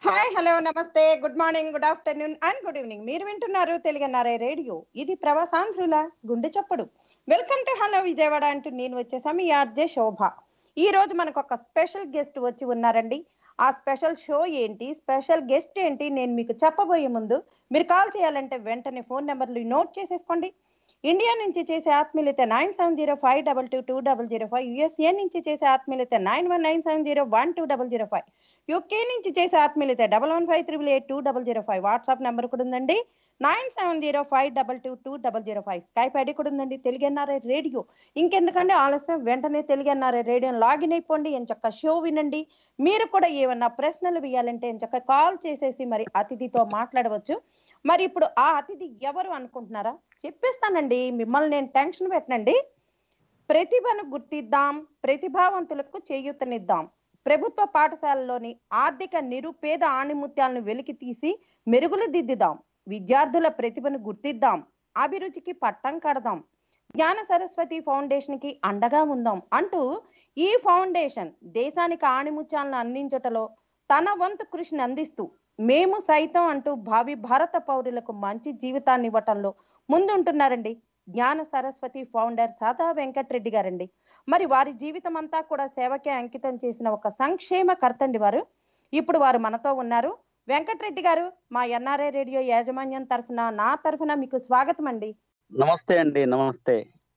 Hi hello నమస్తే good morning good afternoon and good evening మీరు వింటున్నారు తెలుగన్నారే రేడియో ఇది ప్రవాసాంధ్రుల గుండె చప్పుడు వెల్కమ్ టు హలో విజయవాడ అంటూ నేను వచ్చేసా మీ ఆర్జే శోభ ఈ రోజు మనకు ఒక స్పెషల్ గెస్ట్ వచ్చి ఉన్నారండి ఆ స్పెషల్ షో ఏంటి స్పెషల్ గెస్ట్ ఏంటి నేను మీకు చెప్పబోయే ముందు మీరు కాల్ చేయాలంటే వెంటనే ఫోన్ నెంబర్లు నోట్ చేసేసుకోండి ఇండియా నుంచి చేసే ఆత్మీయులైతే nine seven zero five double two two double zero five USA నుంచి చేసే ఆత్మీయులైతే nine one nine seven zero one two double zero five UK నుంచి చేసే ఆత్మీయులైతే double one five triple eight two double zero five WhatsApp number కూడా ఉందండి nine seven zero five double two two double zero five Skype ID కూడా ఉందండి తెలుగన్నారే radio ఇంకెందుకంటే ఆలస్యం వెంటనే తెలుగన్నారే రేడియో లాగిన్ అయిపోండి en చక్క షో వినండి మీరు కూడా ఏమన్నా ప్రశ్నలు వేయాలంటే en చక్క కాల్ చేసేసి మరి అతిథితో మాట్లాడవచ్చు మరి ఇప్పుడు ఆ అతిథి ఎవరు అనుకుంటున్నారా చెప్పేస్తానండి మిమ్మల్ని నేను టెన్షన్ పెట్టనండి ప్రతిభను గుర్తిద్దాం ప్రతిభావంతులకు చేయూతనిద్దాం ప్రభుత్వ పాఠశాలలోని ఆర్థిక నిరుపేద ఆణిముత్యాలను వెలికి తీసి మెరుగులు దిద్దుదాం విద్యార్థుల ప్రతిభను గుర్తిద్దాం అభిరుచికి పట్టం కడదాం జ్ఞాన సరస్వతి ఫౌండేషన్ కి అండగా ఉందాం అంటూ ఈ ఫౌండేషన్ దేశానికి ఆణిముత్యాలను అందించటలో తన వంతు కృషిని అందిస్తూ మేము సైతం అంటూ భావి భారత పౌరులకు మంచి జీవితాన్ని ఇవ్వటంలో ముందుంటున్నారండి జ్ఞాన సరస్వతి ఫౌండర్ సాదా వెంకటరెడ్డి గారండి మరి వారి జీవితం అంతా కూడా సేవకే అంకితం చేసిన ఒక సంక్షేమ కర్తండి వారు ఇప్పుడు వారు మనతో ఉన్నారు వెంకటరెడ్డి గారు మా ఎన్ఆర్ఐ రేడియో యాజమాన్యం తరఫున నా తరఫున మీకు స్వాగతం అండి నమస్తే అండి నమస్తే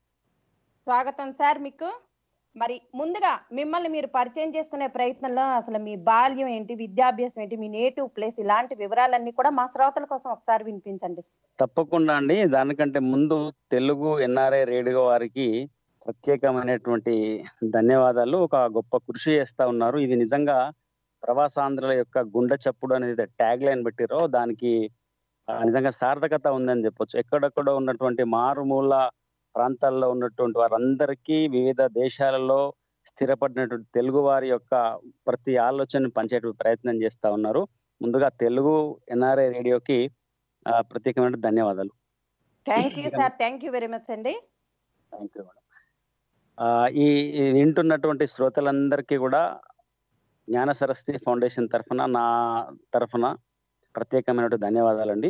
స్వాగతం సార్ మీకు మరి ముందుగా మిమ్మల్ని మీరు పరిచయం చేసుకునే ప్రయత్నంలో అసలు మీ బాల్యం ఏంటి విద్యాభ్యాసం ఏంటి మీ నేటివ్ ప్లేస్ ఇలాంటి వివరాలన్నీ కూడా మా శ్రోతల కోసం ఒకసారి వినిపించండి తప్పకుండా అండి దానికంటే ముందు తెలుగు ఎన్ఆర్ఐ రేడియో వారికి ప్రత్యేకమైనటువంటి ధన్యవాదాలు ఒక గొప్ప కృషి చేస్తా ఉన్నారు ఇది నిజంగా ప్రవాసాంధ్రుల యొక్క గుండె చప్పుడు అనేది ట్యాగ్ లైన్ పెట్టిరో దానికి ఆ, నిజంగా సార్థకత ఉందని చెప్పొచ్చు ఎక్కడెక్కడ ఉన్నటువంటి మారుమూల ప్రాంతాల్లో ఉన్నటువంటి వారందరికీ వివిధ దేశాలలో స్థిరపడినటువంటి తెలుగు వారి యొక్క ప్రతి ఆలోచనను పంచే ప్రయత్నం చేస్తా ఉన్నారు ముందుగా తెలుగు ఎన్ఆర్ఐ రేడియోకి ఆ, ప్రత్యేకమైన ధన్యవాదాలు thank you sir thank you very much అండి థ్యాంక్ యూ మేడం ఆ, ఈ ఈ వింటున్నటువంటి శ్రోతలందరికీ కూడా జ్ఞాన సరస్వతి ఫౌండేషన్ తరఫున నా తరఫున ప్రత్యేకమైన ధన్యవాదాలండి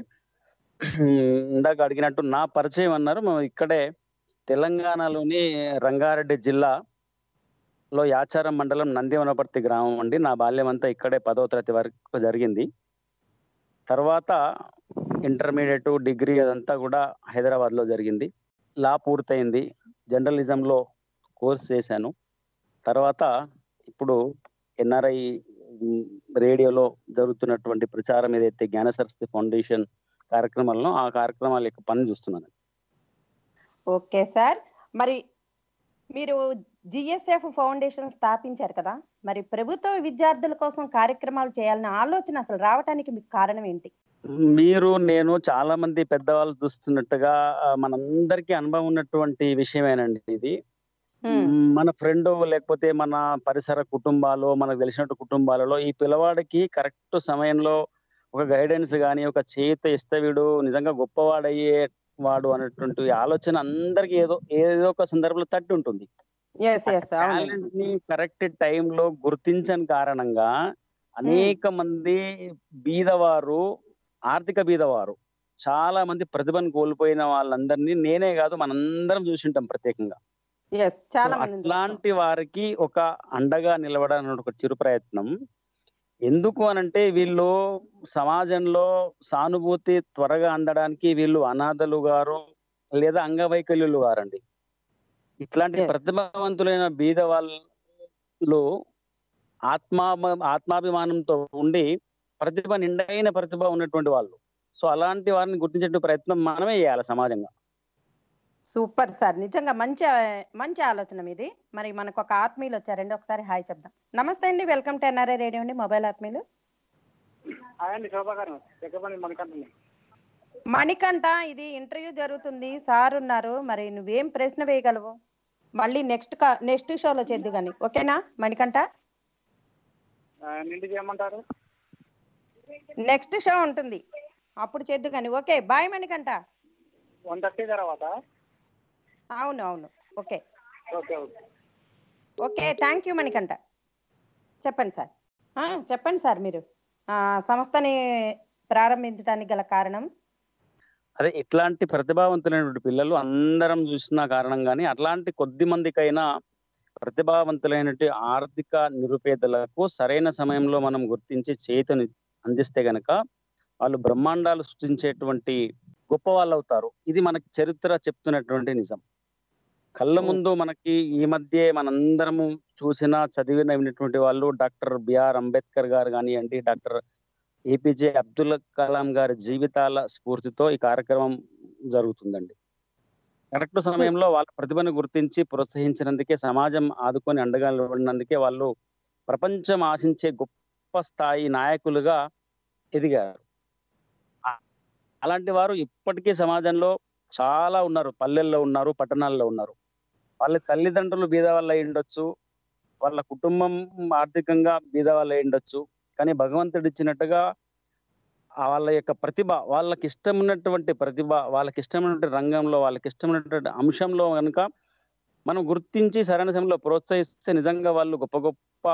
ఇందాక అడిగినట్టు నా పరిచయం అన్నారు మేము ఇక్కడే తెలంగాణలోని రంగారెడ్డి జిల్లాలో యాచారం మండలం నందివనపర్తి గ్రామం అండి నా బాల్యం అంతా ఇక్కడే పదో తరగతి వరకు జరిగింది తర్వాత ఇంటర్మీడియట్ డిగ్రీ అదంతా కూడా హైదరాబాద్లో జరిగింది లా పూర్తయింది జర్నలిజంలో కోర్స్ చేశాను తర్వాత ఇప్పుడు ఎన్ఆర్ఐ రేడియోలో జరుగుతున్నటువంటి ప్రచారం ఏదైతే జ్ఞాన సరస్వతి ఫౌండేషన్ కార్యక్రమాలను ఆ కార్యక్రమాల యొక్క పని చూస్తున్నాను ఓకే సార్ మరి మీరు జిఎస్ఎఫ్ ఫౌండేషన్ స్థాపించారు కదా మరి ప్రభుత్వ విద్యార్థుల కోసం కార్యక్రమాలు చేయాలన్న ఆలోచన అసలు రావడానికి మీకు కారణం ఏంటి మీరు నేను చాలా మంది పెద్దవాళ్ళు చూస్తున్నట్టుగా ఆ, మనందరికీ అనుభవం ఉన్నటువంటి విషయమేనండి ఇది హ్మ్. మన ఫ్రెండ్ లేకపోతే మన పరిసర కుటుంబాలు మనకు తెలిసినట్టు కుటుంబాలలో ఈ పిల్లవాడికి కరెక్ట్ సమయంలో ఒక గైడెన్స్ కానీ ఒక చేత ఇస్తే వీడు నిజంగా గొప్పవాడయ్యే వాడు అనేటువంటి ఆలోచన అందరికి ఏదో ఏదో ఒక సందర్భంలో తట్టి ఉంటుంది ఎస్ ఎస్ అవును టాలెంట్ ని కరెక్ట్ టైంలో గుర్తించని కారణంగా అనేక మంది బీదవారు ఆర్థిక బీదవారు చాలా మంది ప్రతిభను కోల్పోయిన వాళ్ళందరినీ నేనే కాదు మనందరం చూసింటాం ప్రత్యేకంగా ఎస్ చాలా సో మంది అట్లాంటి వారికి ఒక అండగా నిలవడానికి ఒక చిరు ప్రయత్నం ఎందుకు అనంటే వీళ్ళు సమాజంలో సానుభూతి త్వరగా అందడానికి వీళ్ళు అనాథలు గారు లేదా అంగవైకల్యులు గారండి ఇట్లాంటి Yes. ప్రతిభావంతులైన బీద వాళ్ళు ఆత్మా ఆత్మాభిమానంతో ఉండి ప్రతిభ నిండైన ప్రతిభ ఉన్నటువంటి వాళ్ళు సో అలాంటి వారిని గుర్తించే ప్రయత్నం మనమే చేయాలి సమాజంగా సూపర్ సార్ నిజంగా మంచి మంచి ఆలోచన మీది మరి మనకు ఒక ఆత్మీయులు వచ్చారండి ఒకసారి హాయ్ చెప్దాం నమస్తే అండి వెల్కమ్ టు ఎన్ఆర్ఐ రేడియో అండి మొబైల్ ఆత్మీయులు అదండి శోభా గారు చెక్కపల్లి మనకంటండి మణికంఠ ఇది ఇంటర్వ్యూ జరుగుతుంది సార్ ఉన్నారు మరి నువ్వేం ప్రశ్న వేయగలవు మళ్ళీ నెక్స్ట్ నెక్స్ట్ షోలో చేద్దు కానీ ఓకేనా మణికంఠ నిండి చేయమంటారు నెక్స్ట్ షో ఉంటుంది అప్పుడు చేద్దు కానీ okay bye Manikanta one thirty తర్వాత అవును అవును okay okay okay okay thank you Manikanta చెప్పండి సార్ ఆ, చెప్పండి సార్ మీరు ఆ, సంస్థని ప్రారంభించడానికి గల కారణం అదే ఇట్లాంటి ప్రతిభావంతులైనటువంటి పిల్లలు అందరం చూసిన కారణంగానే అట్లాంటి కొద్ది మందికైనా ప్రతిభావంతులైనటువంటి ఆర్థిక నిరుపేదలకు సరైన సమయంలో మనం గుర్తించి చేతిని అందిస్తే గనక వాళ్ళు బ్రహ్మాండాలు సృష్టించేటువంటి గొప్ప వాళ్ళు అవుతారు ఇది మనకి చరిత్ర చెప్తున్నటువంటి నిజం కళ్ళ ముందు మనకి ఈ మధ్య మనందరము చూసిన చదివిన విన్నటువంటి వాళ్ళు డాక్టర్ బిఆర్ అంబేద్కర్ గారు కానివ్వండి డాక్టర్ ఏపీజే అబ్దుల్ కలాం గారి జీవితాల స్ఫూర్తితో ఈ కార్యక్రమం జరుగుతుందండి కరెక్ట్ సమయంలో వాళ్ళ ప్రతిభను గుర్తించి ప్రోత్సహించినందుకే సమాజం ఆదుకొని అండగా నిలబడినందుకే వాళ్ళు ప్రపంచం ఆశించే గొప్ప స్థాయి నాయకులుగా ఎదిగారు ఆ- అలాంటి వారు ఇప్పటికీ సమాజంలో చాలా ఉన్నారు పల్లెల్లో ఉన్నారు పట్టణాల్లో ఉన్నారు వాళ్ళ తల్లిదండ్రులు బీద వాళ్ళు అయి ఉండొచ్చు వాళ్ళ కుటుంబం ఆర్థికంగా బీద వాళ్ళు అయి ఉండొచ్చు కానీ భగవంతుడు ఇచ్చినట్టుగా ఆ వాళ్ళ యొక్క ప్రతిభ వాళ్ళకి ఇష్టమైనటువంటి ప్రతిభ వాళ్ళకి ఇష్టమైనటువంటి రంగంలో వాళ్ళకి ఇష్టమైనటువంటి అంశంలో కనుక మనం గుర్తించి సరైన సమయంలో ప్రోత్సహిస్తే నిజంగా వాళ్ళు గొప్ప గొప్ప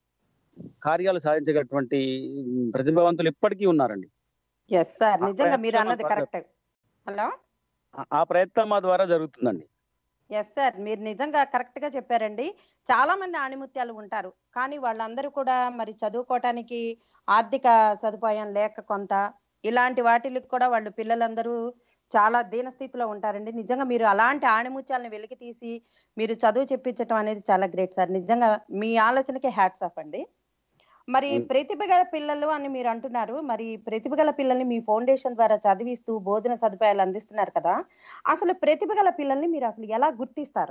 కార్యాలు సాధించగలటువంటి ప్రతిభావంతులు ఇప్పటికీ ఉన్నారండి ఎస్ సార్ ఆ నిజంగా మీరు ప్రయత్నం అన్నది ద్వారా- కరెక్ట్ హలో ఆ- ఆ ప్రయత్నం మా ద్వారా జరుగుతుందండి ఎస్ సార్ మీరు నిజంగా కరెక్ట్ గా చెప్పారండి చాలా మంది ఆణిముత్యాలు ఉంటారు కానీ వాళ్ళందరూ కూడా మరి చదువుకోవటానికి ఆర్థిక సదుపాయం లేక కొంత ఇలాంటి వాటికి కూడా వాళ్ళు పిల్లలందరూ చాలా దీనస్థితిలో ఉంటారండి నిజంగా మీరు అలాంటి ఆణిముత్యాలను వెలికి తీసి మీరు చదువు చెప్పించడం అనేది చాలా గ్రేట్ సార్ నిజంగా మీ ఆలోచనకి హ్యాట్స్ ఆఫ్ అండి మరి Mm. ప్రతిభ గల పిల్లలు అని మీరు అంటున్నారు మరి ప్రతిభ గల పిల్లల్ని మీ ఫౌండేషన్ ద్వారా చదివిస్తూ బోధన సదుపాయాలు అందిస్తున్నారు కదా అసలు ప్రతిభ గల పిల్లల్ని మీరు అసలు ఎలా గుర్తిస్తారు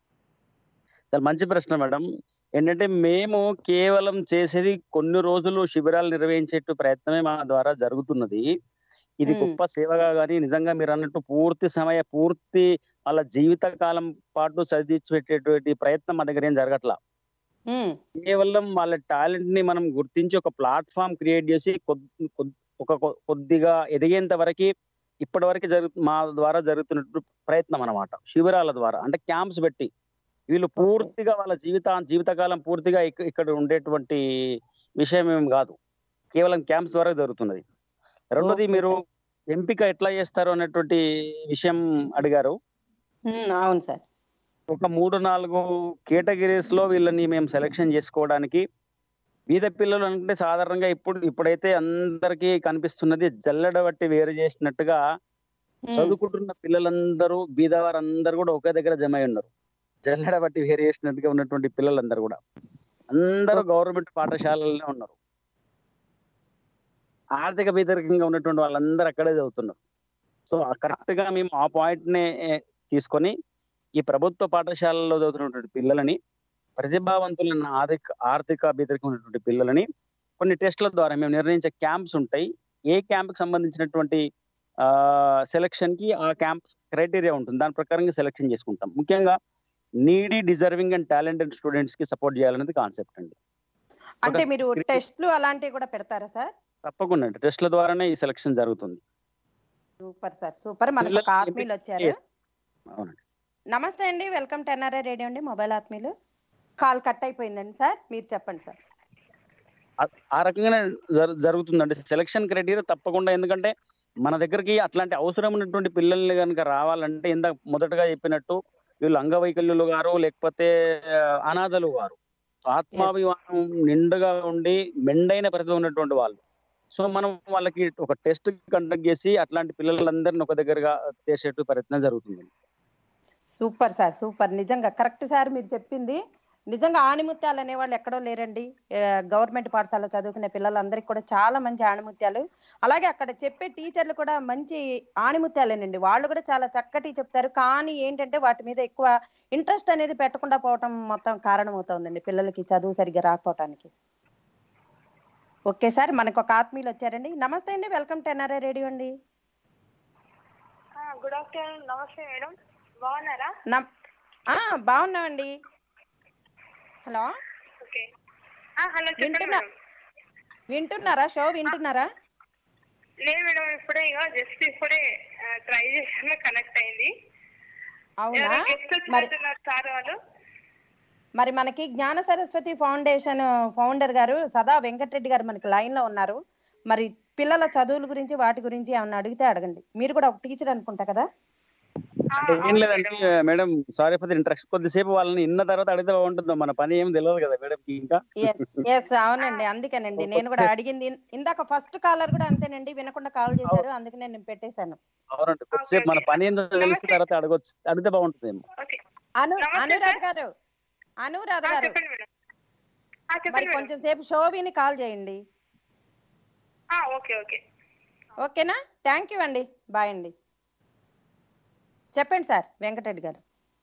చాలా మంచి ప్రశ్న మేడం ఏంటంటే మేము కేవలం చేసేది కొన్ని రోజులు శిబిరాలు నిర్వహించేట్టు ప్రయత్నమే మా ద్వారా జరుగుతున్నది ఇది మ్మ్. గొప్ప సేవగా కానీ నిజంగా మీరు అన్నట్టు పూర్తి సమయ పూర్తి వాళ్ళ జీవిత కాలం పాటు చదివించి పెట్టేటువంటి ప్రయత్నం మా దగ్గర ఏం జరగట్లా ఉమ్, కేవలం వాళ్ళ టాలెంట్ ని మనం గుర్తించి ఒక ప్లాట్ఫామ్ క్రియేట్ చేసి కొద్ది- కొద్ది- ఒక కొ- కొద్దిగా ఎదిగేంత వరకు ఇప్పటి వరకు జరుగు మా ద్వారా జరుగుతున్న ప్రయత్నం అన్నమాట శిబిరాల ద్వారా అంటే క్యాంప్స్ పెట్టి వీళ్ళు పూర్తిగా వాళ్ళ జీవిత జీవితకాలం పూర్తిగా ఇక్క- ఇక్కడ ఉండేటువంటి విషయం ఏం కాదు కేవలం క్యాంప్స్ ద్వారా జరుగుతున్నది రెండోది Okay, మీరు ఎంపిక ఎట్లా చేస్తారు అన్నటువంటి విషయం అడిగారు ఉమ్, అవును సార్ ఒక మూడు నాలుగు కేటగిరీస్ లో వీళ్ళని మేము సెలెక్షన్ చేసుకోవడానికి బీద పిల్లలు అంటే సాధారణంగా ఇప్పుడు ఇప్పుడైతే అందరికీ కనిపిస్తున్నది జల్లెడ బట్టి వేరు చేసినట్టుగా ఉమ్, చదువుకుంటున్న పిల్లలందరూ బీదవారందరూ కూడా ఒకే దగ్గర జమ అయి ఉన్నారు జల్లెడ బట్టి వేరు చేసినట్టుగా ఉన్నటువంటి పిల్లలందరూ కూడా అందరూ గవర్నమెంట్ పాఠశాలలోనే ఉన్నారు ఆర్థిక బీదరికంగా ఉన్నటువంటి వాళ్ళందరూ అక్కడే చదువుతున్నారు సో కరెక్ట్ గా మేము ఆ పాయింట్ నే ఏ, తీసుకొని ఈ ప్రభుత్వ పాఠశాలల్లో చదువుతున్నటువంటి పిల్లలని ప్రతిభావంతులైన ఆర్థిక ఆర్థిక బీదరికం ఉన్నటువంటి పిల్లలని కొన్ని టెస్ట్ల ద్వారా మేము నిర్ణయించే క్యాంప్స్ ఉంటాయి ఏ క్యాంప్ కి సంబంధించినటువంటి ఆ సెలక్షన్ కి ఆ క్యాంప్ క్రైటీరియా ఉంటుంది దాని ప్రకారంగా సెలక్షన్ చేసుకుంటాం ముఖ్యంగా needy deserving and talented students కి సపోర్ట్ చేయాలనేది కాన్సెప్ట్ అండి అంటే ఒక మీరు screen- టెస్ట్లు అలాంటివి కూడా పెడతారా సార్ తప్పకుండా అండి టెస్ట్ల ద్వారానే ఈ సెలక్షన్ జరుగుతుంది సూపర్ సార్ సూపర్ మనకు ఒక పిల్లల్ని ఆత్మీయులు వచ్చారు చేస్- అవునండి నమస్తే అండి వెల్కమ్ టు ఎన్ఆర్ఐ రేడియో అండి మొబైల్ ఆత్మీయులు కాల్ కట్ అయిపోయిందండి సార్ మీరు చెప్పండి సార్ ఆ- ఆ రకంగానే జరు- జరుగుతుందండి సెలక్షన్ క్రైటీరియా తప్పకుండా ఎందుకంటే మన దగ్గరికి అట్లాంటి అవసరం ఉన్నటువంటి పిల్లల్ని కనుక రావాలంటే ఇంత మొదటగా చెప్పినట్టు వీళ్ళు అంగవైకల్యులు గారు లేకపోతే ఆ, అనాథలు గారు ఆత్మాభిమానం నిండుగా ఉండి మెండైన ప్రతిభ ఉన్నటువంటి వాళ్ళు సో మనం వాళ్ళకి ఒక టెస్ట్ కండక్ట్ చేసి అట్లాంటి పిల్లలందరిని ఒక దగ్గరగా చేసేట్టు ప్రయత్నం జరుగుతుంది సూపర్ సార్ సూపర్ నిజంగా కరెక్ట్ సార్ మీరు చెప్పింది నిజంగా ఆణిముత్యాలు అనేవాళ్ళు ఎక్కడో లేరండి ఆ, గవర్నమెంట్ పాఠశాల చదువుకునే పిల్లలందరికీ కూడా చాలా మంచి ఆణిముత్యాలు అలాగే అక్కడ చెప్పే టీచర్లు కూడా మంచి ఆణిముత్యాలేనండి వాళ్ళు కూడా చాలా చక్కటి చెప్తారు కానీ ఏంటంటే వాటి మీద ఎక్కువ ఇంట్రెస్ట్ అనేది పెట్టకుండా పోవటం మొత్తం కారణం అవుతుందండి పిల్లలకి చదువు సరిగ్గా రాకపోవటానికి ఓకే సార్ మనకు ఒక ఆత్మీయులు వచ్చారండి నమస్తే అండి వెల్కమ్ టు ఎన్ఆర్ఐ రేడియో అండి గుడ్ ఆఫ్టర్నూన్ నమస్తే మేడం బాగున్నారా నమ్- ఆ, బాగున్నామండి హలో ఓకే హలో చెప్పండి వింటున్నా. మేడం వింటున్నారా షో వింటున్నారా లేదు మేడం ఇప్పుడే ఇక జస్ట్ ఇప్పుడే ట్రై చేసాను కనెక్ట్ అయింది అవునా గెస్ట్ మరి వచ్చినట్టున్నారు సార్ వాళ్ళు మరి మనకి జ్ఞాన సరస్వతి ఫౌండేషన్ ఫౌండర్ గారు సదా వెంకటరెడ్డి గారు మనకి లైన్ లో ఉన్నారు మరి పిల్లల చదువుల గురించి వాటి గురించి ఏమన్నా అడిగితే అడగండి మీరు కూడా ఒక టీచర్ అనుకుంటా కదా ఆ, అంటే ఏం అవును లేదండి మేడం సారీ ఫర్ ఇంట్రెస్ట్ కొద్దిసేపు వాళ్ళని ఇన్న తర్వాత అడిగితే బాగుంటుందో మన పని ఏం తెలియదు కదా మేడం ఇంకా ఎస్ ఎస్ అవునండి అందుకేనండి నేను కూడా అడిగింది ఇన్- ఇందాక ఫస్ట్ కాలర్ కూడా అంతేనండి వినకుండా కాల్ చేశారు అందుకే నేను పెట్టేశాను అవునండి కొద్దిసేపు మన పని ఏందో తెలిసిన నమస్తే. తర్వాత అడగొచ్చు అడిగితే బాగుంటుందేమో ఓకే అను నమస్తే అనురాధ సార్. గారు అనురాధ ఆ, గారు చెప్పండి మేడం ఆ, మరి చెప్పండి మేడం కొంచెం సేపు షోవిని కాల్ చేయండి ఆ, ఓకే ఓకే ఓకేనా థ్యాంక్ యూ అండి బాయ్ అండి చెప్పండి సార్ వెంకటరెడ్డి గారు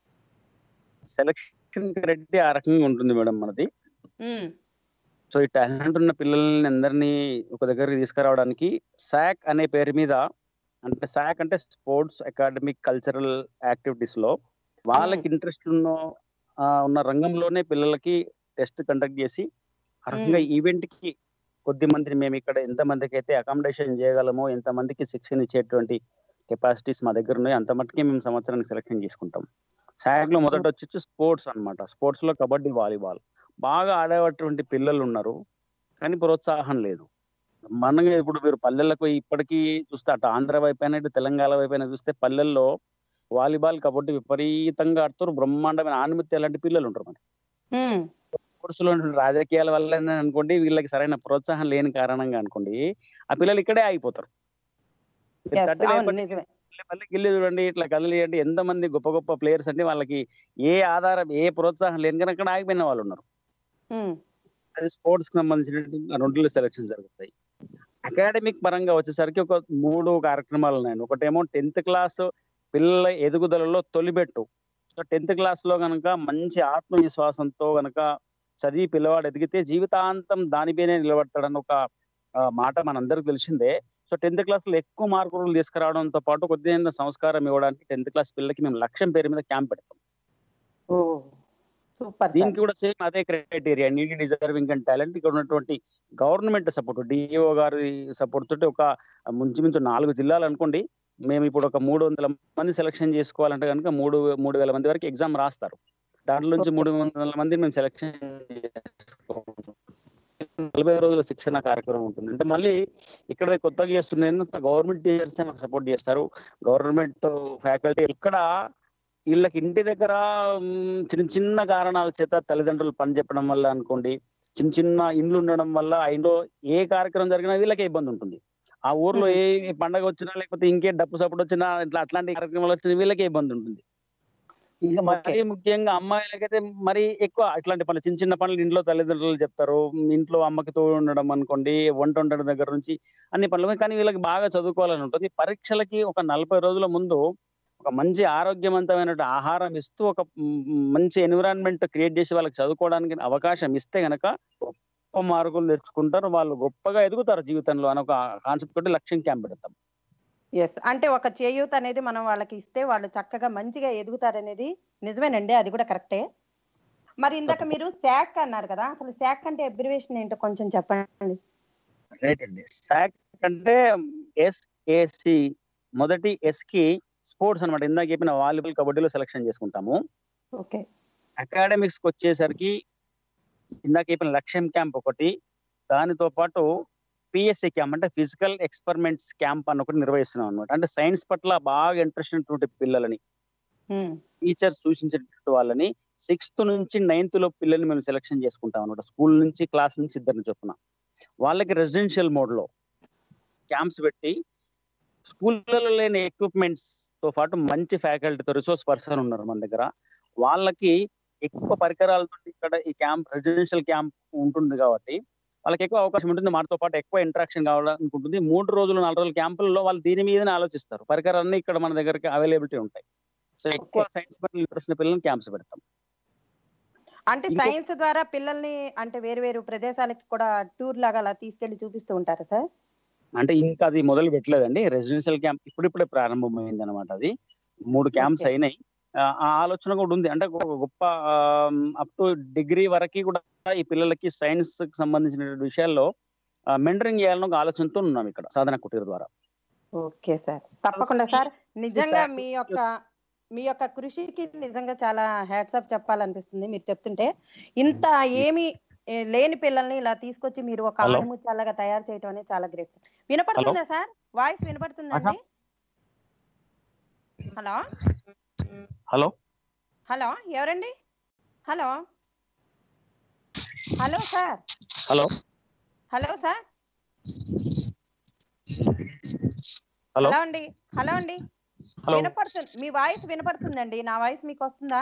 సెలక్షన్ రెడ్డి ఆ రకంగా ఉంటుంది మేడం మనది ఉమ్, సో ఈ టాలెంట్ ఉన్న పిల్లల్ని అందరినీ ఒక దగ్గరికి తీసుకురావడానికి సాక్ అనే పేరు మీద అంటే సాక్ అంటే స్పోర్ట్స్ అకాడమిక్ కల్చరల్ యాక్టివిటీస్ లో వాళ్ళకి ఇంట్రెస్ట్ ఉన్న ఆ, ఉన్న రంగంలోనే పిల్లలకి టెస్ట్ కండక్ట్ చేసి ఆ రకంగా ఈవెంట్ కి కొద్ది మందిని మేము ఇక్కడ ఎంత మందికి అయితే అకామిడేషన్ చేయగలమో ఎంత మందికి శిక్షణ ఇచ్చేటువంటి కెపాసిటీస్ మా దగ్గర ఉన్నాయి అంత మట్టుకి మేము సంవత్సరానికి సెలెక్షన్ చేసుకుంటాం సాక్ లో మొదట వచ్చి స్పోర్ట్స్ అన్నమాట స్పోర్ట్స్ లో కబడ్డీ వాలీబాల్ బాగా ఆడేటువంటి పిల్లలు ఉన్నారు కానీ ప్రోత్సాహం లేదు మనగా ఇప్పుడు మీరు పల్లెలకు ఇప్పటికీ చూస్తే అటు ఆంధ్ర వైపు అయినా ఇటు తెలంగాణ వైపు అయినా చూస్తే పల్లెల్లో వాలీబాల్ కబడ్డీ విపరీతంగా ఆడుతారు బ్రహ్మాండమైన ఆనుమతి అలాంటి పిల్లలు ఉంటారు మరి ఉమ్, స్పోర్ట్స్ లో ఉన్నటువంటి రాజకీయాల వల్ల అనుకోండి వీళ్ళకి సరైన ప్రోత్సాహం లేని కారణంగా అనుకోండి ఆ పిల్లలు ఇక్కడే ఆగిపోతారు మీరు yes, తట్టి అవును లేపండి, నిజమే మళ్ళీ మళ్ళీ గిల్లి చూడండి ఇట్లా కదిలియండి ఎంత మంది గొప్ప గొప్ప ప్లేయర్స్ అంటే వాళ్ళకి ఏ ఆధారం ఏ ప్రోత్సాహం లేని కనుక అక్కడ ఆగిపోయిన వాళ్ళు ఉన్నారు ఉమ్, అది స్పోర్ట్స్ కి సంబంధించిన రెండు సెలక్షన్ జరుగుతాయి అకాడమిక్ పరంగా వచ్చేసరికి ఒక మూడు కార్యక్రమాలు ఉన్నాయి ఒకటేమో టెన్త్ క్లాస్ పిల్లల ఎదుగుదలలో తొలిబెట్టు సో టెన్త్ క్లాస్ లో గనక మంచి ఆత్మవిశ్వాసంతో గనక చదివి పిల్లవాడు ఎదిగితే జీవితాంతం దానిపైనే నిలబడతాడని ఒక ఆ, మాట మనందరికి తెలిసిందే సో టెన్త్ క్లాస్ లో ఎక్కువ మార్కులు తీసుకురావడంతో పాటు కొద్దిగా సంస్కారం ఇవ్వడానికి టెన్త్ క్లాస్ పిల్లలకి మేము లక్ష్యం పేరు మీద క్యాంప్ పెడతాం ఓ సూపర్ దీనికి కూడా సేమ్ అదే క్రైటీరియా నీటి డిజర్వింగ్ అండ్ టాలెంట్ ఇక్కడ ఉన్నటువంటి గవర్నమెంట్ సపోర్ట్ డిఈఓ గారి సపోర్ట్ తోటి ఒక ముంచుమించు నాలుగు జిల్లాలు అనుకోండి మేము ఇప్పుడు ఒక మూడు వందల మంది సెలక్షన్ చేసుకోవాలంటే కనుక మూడు మూడు వేల మంది వరకు ఎగ్జామ్ రాస్తారు దాంట్లో నుంచి Okay. మూడు వందల మంది మేము సెలక్షన్ నలభై రోజుల శిక్షణ కార్యక్రమం ఉంటుంది అంటే మళ్ళీ ఇక్కడ కొత్తగా చేస్తున్న ఏంటంటే గవర్నమెంట్ టీచర్స్ మాకు సపోర్ట్ చేస్తారు గవర్నమెంట్ ఫ్యాకల్టీ ఇక్కడ వీళ్ళకి ఇంటి దగ్గర మ్, చిన్న చిన్న కారణాల చేత తల్లిదండ్రులు పని చెప్పడం వల్ల అనుకోండి చిన్న చిన్న ఇండ్లు ఉండడం వల్ల ఆ ఇంట్లో ఏ కార్యక్రమం జరిగినా వీళ్ళకే ఇబ్బంది ఉంటుంది ఆ ఊర్లో ఏ పండగ వచ్చినా లేకపోతే ఇంకే డప్పు సపోర్ట్ వచ్చినా ఇట్లా అట్లాంటి కార్యక్రమాలు వచ్చినా వీళ్ళకే ఇబ్బంది ఉంటుంది ఇక మరీ ముఖ్యంగా అమ్మాయిలకైతే మరి ఎక్కువ ఇట్లాంటి పనులు చిన్న చిన్న పనులు ఇంట్లో తల్లిదండ్రులు చెప్తారు ఇంట్లో అమ్మకి తోడు ఉండడం అనుకోండి వంట ఉండడం దగ్గర నుంచి అన్ని పనులు కానీ వీళ్ళకి బాగా చదువుకోవాలని ఉంటుంది పరీక్షలకి ఒక నలభై రోజుల ముందు ఒక మంచి ఆరోగ్యవంతమైన ఆహారం ఇస్తూ ఒక మ్, మంచి ఎన్విరాన్మెంట్ క్రియేట్ చేసి వాళ్ళకి చదువుకోవడానికి అవకాశం ఇస్తే గనక గొప్ప మార్కులు తెచ్చుకుంటారు వాళ్ళు గొప్పగా ఎదుగుతారు జీవితంలో అని ఒక కాన్సెప్ట్ తోటి లక్ష్యం క్యాంప్ పెడతాం ఎస్ అంటే ఒక చేయూత అనేది మనం వాళ్ళకి ఇస్తే వాళ్ళు చక్కగా మంచిగా ఎదుగుతారనేది నిజమేనండి అది కూడా కరెక్టే మరి ఇందాక మీరు శాక్ అన్నారు కదా అసలు శాక్ అంటే అబ్రివేషన్ ఏంటో కొంచెం చెప్పండి రైట్ అండి సాక్ అంటే ఎస్ఏసి మొదటి ఎస్ కి స్పోర్ట్స్ అన్నమాట ఇందాక చెప్పిన వాలీబాల్ కబడ్డీలో సెలెక్షన్ చేసుకుంటాము ఓకే అకాడమిక్స్ కి వచ్చేసరికి ఇందాక చెప్పిన లక్ష్యం క్యాంప్ ఒకటి దానితో పాటు పిఎస్సి క్యాంప్ అంటే ఫిజికల్ ఎక్స్పెరిమెంట్స్ క్యాంప్ అని ఒకటి నిర్వహిస్తున్నాం అనమాట అంటే సైన్స్ పట్ల బాగా ఇంట్రెస్ట్ ఉన్నటువంటి పిల్లలని టీచర్స్ సూచించినటువంటి వాళ్ళని సిక్స్త్ నుంచి నైన్త్ లో పిల్లల్ని మేము సెలెక్షన్ చేసుకుంటాం అనమాట స్కూల్ నుంచి క్లాస్ నుంచి ఇద్దరిని చొప్పున వాళ్ళకి రెసిడెన్షియల్ మోడ్ లో క్యాంప్స్ పెట్టి స్కూళ్ళలో లేని ఎక్విప్మెంట్స్ తో పాటు మంచి ఫ్యాకల్టీతో రిసోర్స్ పర్సన్ ఉన్నారు మన దగ్గర వాళ్ళకి ఎక్కువ పరికరాలతో ఇక్కడ ఈ క్యాంప్ రెసిడెన్షియల్ క్యాంప్ ఉంటుంది కాబట్టి వాళ్ళకి ఎక్కువ అవకాశం ఉంటుంది మాతో పాటు ఎక్కువ ఇంటరాక్షన్ కావడానికి ఉంటుంది మూడు రోజులు నాలుగు రోజుల క్యాంపుల్లో వాళ్ళు దీని మీదనే ఆలోచిస్తారు పరికరాలన్నీ ఇక్కడ మన దగ్గరికి అవైలబిలిటీ ఉంటాయి సో ఎక్కువ సైన్స్ పట్ల ఇంట్రెస్ట్ ఉన్న పిల్లల్ని క్యాంప్స్ పెడతాం అంటే ఇంకో- సైన్స్ ద్వారా పిల్లల్ని అంటే వేరు వేరు ప్రదేశాలకి కూడా టూర్ లాగా అలా తీసుకెళ్లి చూపిస్తూ ఉంటారా సార్ అంటే ఇంకా అది మొదలు పెట్టలేదండి రెసిడెన్షియల్ క్యాంప్ ఇప్పుడిప్పుడే ప్రారంభమైంది అనమాట అది మూడు క్యాంప్స్ Okay. అయినాయి ఆ ఆ ఆలోచన కూడా ఉంది అంటే ఒక గొప్ప అప్ టు డిగ్రీ వరకు కూడా ఈ పిల్లలకి సైన్స్ కి సంబంధించిన విషయాల్లో మెంటరింగ్ చేయాలని ఒక ఆలోచనతో ఉన్నాం ఇక్కడ సాధన కుటీర్ ద్వారా ఓకే సార్ తప్పకుండా సార్ నిజంగా మీ యొక్క మీ యొక్క కృషికి నిజంగా చాలా హ్యాట్సాప్ చెప్పాలనిపిస్తుంది మీరు చెప్తుంటే ఇంత ఏమి ఏ, లేని పిల్లల్ని ఇలా తీసుకొచ్చి మీరు ఒక Hello. ఆణిముత్యాలుగా తయారు చేయడం అనేది చాలా గ్రేట్ వినపడుతుందా సార్ వాయిస్ వినపడుతుందండి హలో హలో హలో ఎవరండి hello hello sir hello hello sir hello hello అండి హలో అండి హలో వినపడుతుంది మీ వాయిస్ వినపడుతుందండి నా వాయిస్ మీకు వస్తుందా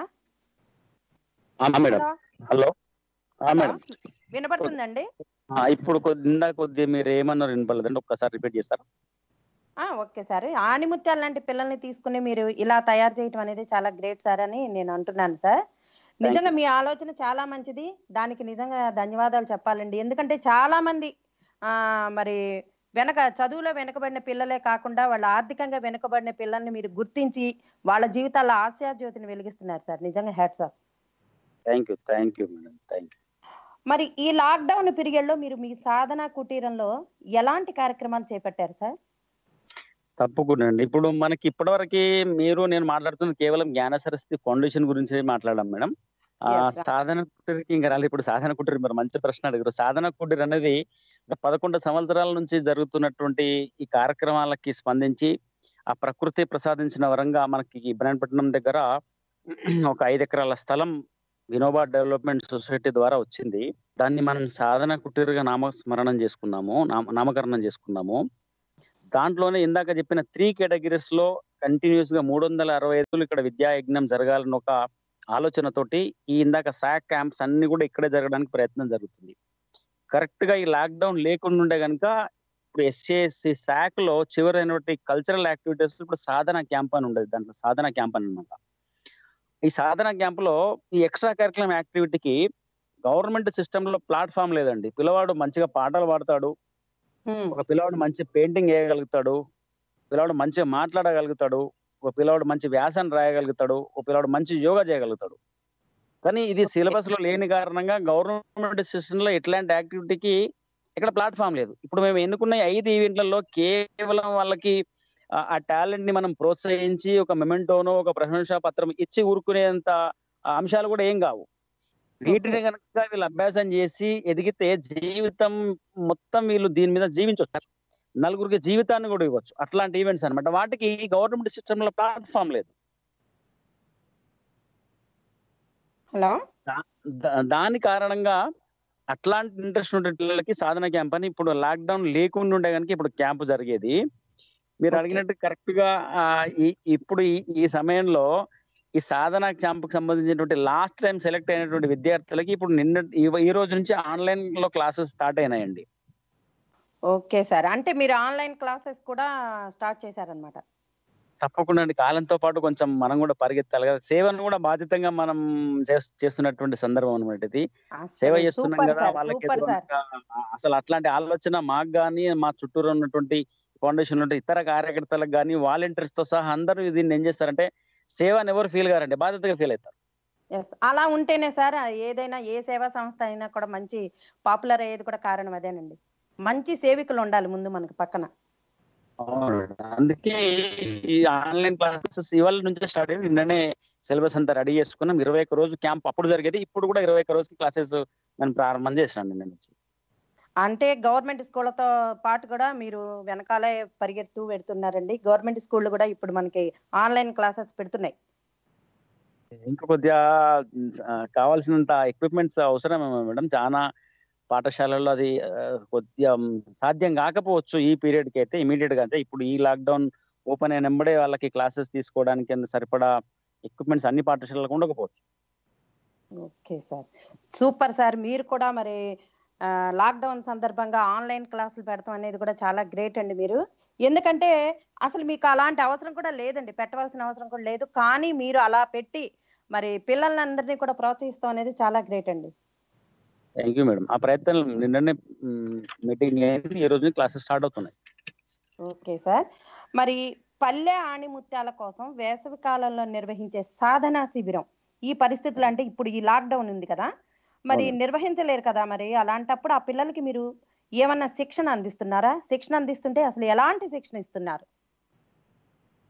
madam hello hello hello madam వినపడుతుందండి ఆ, ఇప్పుడు కొద్ది ఇందాక కొద్ది మీరు ఏమన్నారు వినపడలేదండి ఒక్కసారి రిపీట్ చేస్తారా ఆ ఓకే సార్ ఆణిముత్యాల లాంటి పిల్లల్ని తీసుకుని మీరు ఇలా తయారు చేయటం అనేది చాలా గ్రేట్ సార్ అని నేను అంటున్నాను సార్ నిజంగా మీ ఆలోచన చాలా మంచిది దానికి నిజంగా ధన్యవాదాలు చెప్పాలండి ఎందుకంటే చాలా మంది ఆ మరి వెనక చదువులో వెనకబడిన పిల్లలే కాకుండా వాళ్ళ ఆర్థికంగా వెనుకబడిన పిల్లల్ని మీరు గుర్తించి వాళ్ళ జీవితాల్లో ఆశయాజ్యోతిని వెలిగిస్తున్నారు సార్ నిజంగా hats off thank you thank you madam thank you మరి ఈ లాక్డౌన్ పీరియడ్ లో మీరు మీ సాధన కుటీరంలో ఎలాంటి కార్యక్రమాలు చేపట్టారు సార్ తప్పకుండా అండి ఇప్పుడు మనకి ఇప్పటివరకు మీరు నేను మాట్లాడుతున్న కేవలం జ్ఞాన సరస్వతి ఫౌండేషన్ గురించి మాట్లాడాం మేడం ఆ Yes, sir. సాధన కుటీరికి ఇంకా రాలేదు ఇప్పుడు సాధన కుటీరు మీరు మంచి ప్రశ్న అడిగారు సాధన కుటీర్ అనేది పదకొండు సంవత్సరాల నుంచి జరుగుతున్నటువంటి ఈ కార్యక్రమాలకి స్పందించి ఆ ప్రకృతి ప్రసాదించిన వరంగా మనకి ఇబ్రాహీంపట్నం దగ్గర ఒక ఐదు ఎకరాల స్థలం వినోబా డెవలప్మెంట్ సొసైటీ ద్వారా వచ్చింది దాన్ని మనం సాధన కుటీరుగా నామస్మరణం చేసుకున్నాము నామ నామకరణం చేసుకున్నాము దాంట్లోనే ఇందాక చెప్పిన త్రీ కేటగిరీస్ లో కంటిన్యూస్ గా మూడు వందల అరవై ఐదులు ఇక్కడ విద్యా యజ్ఞం జరగాలని ఒక ఆలోచనతోటి ఈ ఇందాక శాక్ క్యాంప్స్ అన్ని కూడా ఇక్కడే జరగడానికి ప్రయత్నం జరుగుతుంది కరెక్ట్ గా ఈ లాక్డౌన్ లేకుండా ఉండే కనుక ఇప్పుడు ఎస్సీఎస్సి శాక్ లో చివరైనటువంటి కల్చరల్ యాక్టివిటీస్ ఇప్పుడు సాధన క్యాంప్ అని ఉండేది దాంట్లో సాధన క్యాంప్ అని అనమాట ఈ సాధన క్యాంప్ లో ఈ ఎక్స్ట్రా కరికులం యాక్టివిటీకి గవర్నమెంట్ సిస్టమ్ లో ప్లాట్ఫామ్ లేదండి పిల్లవాడు మంచిగా పాటలు పాడతాడు హ్మ్. ఒక పిల్లవాడు మంచి పెయింటింగ్ వేయగలుగుతాడు పిల్లవాడు మంచిగా మాట్లాడగలుగుతాడు ఒక పిల్లవాడు మంచి వ్యాసం రాయగలుగుతాడు ఒక పిల్లవాడు మంచి యోగా చేయగలుగుతాడు కానీ ఇది సిలబస్ లో లేని కారణంగా గవర్నమెంట్ సిస్టమ్ లో ఇట్లాంటి యాక్టివిటీకి ఇక్కడ ప్లాట్ఫామ్ లేదు ఇప్పుడు మేము ఎన్నుకున్న ఈ ఐదు ఈవెంట్లలో కేవలం వాళ్ళకి ఆ- ఆ టాలెంట్ ని మనం ప్రోత్సహించి ఒక మెమెంటోనో ఒక ప్రశంసా పత్రం ఇచ్చి ఊరుకునేంత ఆ అంశాలు కూడా ఏం కావు వీటిని కనుక వీళ్ళు అభ్యాసం చేసి ఎదిగితే జీవితం మొత్తం వీళ్ళు దీని మీద జీవించవచ్చు నలుగురికి జీవితాన్ని కూడా ఇవ్వచ్చు అట్లాంటి ఈవెంట్స్ అన్నమాట వాటికి గవర్నమెంట్ సిస్టమ్ లో ప్లాట్ఫామ్ లేదు హలో దా- దాని కారణంగా అట్లాంటి ఇంట్రెస్ట్ ఉండే పిల్లలకి సాధన క్యాంప్ అని ఇప్పుడు లాక్డౌన్ లేకుండా ఉండే కనుక ఇప్పుడు క్యాంప్ జరిగేది మీరు Okay. అడిగినట్టు కరెక్ట్ గా ఆ, ఈ- ఇప్పుడు ఈ ఈ సమయంలో ఈ సాధన క్యాంప్ కి సంబంధించినటువంటి లాస్ట్ టైం సెలెక్ట్ అయినటువంటి విద్యార్థులకి ఇప్పుడు నిన్న ఈ- ఈ రోజు నుంచి ఆన్లైన్ లో క్లాసెస్ స్టార్ట్ అయినాయండి ఓకే సార్ అంటే మీరు ఆన్లైన్ క్లాసెస్ కూడా స్టార్ట్ చేశారనమాట తప్పకుండా అండి కాలంతో పాటు కొంచెం మనం కూడా పరిగెత్తాలి కదా సేవను కూడా బాధ్యతంగా మనం చేస్- చేస్తున్నటువంటి సందర్భం అనమాట ఇది సేవ చేస్తున్నాం సూపర్ కదా సార్ వాళ్ళకి సూపర్ ఏదో సార్ ఒక- అసలు అట్లాంటి ఆలోచన మాకు కానీ మా చుట్టూరు ఉన్నటువంటి ఫౌండేషన్ ఉంటే ఇతర కార్యకర్తలకు కానీ వాలంటీర్స్ తో సహా అందరూ దీన్ని ఏం చేస్తారంటే సేవని ఎవరు ఫీల్ కారండి బాధ్యతగా ఫీల్ అవుతారు ఎస్ అలా ఉంటేనే సార్ ఏదైనా ఏ సేవా సంస్థ అయినా కూడా మంచి పాపులర్ అయ్యేది కూడా కారణం అదేనండి మంచి సేవికులు ఉండాలి ముందు మనకి పక్కన అవునండి. అందుకే ఈ ఆన్లైన్ క్లాసెస్ ఇవాళ నుంచే స్టార్ట్ అయ్యింది నిన్ననే సిలబస్ అంతా రెడీ చేసుకున్నాం ఇరవై ఒక్క రోజు క్యాంప్ అప్పుడు జరిగేది ఇప్పుడు కూడా ఇరవై ఒక్క రోజు క్లాసెస్ నేను ప్రారంభం చేసినాను నిన్న నుంచి అంటే గవర్నమెంట్ స్కూళ్ళతో పాటు కూడా మీరు వెనకాలే పరిగెత్తు పెడుతున్నారండి గవర్నమెంట్ స్కూళ్ళు కూడా ఇప్పుడు మనకి ఆన్లైన్ క్లాసెస్ పెడుతున్నాయి ఇంకా కొద్దిగా ఆ, కావాల్సినంత ఎక్విప్మెంట్స్ అవసరం మేడం చాలా పాఠశాలల్లో అది ఆ, కొద్దిగా మ్, సాధ్యం కాకపోవచ్చు ఈ పీరియడ్ కి అయితే ఇమీడియట్ గా అయితే ఇప్పుడు ఈ లాక్డౌన్ ఓపెన్ అయిన వెంబడే వాళ్ళకి క్లాసెస్ తీసుకోవడానికి అంత సరిపడా ఎక్విప్మెంట్స్ అన్ని పాఠశాలలకు ఉండకపోవచ్చు ఓకే సార్ సూపర్ సార్ మీరు కూడా మరి లాక్డౌన్ సందర్భంగా ఆన్లైన్ క్లాసులు పెడతాం అనేది కూడా చాలా గ్రేట్ అండి మీరు ఎందుకంటే అసలు మీకు అలాంటి అవసరం కూడా లేదండి పెట్టవలసిన అవసరం కూడా లేదు కానీ మీరు అలా పెట్టి మరి పిల్లలందరినీ కూడా ప్రోత్సహిస్తాం అనేది చాలా గ్రేట్ అండి థ్యాంక్ యూ మేడం ఆ ప్రయత్నం నిన్ననే మీటింగ్ అయింది ఈ రోజు క్లాసెస్ స్టార్ట్ అవుతున్నాయి ఓకే సార్ మరి పల్లె ఆణిముత్యాల కోసం వేసవి కాలంలో నిర్వహించే సాధనా శిబిరం ఈ పరిస్థితులు అంటే ఇప్పుడు ఈ లాక్డౌన్ ఉంది కదా మరి అవును. నిర్వహించలేరు కదా మరి అలాంటప్పుడు ఆ పిల్లలకి మీరు ఏమన్నా శిక్షణ అందిస్తున్నారా శిక్షణ అందిస్తుంటే అసలు ఎలాంటి శిక్షణ ఇస్తున్నారు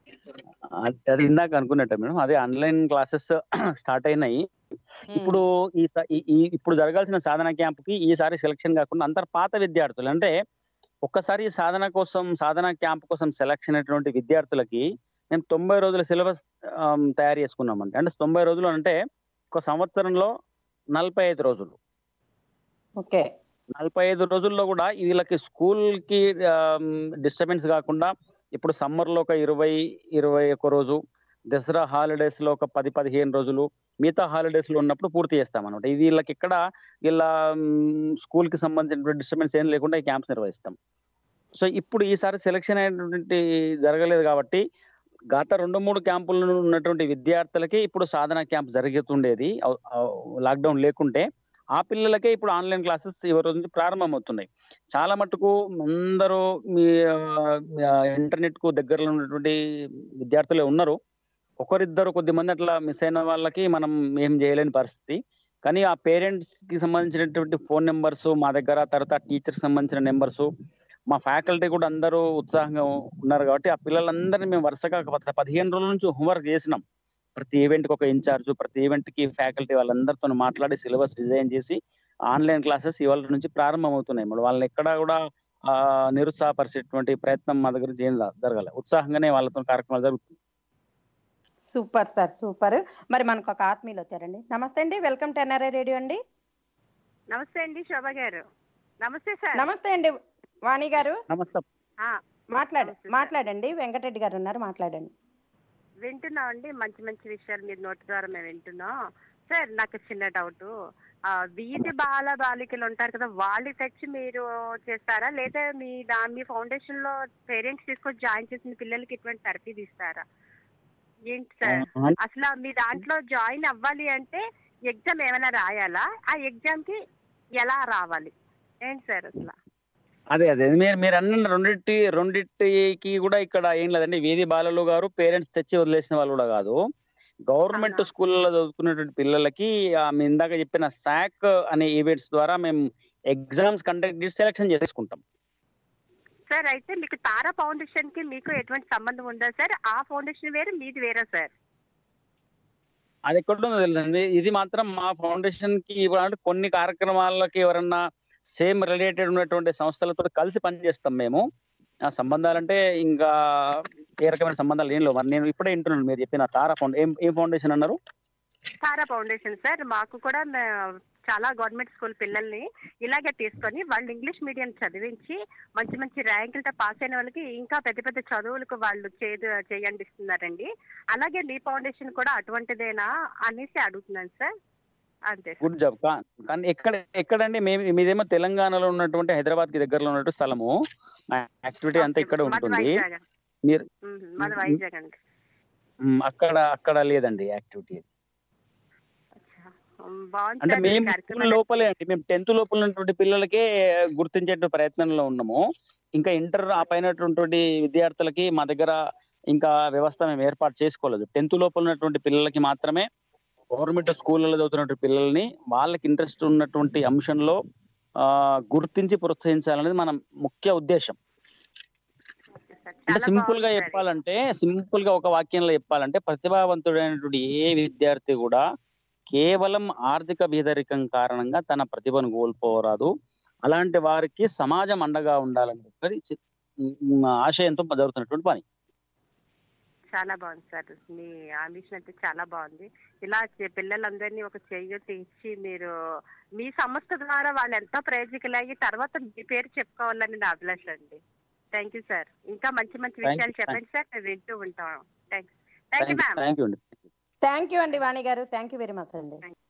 అది అది ఇందాక అనుకున్నట్టు మేడం అదే ఆన్లైన్ క్లాసెస్ స్టార్ట్ అయినాయి ఇప్పుడు ఈ స- ఈ- ఈ ఇప్పుడు జరగాల్సిన సాధన క్యాంప్ కి ఈసారి సెలక్షన్ కాకుండా అందరు పాత విద్యార్థులు అంటే ఒక్కసారి సాధన కోసం సాధన క్యాంప్ కోసం సెలక్షన్ అయినటువంటి విద్యార్థులకి మేము తొంభై రోజుల సిలబస్ తయారు చేసుకున్నామండి అంటే తొంభై రోజులు అంటే ఒక సంవత్సరంలో నలభై ఐదు రోజులు ఓకే నలభై ఐదు రోజుల్లో కూడా వీళ్ళకి స్కూల్ కి డిస్టర్బెన్స్ కాకుండా ఇప్పుడు సమ్మర్ లో ఒక ఇరవై ఇరవై ఒక రోజు దసరా హాలిడేస్ లో ఒక పది పదిహేను రోజులు మిగతా హాలిడేస్ లో ఉన్నప్పుడు పూర్తి చేస్తాం అనమాట ఇది వీళ్ళకి ఇక్కడ వీళ్ళ స్కూల్ కి సంబంధించిన డిస్టర్బెన్స్ ఏం లేకుండా ఈ క్యాంప్స్ నిర్వహిస్తాం సో ఇప్పుడు ఈసారి సెలక్షన్ అయినటువంటి జరగలేదు కాబట్టి గత రెండు మూడు క్యాంపుల్లో ఉన్నటువంటి విద్యార్థులకి ఇప్పుడు సాధన క్యాంప్ జరుగుతుండేది లాక్డౌన్ లేకుంటే ఆ పిల్లలకే ఇప్పుడు ఆన్లైన్ క్లాసెస్ ఈ రోజు నుంచి ప్రారంభమవుతున్నాయి చాలా మటుకు అందరూ మీ ఇంటర్నెట్ కు దగ్గరలో ఉన్నటువంటి విద్యార్థులే ఉన్నారు ఒకరిద్దరు కొద్ది మంది అట్లా మిస్ అయిన వాళ్ళకి మనం ఏం చేయలేని పరిస్థితి కానీ ఆ పేరెంట్స్ కి సంబంధించినటువంటి ఫోన్ నెంబర్స్ మా దగ్గర తర్వాత టీచర్స్ సంబంధించిన నెంబర్స్ మా ఫ్యాకల్టీ కూడా అందరూ ఉత్సాహంగా ఉన్నారు కాబట్టి ఆ పిల్లలందరినీ మేము వరుసగా ఒక పద- పదిహేను రోజుల నుంచి హోంవర్క్ చేసినాం ప్రతి ఈవెంట్ కి ఒక ఇన్ఛార్జ్ ప్రతి ఈవెంట్ కి ఫ్యాకల్టీ వాళ్ళందరితో మాట్లాడి సిలబస్ డిజైన్ చేసి ఆన్లైన్ క్లాసెస్ ఇవాళ నుంచి ప్రారంభం అవుతున్నాయి మరి వాళ్ళని ఎక్కడా కూడా ఆ, నిరుత్సాహపరిచేటువంటి ప్రయత్నం మా దగ్గర చేయం జరగాలి ఉత్సాహంగానే వాళ్ళతో కార్యక్రమాలు జరుగుతుంది సూపర్ సార్ సూపర్ మరి మనకు ఒక ఆత్మీయులు వచ్చారండి నమస్తే అండి వెల్కమ్ టు ఎన్ఆర్ఐ రేడియో అండి నమస్తే అండి శోభ గారు నమస్తే సార్ నమస్తే అండి వాణి గారు నమస్తే ఆ, మాట్లాడ నమస్తే సార్. మాట్లాడండి వెంకటరెడ్డి గారు ఉన్నారు మాట్లాడండి వింటున్నాం అండి మంచి మంచి విషయాలు మీరు నోటి ద్వారా మేము వింటున్నాం సార్ నాకు చిన్న డౌట్ వీధి బాల బాలికలు ఉంటారు కదా వాళ్ళు తెచ్చి మీరు చేస్తారా లేదా మీ దా మీ ఫౌండేషన్ లో పేరెంట్స్ తీసుకొని జాయిన్ చేసిన పిల్లలకి ఇటువంటి థెరపీ తీస్తారా ఏంటి సార్ అసలు మీ దాంట్లో జాయిన్ అవ్వాలి అంటే ఎగ్జామ్ ఏమైనా రాయాలా ఆ ఎగ్జామ్ కి ఎలా రావాలి ఏంటి సార్ అసలు అదే అదే మీరు మీరు అన్న రెండింటి రెండింటికి కూడా ఇక్కడ ఏం లేదండి వీధి బాలలు గారు పేరెంట్స్ తెచ్చి వదిలేసిన వాళ్ళు కూడా కాదు గవర్నమెంట్ అవునా. స్కూల్లో చదువుకున్నటువంటి పిల్లలకి ఆ, మీ ఇందాక చెప్పిన సాక్ అనే ఈవెంట్స్ ద్వారా మేము ఎగ్జామ్స్ కండక్ట్ చేసి సెలక్షన్ చేసుకుంటాం సార్ అయితే మీకు తారా ఫౌండేషన్ కి మీకు ఎటువంటి సంబంధం ఉందా సార్ ఆ ఫౌండేషన్ వేరు మీది వేరే సార్ అది ఎక్కడుందో తెలుసండి ఇది మాత్రం మా ఫౌండేషన్ కి ఇవ్వాలంటే కొన్ని కార్యక్రమాలకి ఎవరన్నా సేమ్ రిలేటెడ్ ఉన్నటువంటి సంస్థలతో కలిసి పనిచేస్తాం మేము ఆ సంబంధాలంటే ఇంకా ఏ రకమైన సంబంధాలు ఏం లేవు మరి నేను ఇప్పుడే వింటున్నాను మీరు చెప్పిన తారా ఫౌండ్ ఏం ఏం ఫౌండేషన్ అన్నారు తారా ఫౌండేషన్ సార్ మాకు కూడా మే- చాలా గవర్నమెంట్ స్కూల్ పిల్లల్ని ఇలాగే తీసుకొని వాళ్ళు ఇంగ్లీష్ మీడియం చదివించి మంచి మంచి ర్యాంకులతో పాస్ అయిన వాళ్ళకి ఇంకా పెద్ద పెద్ద చదువులకు వాళ్ళు చేదు చేయండిస్తున్నారండి అలాగే మీ ఫౌండేషన్ కూడా అటువంటిదేనా అనేసి అడుగుతున్నాను సార్ అంతే సార్ గుడ్ జాబ్ కానీ ఎక్కడ ఎక్కడండి మేము మీదేమో తెలంగాణలో ఉన్నటువంటి హైదరాబాద్ కి దగ్గరలో ఉన్నటువంటి స్థలము మా యాక్టివిటీ అంతా ఇక్కడ మాది ఉంటుంది వైజాగ్ మీరు ఉమ్, మాది వైజాగ్ అండి మ్, అక్కడ అక్కడ లేదండి యాక్టివిటీ అచ్చా. ఉమ్, బాగుంది అంటే సార్ మీ మేము కార్యక్రమం. స్కూల్ లోపలే అండి మేము టెన్త్ లోపల ఉన్నటువంటి పిల్లలకే గుర్తించే ప్రయత్నంలో ఉన్నాము ఇంకా ఇంటర్ ఆ పైనటువంటి విద్యార్థులకి మా దగ్గర ఇంకా వ్యవస్థ మేము ఏర్పాటు చేసుకోలేదు టెన్త్ లోపల ఉన్నటువంటి పిల్లలకి మాత్రమే గవర్నమెంట్ స్కూళ్ళలో చదువుతున్నటువంటి పిల్లల్ని వాళ్ళకి ఇంట్రెస్ట్ ఉన్నటువంటి అంశంలో ఆ గుర్తించి ప్రోత్సహించాలనేది మన ముఖ్య ఉద్దేశం ఓకే సార్. అంటే చాలా సింపుల్ గా బాగుంది సార్. చెప్పాలంటే సింపుల్ గా ఒక వాక్యంలో చెప్పాలంటే ప్రతిభావంతుడైనటువంటి ఏ విద్యార్థి కూడా కేవలం ఆర్థిక బీదరికం కారణంగా తన ప్రతిభను కోల్పోరాదు అలాంటి వారికి సమాజం అండగా ఉండాలని చెప్పి చి- ఉమ్, ఆశయంతో జరుగుతున్నటువంటి పని చాలా బాగుంది సార్ మీ ఆంబిషన్ అయితే చాలా బాగుంది ఇలా చే- పిల్లలందరినీ ఒక చెయ్యి ఇచ్చి మీరు మీ సంస్థ ద్వారా వాళ్ళు ఎంతో ప్రయోజకులయ్యి తర్వాత మీ పేరు చెప్పుకోవాలని నా అభిలాష అండి థ్యాంక్ యూ సార్ ఇంకా మంచి మంచి Thank you, విషయాలు చెప్పండి సార్ మేము వింటూ ఉంటాం thanks thank you ma'am thank you అండి థ్యాంక్ యూ అండి Vani garu thank you very much అండి Thank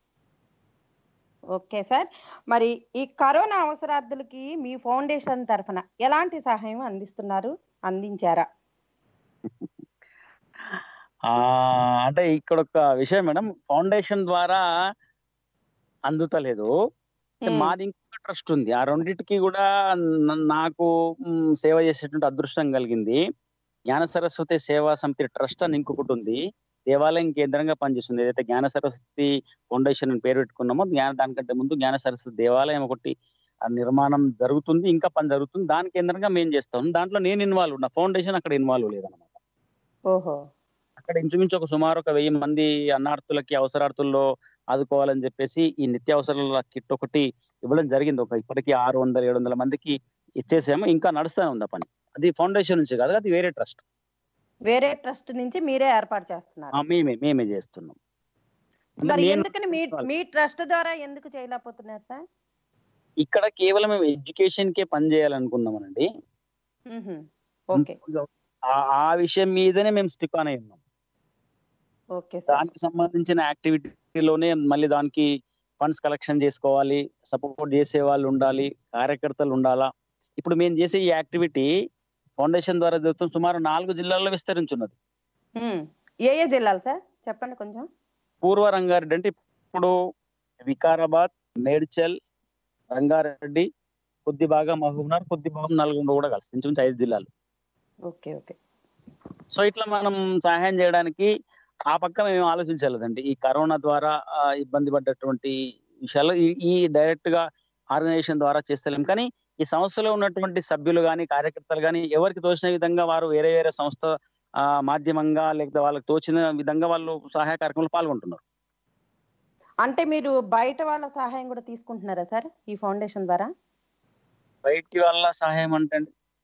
ఓకే సార్ మరి ఈ కరోనా అవసరార్థులకి మీ ఫౌండేషన్ తరఫున ఎలాంటి సహాయం అందిస్తున్నారు అందించారా ఆ అంటే ఇక్కడ ఒక విషయం మేడం ఫౌండేషన్ ద్వారా అందుతలేదు అంటే Hmm. మాది ఇంకొక ట్రస్ట్ ఉంది ఆ రెండింటికి కూడా న- నాకు మ్, సేవ చేసేటువంటి అదృష్టం కలిగింది జ్ఞాన సరస్వతి సేవా సమితి ట్రస్ట్ అని ఇంకొకటి ఉంది దేవాలయం కేంద్రంగా పనిచేస్తుంది ఏదైతే జ్ఞాన సరస్వతి ఫౌండేషన్ అని పేరు పెట్టుకున్నామో జ్ఞాన దానికంటే ముందు జ్ఞాన సరస్వతి దేవాలయం ఒకటి ఆ నిర్మాణం జరుగుతుంది ఇంకా పని జరుగుతుంది దాని కేంద్రంగా మేము చేస్తాం దాంట్లో నేను ఇన్వాల్వ్ ఉన్నా ఫౌండేషన్ అక్కడ ఇన్వాల్వ్ లేదన్నమాట ఓహో అక్కడ ఇంచుమించు ఒక సుమారు ఒక వెయ్యి మంది అన్నార్థులకి అవసరార్థుల్లో ఆదుకోవాలని చెప్పేసి ఈ నిత్యావసరాల కిట్ ఒకటి ఇవ్వడం జరిగింది ఒక ఇప్పటికి ఆరు వందల ఏడు వందల మందికి ఇచ్చేసాము ఇంకా నడుస్తూనే ఉంది ఆ పని అది ఫౌండేషన్ నుంచి కాదు అది వేరే ట్రస్ట్ వేరే ట్రస్ట్ నుంచి మీరే ఏర్పాటు చేస్తున్నారు మేమే మేమే చేస్తున్నాం అంటే మరి నేను ఎందుకని మీ మీ ట్రస్ట్ ద్వారా ఎందుకు చేయలేకపోతున్నారు సార్ ఇక్కడ కేవలం మేము ఎడ్యుకేషన్ కే పని చేయాలనుకున్నామనండి మ్మ్హ. ఓకే ఆ- ఆ విషయం మీదనే మేము స్టిక్ ఆన్ అయి ఉన్నాం ఓకే సార్ దానికి సంబంధించిన యాక్టివిటీలోనే మళ్ళీ దానికి ఫండ్స్ కలెక్షన్ చేసుకోవాలి సపోర్ట్ చేసే వాళ్ళు ఉండాలి కార్యకర్తలు ఉండాలా ఇప్పుడు మేము చేసే ఈ యాక్టివిటీ ఫౌండేషన్ ద్వారా జరుగుతున్న సుమారు నాలుగు జిల్లాల్లో విస్తరించున్నది మ్మ్. ఏ ఏ జిల్లాలు సార్ చెప్పండి కొంచెం పూర్వ రంగారెడ్డి అంటే ఇప్పుడు వికారాబాద్ మేడ్చల్ రంగారెడ్డి కొద్ది భాగం మహబూబ్నగర్ కొద్ది భాగం నల్గొండ కూడా కలిసి ఇంచుమించు ఐదు జిల్లాలు ఓకే ఓకే సో ఇట్లా మనం సహాయం చేయడానికి ఆ పక్క మేము ఆలోచించలేదండి ఈ కరోనా ద్వారా ఆ, ఇబ్బంది పడ్డటువంటి విషయాలు ఈ- ఈ డైరెక్ట్ గా ఆర్గనైజేషన్ ద్వారా చేస్తలేం కానీ ఈ సంస్థలో ఉన్నటువంటి సభ్యులు కానీ కార్యకర్తలు కానీ ఎవరికి తోచిన విధంగా వారు వేరే వేరే సంస్థ ఆ, మాధ్యమంగా లేకపోతే వాళ్ళకి తోచిన విధంగా వాళ్ళు సహాయ కార్యక్రమంలో పాల్గొంటున్నారు అంటే మీరు బయట వాళ్ళ సహాయం కూడా తీసుకుంటున్నారా సార్ ఈ ఫౌండేషన్ ద్వారా బయటి వాళ్ళ సహాయం అంటే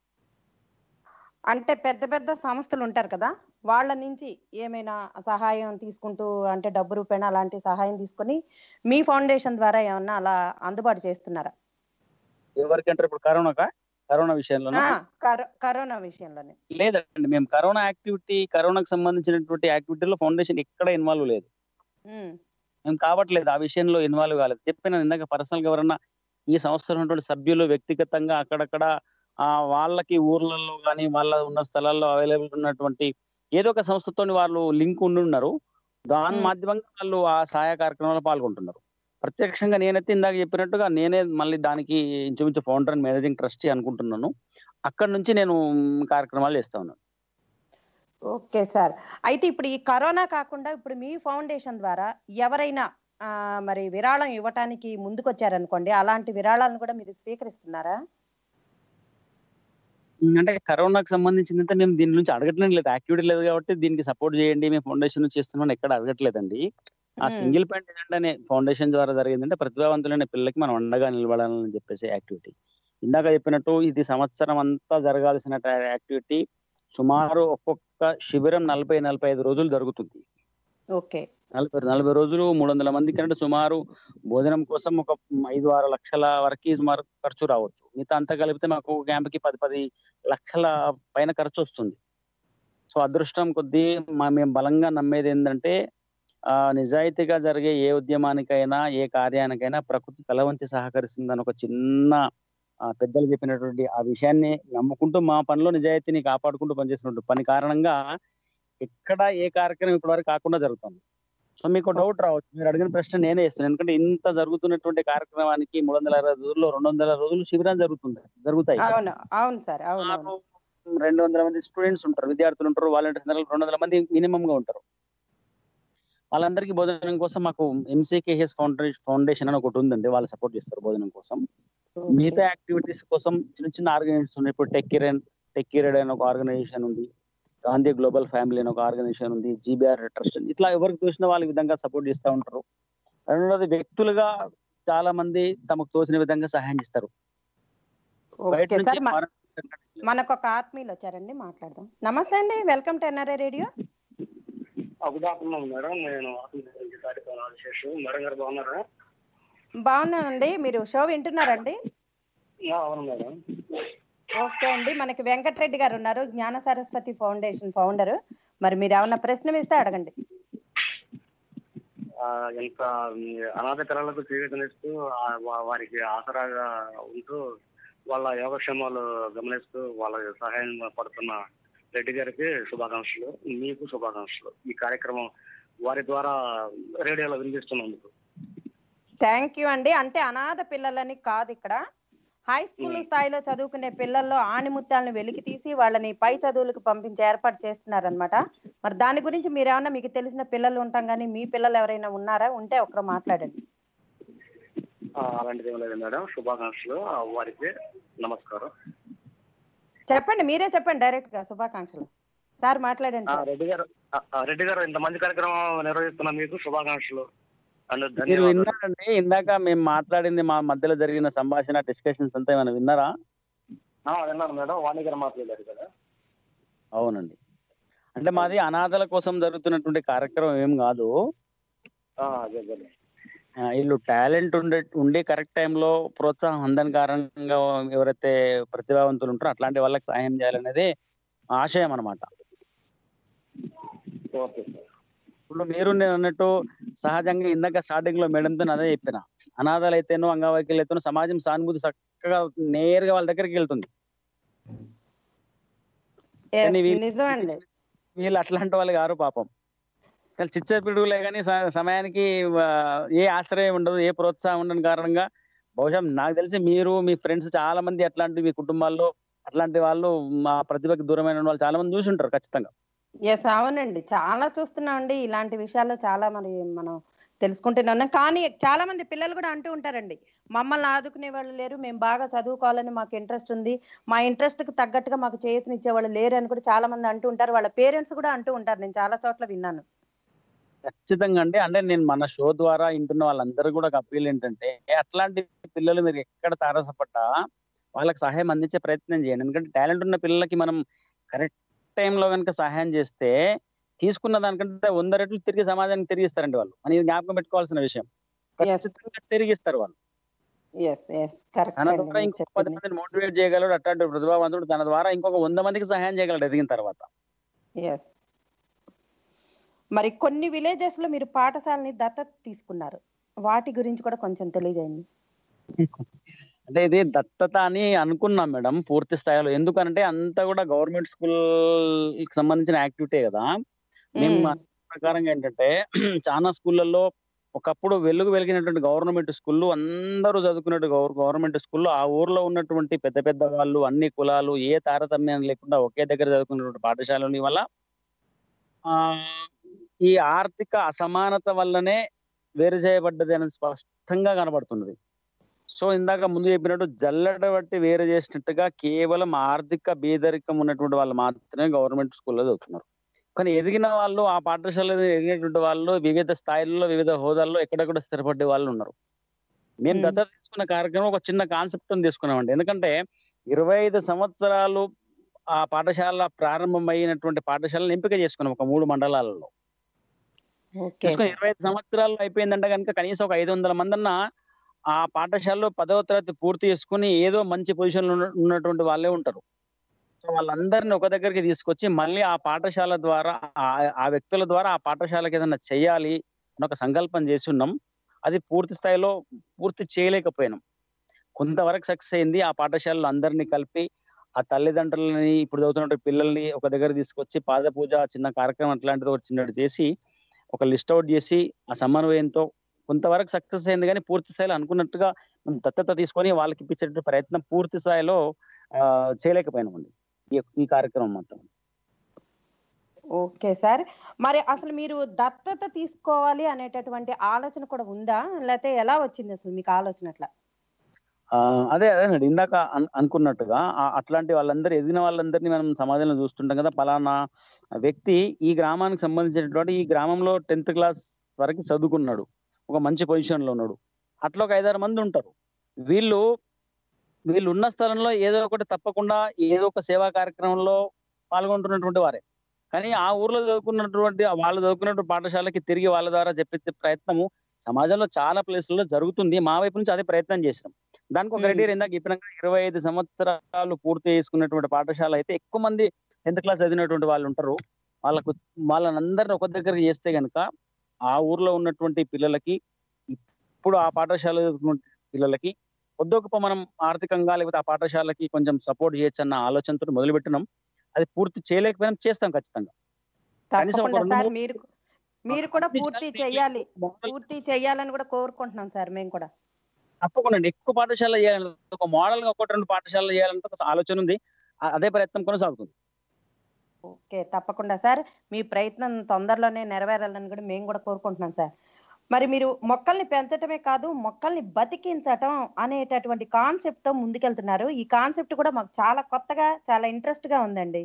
అంటే పెద్ద పెద్ద సంస్థలు ఉంటారు కదా వాళ్ళ నుంచి ఏమైనా సహాయం తీసుకుంటూ అంటే డబ్బు రూపాయన అలాంటి సహాయం తీసుకొని మీ ఫౌండేషన్ ద్వారా ఏమన్నా అలా అందుబాటు చేస్తున్నారా ఎవరికంటారు ఇప్పుడు కరోనాకా కరోనా విషయంలో ఆ, కరో- కరోనా విషయంలోనే లేదండి మేము కరోనా యాక్టివిటీ కరోనాకు సంబంధించినటువంటి యాక్టివిటీలో ఫౌండేషన్ ఎక్కడ ఇన్వాల్వ్ లేదు ఉమ్, మేము కావట్లేదు ఆ విషయంలో ఇన్వాల్వ్ కాలేదు చెప్పిన ఇందాక పర్సనల్ గా ఎవరన్నా ఈ సంస్థలో ఉన్నటువంటి సభ్యులు వ్యక్తిగతంగా అక్కడక్కడ ఆ వాళ్ళకి ఊర్లలో కానీ వాళ్ళ ఉన్న స్థలాల్లో అవైలబుల్ ఉన్నటువంటి ఏదో ఒక సంస్థతో వాళ్ళు లింక్ ఉండి ఉన్నారు దాని Hmm. మాధ్యమంగా వాళ్ళు ఆ సహాయ కార్యక్రమంలో పాల్గొంటున్నారు ప్రత్యక్షంగా నేనైతే ఇందాక చెప్పినట్టుగా నేనే మళ్ళీ దానికి ఇంచుమించు ఫౌండర్ అండ్ మేనేజింగ్ ట్రస్టీ అనుకుంటున్నాను అక్కడ నుంచి నేను మ్, కార్యక్రమాలు చేస్తా ఉన్నాను ఓకే సార్ అయితే ఇప్పుడు ఈ కరోనా కాకుండా ఇప్పుడు మీ ఫౌండేషన్ ద్వారా ఎవరైనా ఆ, మరి విరాళం ఇవ్వటానికి ముందుకొచ్చారనుకోండి అలాంటి విరాళాలను కూడా మీరు స్వీకరిస్తున్నారా ఉమ్, అంటే కరోనాకు సంబంధించిందంటే మేము దీని నుంచి అడగట్లేదు లేదు యాక్టివిటీ లేదు కాబట్టి దీనికి సపోర్ట్ చేయండి మేము ఫౌండేషన్ నుంచి చేస్తున్నాం ఎక్కడ అడగట్లేదండి ఆ ఉమ్, సింగిల్ పాయింట్ ఏంటంటే ఫౌండేషన్ ద్వారా జరిగిందంటే ప్రతిభావంతులైన పిల్లలకి మనం అండగా నిలబడాలని చెప్పేసి యాక్టివిటీ ఇందాక చెప్పినట్టు ఇది సంవత్సరం అంతా జరగాల్సిన యాక్టివిటీ సుమారు ఒక్కొక్క శిబిరం నలభై నలభై ఐదు రోజులు జరుగుతుంది ఓకే నలభై నలభై రోజులు మూడు వందల మంది కంటే సుమారు భోజనం కోసం ఒక ఐదు ఆరు లక్షల వరకు సుమారు ఖర్చు రావచ్చు మిగతా అంతా కలిపితే మాకు క్యాంప్కి పది పది లక్షల పైన ఖర్చు వస్తుంది సో అదృష్టం కొద్దీ మా మేము బలంగా నమ్మేది ఏంటంటే ఆ నిజాయితీగా జరిగే ఏ ఉద్యమానికైనా ఏ కార్యానికైనా ప్రకృతి తల వంచి సహకరిస్తుందని ఒక చిన్న ఆ, పెద్దలు చెప్పినటువంటి ఆ విషయాన్ని నమ్ముకుంటూ మా పనిలో నిజాయితీని కాపాడుకుంటూ పనిచేసినటువంటి పని కారణంగా ఎక్కడ ఏ కార్యక్రమం ఇప్పటివరకు కాకుండా జరుగుతుంది సో మీకు డౌట్ రావచ్చు మీరు అడిగిన ప్రశ్న నేనే ఇస్తాను ఎందుకంటే ఇంత జరుగుతున్నటువంటి కార్యక్రమానికి మూడు వందల అరవై రోజుల్లో రెండు వందల రోజులు శిబిరాలు జరుగుతుంది జరుగుతాయి అవును అవును సార్ అవును అవును సుమారు రెండు వందల మంది స్టూడెంట్స్ ఉంటారు విద్యార్థులు ఉంటారు వాలంటీర్స్ రెండు వందల మంది మినిమం గా ఉంటారు వాళ్ళందరికీ భోజనం కోసం మాకు ఎంసీకేహెచ్ ఫౌండేషన్ ఫౌండేషన్ అని ఒకటి ఉందండి వాళ్ళు సపోర్ట్ చేస్తారు భోజనం కోసం ఓకే. మిగతా యాక్టివిటీస్ కోసం చిన్న చిన్న ఆర్గనైజేషన్ ఉన్నాయి ఇప్పుడు టెక్కిరెన్ టెక్కిరెడ్ అని ఒక ఆర్గనైజేషన్ ఉంది గాంధీ గ్లోబల్ ఫ్యామిలీ అని ఒక ఆర్గనైజేషన్ ఉంది జీబీఆర్ ట్రస్ట్ ఇట్లా ఎవరికి చూసినా వాళ్ళ విధంగా సపోర్ట్ చేస్తూ ఉంటారు రెండోది వ్యక్తులుగా చాలా మంది తమకు తోచిన విధంగా సహాయం చేస్తారు బయట ఓకే నుంచి సార్ మ- foreign- మనకు ఒక ఆత్మీయులు వచ్చారండి మాట్లాడదాం నమస్తే అండి welcome to NRI radio good afternoon madam నేను తాటితో రాజశేషు మేడం గారు బాగున్నారా బాగున్నానండి మీరు షో వింటున్నారండి ఆ, అవును మేడం ఓకే అండి మనకి వెంకటరెడ్డి గారు ఉన్నారు జ్ఞాన సరస్వతి ఫౌండేషన్ ఫౌండర్ మరి మీరు ఏమన్నా ప్రశ్న ఇస్తే అడగండి ఆ, ఎంత మీ అనాథ పిల్లలకు చేయూతనిస్తూ ఆ, వా- వారికి ఆసరాగా ఉంటూ వాళ్ళ యోగక్షేమాలు గమనిస్తూ వాళ్ళ సహాయం పడుతున్న రెడ్డి గారికి శుభాకాంక్షలు మీకు శుభాకాంక్షలు ఈ కార్యక్రమం వారి ద్వారా రేడియోలో వినిపిస్తున్నందుకు థ్యాంక్ యూ అండి అంటే అనాథ పిల్లలని కాదు ఇక్కడ హై స్కూల్ మ్మ్. స్థాయిలో చదువుకునే పిల్లల్లో ఆణిముత్యాలను వెలికి తీసి వాళ్ళని పై చదువులకు పంపించే ఏర్పాటు చేస్తున్నారనమాట మరి దాని గురించి మీరేమన్నా మీకు తెలిసిన పిల్లలు ఉంటాం కానీ మీ పిల్లలు ఎవరైనా ఉన్నారా ఉంటే ఒకరు మాట్లాడండి ఆ, అలాంటిది ఏం లేదు మేడం శుభాకాంక్షలు ఆ, వారికి నమస్కారం చెప్పండి మీరే చెప్పండి డైరెక్ట్ గా శుభాకాంక్షలు సార్ మాట్లాడండి ఆ, సార్. రెడ్డి గారు ఆ, ఆ, రెడ్డి గారు ఇంత మంచి కార్యక్రమం నిర్వహిస్తున్న మీకు శుభాకాంక్షలు అండ్ మీరు ధన్యవాదాలు విన్నారండి ఇందాక మేము మాట్లాడింది మా మధ్యలో జరిగిన సంభాషణ డిస్కషన్స్ అంతా ఏమైనా విన్నారా ఆ, విన్నాను మేడం వాణి గారు మాట్లాడారు కదా అవునండి అంటే మాది అనాథల కోసం జరుగుతున్నటువంటి కార్యక్రమం ఏం కాదు ఆ, అదే అదే ఆ, వీళ్ళు టాలెంట్ ఉండే ఉండి కరెక్ట్ టైంలో ప్రోత్సాహం అందని కారణంగా ఎవరైతే ప్రతిభావంతులు ఉంటారో అట్లాంటి వాళ్ళకి సాయం చేయాలనేది ఆశయం అన్నమాట ఓకే సార్ ఇప్పుడు మీరు నేను అన్నట్టు సహజంగా ఇందాక స్టార్టింగ్ లో మేడంతో అదే చెప్పిన అనాథాలు అయితేనో అంగవైకల్యం అయితేనో సమాజం సానుభూతి చక్కగా నేరుగా వాళ్ళ దగ్గరికి వెళ్తుంది Yes, కానీ వీళ్ళు- నిజమండి వీళ్ళు అట్లాంటి వాళ్ళు కారు పాపం కానీ చిచ్చ పిడుగులే కానీ స- సమయానికి ఆ, ఏ ఆశ్రయం ఉండదు ఏ ప్రోత్సాహం ఉండని కారణంగా బహుశా నాకు తెలిసి మీరు మీ ఫ్రెండ్స్ చాలా మంది అట్లాంటి మీ కుటుంబాల్లో అట్లాంటి వాళ్ళు మా ప్రతిభకి దూరమైన వాళ్ళు చాలా మంది చూసి ఉంటారు ఖచ్చితంగా ఎస్ అవునండి చాలా చూస్తున్నామండి ఇలాంటి విషయాల్లో చాలా మరి మనం తెలుసుకుంటూనే ఉన్నాం కానీ చాలా మంది పిల్లలు కూడా అంటూ ఉంటారండి మమ్మల్ని ఆదుకునే వాళ్ళు లేరు మేము బాగా చదువుకోవాలని మాకు ఇంట్రెస్ట్ ఉంది మా ఇంట్రెస్ట్ కి తగ్గట్టుగా మాకు చేతినిచ్చే వాళ్ళు లేరు అని కూడా చాలా మంది అంటూ ఉంటారు వాళ్ళ పేరెంట్స్ కూడా అంటూ ఉంటారు నేను చాలా చోట్ల విన్నాను ఖచ్చితంగా అండి అంటే నేను మన షో ద్వారా వింటున్న వాళ్ళందరూ కూడా ఒక అప్పీల్ ఏంటంటే అట్లాంటి పిల్లలు మీరు ఎక్కడ తారసపడ్డా వాళ్ళకి సహాయం అందించే ప్రయత్నం చేయండి ఎందుకంటే టాలెంట్ ఉన్న పిల్లలకి మనం కరెక్ట్ టైంలో కనుక సహాయం చేస్తే తీసుకున్న దానికంటే వంద రెట్లు తిరిగి సమాజానికి తిరిగిస్తారండి వాళ్ళు అని ఇది జ్ఞాపకం పెట్టుకోవాల్సిన విషయం ఖచ్చితంగా తిరిగిస్తారు వాళ్ళు ఎస్ ఎస్ కరెక్ట్ తన ద్వారా ఇంకో పది మందిని మోటివేట్ చేయగలడు అట్లాంటి ప్రతిభావంతుడు తన ద్వారా ఇంకొక వంద మందికి సహాయం చేయగలడు ఎదిగిన తర్వాత ఎస్ మరి కొన్ని విలేజెస్ లో మీరు పాఠశాలని దత్తత తీసుకున్నారు వాటి గురించి కూడా కొంచెం తెలియజేయండి అంటే ఇది దత్తత అని అనుకున్నాం మేడం పూర్తి స్థాయిలో ఎందుకంటే అంతా కూడా గవర్నమెంట్ స్కూల్ కి సంబంధించిన యాక్టివిటీ కదా మేము మ్మ్. అనుకున్న ప్రకారంగా ఏంటంటే చాలా స్కూళ్ళల్లో ఒకప్పుడు వెలుగు వెలిగినటువంటి గవర్నమెంట్ స్కూళ్ళు అందరూ చదువుకున్నట్టు గవర్నమెంట్ స్కూల్లో ఆ ఊర్లో ఉన్నటువంటి పెద్ద పెద్ద వాళ్ళు అన్ని కులాలు ఏ తారతమ్యం లేకుండా ఒకే దగ్గర చదువుకున్నటువంటి పాఠశాలని వల్ల ఆ ఈ ఆర్థిక అసమానత వల్లనే వేరు చేయబడ్డది అనేది స్పష్టంగా కనబడుతున్నది సో ఇందాక ముందు చెప్పినట్టు జల్లెడ బట్టి వేరు చేసినట్టుగా కేవలం ఆర్థిక బేదరికం ఉన్నటువంటి వాళ్ళు మాత్రమే గవర్నమెంట్ స్కూల్లో చదువుతున్నారు కానీ ఎదిగిన వాళ్ళు ఆ పాఠశాలలో ఎదిగినటువంటి వాళ్ళు వివిధ స్థాయిల్లో వివిధ హోదాల్లో ఎక్కడెక్కడ స్థిరపడే వాళ్ళు ఉన్నారు మేము Hmm. దత్తత తీసుకున్న కార్యక్రమం ఒక చిన్న కాన్సెప్ట్ తీసుకున్నామండి ఎందుకంటే ఇరవై ఐదు సంవత్సరాలు ఆ పాఠశాల ప్రారంభమైనటువంటి పాఠశాలను ఎంపిక చేసుకున్నాం ఒక మూడు మండలాలలో ఓకే తీసుకుని ఇరవై ఐదు సంవత్సరాలు అయిపోయిందంటే కనుక కనీసం ఒక ఐదు వందల మంది అన్న ఆ పాఠశాలలో పదవ తరగతి పూర్తి చేసుకుని ఏదో మంచి పొజిషన్ లో ఉన్న- ఉన్నటువంటి వాళ్ళే ఉంటారు సో వాళ్ళందరిని ఒక దగ్గరికి తీసుకొచ్చి మళ్ళీ ఆ పాఠశాల ద్వారా ఆ- ఆ వ్యక్తుల ద్వారా ఆ పాఠశాలకి ఏదైనా చేయాలి అని ఒక సంకల్పం చేసి ఉన్నాం అది పూర్తి స్థాయిలో పూర్తి చేయలేకపోయినాం కొంతవరకు సక్సెస్ అయింది ఆ పాఠశాలలో అందరినీ కలిపి ఆ తల్లిదండ్రులని ఇప్పుడు చదువుతున్న పిల్లల్ని ఒక దగ్గర తీసుకొచ్చి పాద పూజ చిన్న కార్యక్రమం అట్లాంటిది ఒక చిన్నది చేసి ఒక లిస్ట్ అవుట్ చేసి ఆ సమన్వయంతో కొంతవరకు సక్సెస్ అయింది కానీ పూర్తి స్థాయిలో అనుకున్నట్టుగా మేము దత్తత తీసుకొని వాళ్ళకి ఇప్పించేట ప్రయత్నం పూర్తి స్థాయిలో ఆ, చేయలేకపోయినామండి ఈ ఈ కార్యక్రమం మొత్తం ఓకే సార్ మరి అసలు మీరు దత్తత తీసుకోవాలి అనేటటువంటి ఆలోచన కూడా ఉందా లేకపోతే ఎలా వచ్చింది అసలు మీకు ఆలోచన అట్లా ఆ, అదే అదేనండి ఇందాక అన్- అనుకున్నట్టుగా ఆ- అట్లాంటి వాళ్ళందరూ ఎదిగిన వాళ్ళందరినీ మనం సమాజంలో చూస్తుంటాం కదా పలానా వ్యక్తి ఈ గ్రామానికి సంబంధించినటువంటి ఈ గ్రామంలో టెన్త్ క్లాస్ వరకు చదువుకున్నాడు ఒక మంచి పొజిషన్ లో ఉన్నాడు అట్లా ఒక ఐదారు మంది ఉంటారు వీళ్ళు వీళ్ళు ఉన్న స్థలంలో ఏదో ఒకటి తప్పకుండా ఏదో ఒక సేవా కార్యక్రమంలో పాల్గొంటున్నటువంటి వారే కానీ ఆ ఊర్లో చదువుకున్నటువంటి వాళ్ళు చదువుకున్నటువంటి పాఠశాలకి తిరిగి వాళ్ళ ద్వారా చెప్పించే ప్రయత్నము సమాజంలో చాలా ప్లేసుల్లో జరుగుతుంది మా వైపు నుంచి అదే ప్రయత్నం చేసినాం దానికి ఒక మ్మ్. క్రైటీరియా ఇందాక చెప్పినాక ఇరవై ఐదు సంవత్సరాలు పూర్తి చేసుకున్నటువంటి పాఠశాల అయితే ఎక్కువ మంది టెన్త్ క్లాస్ చదివినటువంటి వాళ్ళు ఉంటారు వాళ్ళకు వాళ్ళనందరిని ఒక దగ్గరికి చేస్తే గనుక ఆ ఊర్లో ఉన్నటువంటి పిల్లలకి ఇప్పుడు ఆ పాఠశాల చదువుకున్న పిల్లలకి కొద్దిగొప్ప మనం ఆర్థికంగా లేకపోతే ఆ పాఠశాలకి కొంచెం సపోర్ట్ చేయొచ్చు అన్న ఆలోచనతో మొదలు పెట్టినాం అది పూర్తి చేయలేకపోయినా చేస్తాం ఖచ్చితంగా కనీసం ఒక తప్పకుండా రెండు సార్ మూడు- మీరు మీరు కూడా అన్ని పూర్తి విషయాలు చెయ్యాలి మొదలు- పూర్తి చెయ్యాలని కూడా కోరుకుంటున్నాం సార్ మేము కూడా తప్పకుండా అండి. ఎక్కువ పాఠశాల చేయాలి ఒక మోడల్ గా ఒకటి రెండు పాఠశాలలు చేయాలంటే ఒక ఆలోచన ఉంది ఆ- అదే ప్రయత్నం కొనసాగుతుంది ఓకే తప్పకుండా సార్ మీ ప్రయత్నం తొందరలోనే నెరవేరాలని కూడా మేము కూడా కోరుకుంటున్నాం సార్ మరి మీరు మొక్కల్ని పెంచటమే కాదు మొక్కల్ని బతికించటం అనేటటువంటి కాన్సెప్ట్ తో ముందుకెళ్తున్నారు ఈ కాన్సెప్ట్ కూడా మాకు చాలా కొత్తగా చాలా ఇంట్రెస్ట్ గా ఉందండి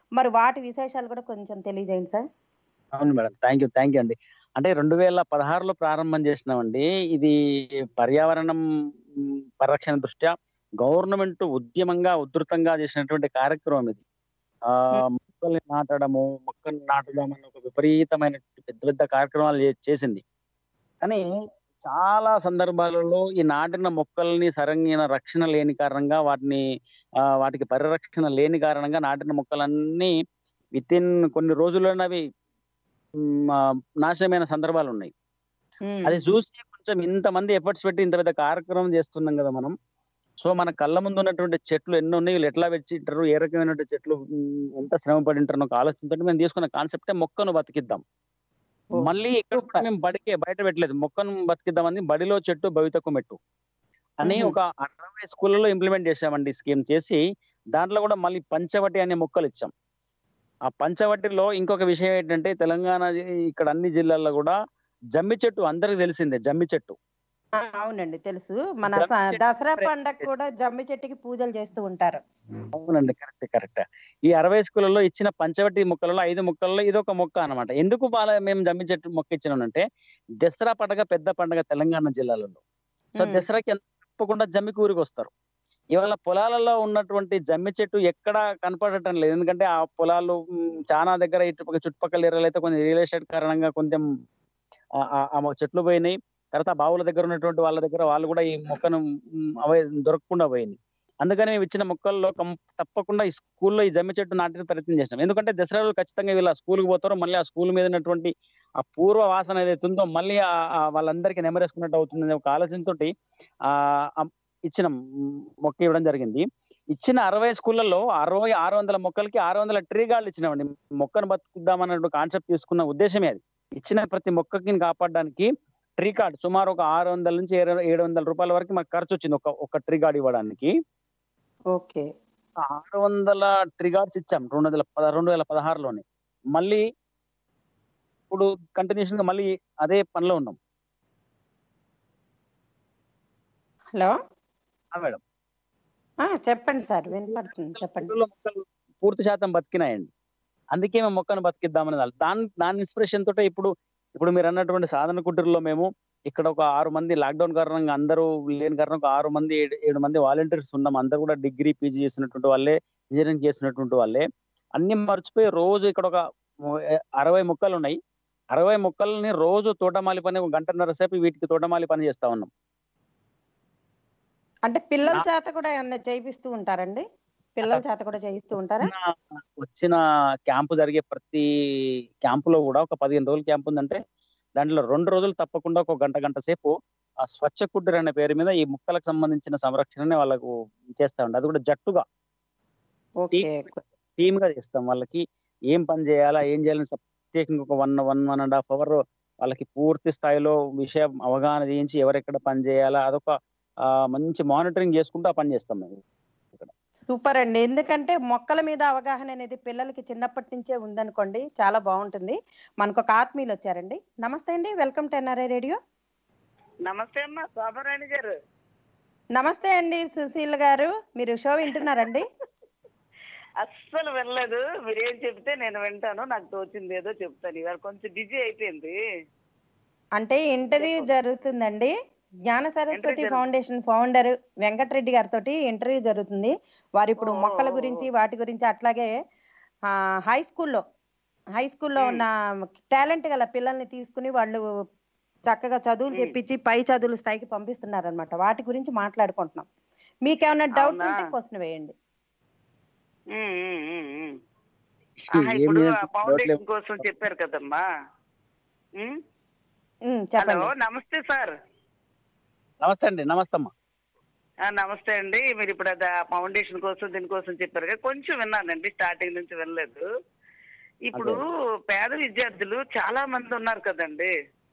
మరి వాటి విశేషాలు కూడా కొంచెం తెలియజేయండి సార్ అవును madam thank you thank you అండి అంటే రెండు వేల పదహారులో ప్రారంభం చేసినామండి ఇది పర్యావరణం మ్, పరిరక్షణ దృష్ట్యా గవర్నమెంట్ ఉద్యమంగా ఉధృతంగా చేసినటువంటి కార్యక్రమం ఇది ఆ మొక్కల్ని నాటడము మొక్కల్ని నాటడం అనే ఒక విపరీతమైన పెద్ద పెద్ద కార్యక్రమాలు చే- చేసింది కానీ చాలా సందర్భాలలో ఈ నాటిన మొక్కల్ని సరైన రక్షణ లేని కారణంగా వాటిని ఆ, వాటికి పరిరక్షణ లేని కారణంగా నాటిన మొక్కలన్నీ విత్ ఇన్ కొన్ని రోజుల్లోనే అవి మ్, ఆ, నాశనమైన సందర్భాలు ఉన్నాయి ఉమ్, అది చూసి కొంచెం ఇంతమంది ఎఫర్ట్స్ పెట్టి ఇంత పెద్ద కార్యక్రమం చేస్తున్నాం కదా మనం సో మన కళ్ళ ముందు ఉన్నటువంటి చెట్లు ఎన్ని ఉన్నాయి వీళ్ళు ఎట్లా పెంచింటారు ఏ రకమైన చెట్లు మ్, ఎంత శ్రమ పడి ఉంటారు ఒక ఆలోచనతో మేము తీసుకున్న కాన్సెప్టే మొక్కను బతికిద్దాం ఓ, మళ్ళీ ఇక్కడ కూడా సూపర్. మేము బడికే బయట పెట్టలేదు మొక్కను బతికిద్దామని బడిలో చెట్టు భవితకు మెట్టు అని మ్మ్. ఒక అరవై స్కూళ్ళలో ఇంప్లిమెంట్ చేసామండి స్కీమ్ చేసి దాంట్లో కూడా మళ్ళీ పంచవటి అనే మొక్కలు ఇచ్చాం ఆ పంచవటిలో ఇంకొక విషయం ఏంటంటే తెలంగాణ జి- ఇక్కడ అన్ని జిల్లాల్లో కూడా జమ్మి చెట్టు అందరికి తెలిసిందే జమ్మి చెట్టు ఆ, అవునండి తెలుసు మన జమ్మి స- చెట్టు దసరా ప్రే- పండగ కూడా జమ్మి చెట్టుకి పూజలు చేస్తూ ఉంటారు అవునండి కరెక్ట్ కరెక్ట్ ఈ అరవై స్కూళ్ళలో ఇచ్చిన పంచవటి మొక్కలలో ఐదు మొక్కలలో ఇది ఒక మొక్క అన్నమాట ఎందుకు బాల మేము జమ్మి చెట్టు మొక్క ఇచ్చినామంటే దసరా పండగ పెద్ద పండగ తెలంగాణ జిల్లాలలో సో మ్మ్. దసరాకి ఎంత తప్పకుండా జమ్మి కూరికి వస్తారు ఇవాళ పొలాలలో ఉన్నటువంటి జమ్మి చెట్టు ఎక్కడ కనపడటం లేదు ఎందుకంటే ఆ పొలాలు మ్, చాలా దగ్గర ఇటు చుట్టుపక్కల ఏరియాలో అయితే కొంచెం రియల్ ఎస్టేట్ కారణంగా కొంచెం ఆ- ఆ- ఆ చెట్లు పోయినాయి తర్వాత బావుల దగ్గర ఉన్నటువంటి వాళ్ళ దగ్గర వాళ్ళు కూడా ఈ మొక్కను మ్, అవే దొరకకుండా పోయింది అందుకని మేము ఇచ్చిన మొక్కల్లో కం- తప్పకుండా ఈ స్కూల్లో ఈ జమ్మి చెట్టు నాటిన ప్రయత్నం చేసినాం ఎందుకంటే దసరా రోజు ఖచ్చితంగా వీళ్ళు ఆ స్కూల్కి పోతారు మళ్ళీ ఆ స్కూల్ మీద ఉన్నటువంటి ఆ పూర్వ వాసన ఏదైతే ఉందో మళ్ళీ ఆ- ఆ వాళ్ళందరికీ నెమరేసుకున్నట్టు అవుతుందనే ఒక ఆలోచనతోటి ఆ ఆ ఇచ్చిన మొక్క ఇవ్వడం జరిగింది ఇచ్చిన అరవై స్కూళ్ళల్లో అరవై ఆరు వందల మొక్కలకి ఆరు వందల ట్రీ గార్డులు ఇచ్చినామండి మొక్కను బతుకుద్దామన్నట్టు కాన్సెప్ట్ తీసుకున్న ఉద్దేశమే అది ఇచ్చిన ప్రతి మొక్కకి కాపాడడానికి ట్రీ కార్డ్ సుమారు ఒక ఆరు వందల నుంచి ఏడు ఏడు వందల రూపాయల వరకు మాకు ఖర్చు వచ్చింది ఒక ఒక ట్రీ గార్డ్ ఇవ్వడానికి ఓకే ఆరు వందల ట్రీ గార్డ్స్ ఇచ్చాం రెండు వందల పద రెండు వేల పదహారులోనే మళ్ళీ ఇప్పుడు కంటిన్యూషన్ గా మళ్ళీ అదే పనిలో ఉన్నాం హలో ఆ మేడం ఆ, చెప్పండి సార్ వినపడుతుంది చెప్పండి స్కూల్లో మొక్కలు పూర్తి శాతం బతికినాయండి అందుకే మేము మొక్కను బతికిద్దామని వాళ్ళు దాని దాని ఇన్స్పిరేషన్ తోటే ఇప్పుడు ఇప్పుడు మీరు అన్నటువంటి సాధన కుటీరులో మేము ఇక్కడ ఒక ఆరు మంది లాక్డౌన్ కారణంగా అందరూ లేని కారణంగా ఒక ఆరు మంది ఏడు ఏడు మంది వాలంటీర్స్ ఉన్నాం అందరూ కూడా డిగ్రీ పీజీ చేసినటువంటి వాళ్ళే ఇంజనీరింగ్ చేసినటువంటి వాళ్ళే అన్ని మర్చిపోయి రోజు ఇక్కడ ఒక ము- అరవై మొక్కలు ఉన్నాయి అరవై మొక్కల్ని రోజు తోటమాలి పని ఒక గంటన్నర సేపు వీటికి తోటమాలి పని చేస్తా ఉన్నాం అంటే పిల్లల నా- చేత కూడా ఏమన్నా చేయిస్తూ ఉంటారండి పిల్లల చేత కూడా చేయిస్తూ ఉంటారా వచ్చిన- వచ్చిన క్యాంపు జరిగే ప్రతి క్యాంపులో కూడా ఒక పదిహేను రోజుల క్యాంప్ ఉందంటే దాంట్లో రెండు రోజులు తప్పకుండా ఒక గంట గంట సేపు ఆ స్వచ్ఛ కుడ్డర్ అనే పేరు మీద ఈ మొక్కలకు సంబంధించిన సంరక్షణని వాళ్ళకు చేస్తా ఉండే అది కూడా జట్టుగా ఓకే టీమ్ గా చేస్తాం వాళ్ళకి ఏం పని చేయాలా ఏం చేయాలని ప్రత్యేకంగా ఒక one one one and half hour వాళ్ళకి పూర్తి స్థాయిలో విషయం అవగాహన చేయించి ఎవరెక్కడ పని చేయాలా అదొక ఆ, మంచి మానిటరింగ్ చేసుకుంటూ ఆ పని చేస్తాం మేము సూపర్ అండి ఎందుకంటే మొక్కల మీద అవగాహన అనేది పిల్లలకి చిన్నప్పటి నుంచే ఉందనుకోండి చాలా బాగుంటుంది మనకు ఒక ఆత్మీయులు వచ్చారండి నమస్తే అండి వెల్కమ్ టు ఎన్ఆర్ఐ రేడియో నమస్తే అమ్మా శోభారాణి గారు నమస్తే అండి సుశీల్ గారు మీరు షో వింటున్నారండి అస్సలు వెళ్ళలేదు మీరేం చెప్తే నేను వింటాను నాకు తోచింది ఏదో చెప్తాను ఇవాళ కొంచెం బిజీ అయిపోయింది అంటే ఇంటర్వ్యూ జరుగుతుందండి జ్ఞాన సరస్వతి జరుగుతుంది. ఫౌండేషన్ ఫౌండర్ వెంకటరెడ్డి గారితో ఇంటర్వ్యూ జరుగుతుంది వారు ఇప్పుడు ఓ, మొక్కల ఓ, గురించి ఓ. వాటి గురించి అట్లాగే ఆ, హై స్కూల్లో హై స్కూల్లో మ్. ఉన్న టాలెంట్ గల పిల్లల్ని తీసుకుని వాళ్ళు చక్కగా చదువులు మ్. చెప్పించి పై చదువుల స్థాయికి పంపిస్తున్నారు అనమాట వాటి గురించి మాట్లాడుకుంటున్నాం మీకేమైనా డౌట్ అవునా? ఉంటే క్వశ్చన్ వేయండి ఉమ్, ఉమ్, ఉమ్, ఉమ్. ఆహా, ఇప్పుడు ఏమి ఆ ఫౌండేషన్ కోసం చెప్పారు కదమ్మా ఉమ్? మ్, హలో చెప్పండి నమస్తే సార్ నమస్తే అండి నమస్తే అమ్మా ఆ, నమస్తే అండి మీరు ఇప్పుడు అది ఆ ఫౌండేషన్ కోసం దీనికోసం చెప్పారు కదా కొంచెం విన్నానండి స్టార్టింగ్ నుంచి వినలేదు ఇప్పుడు పేద విద్యార్థులు చాలా మంది ఉన్నారు కదండి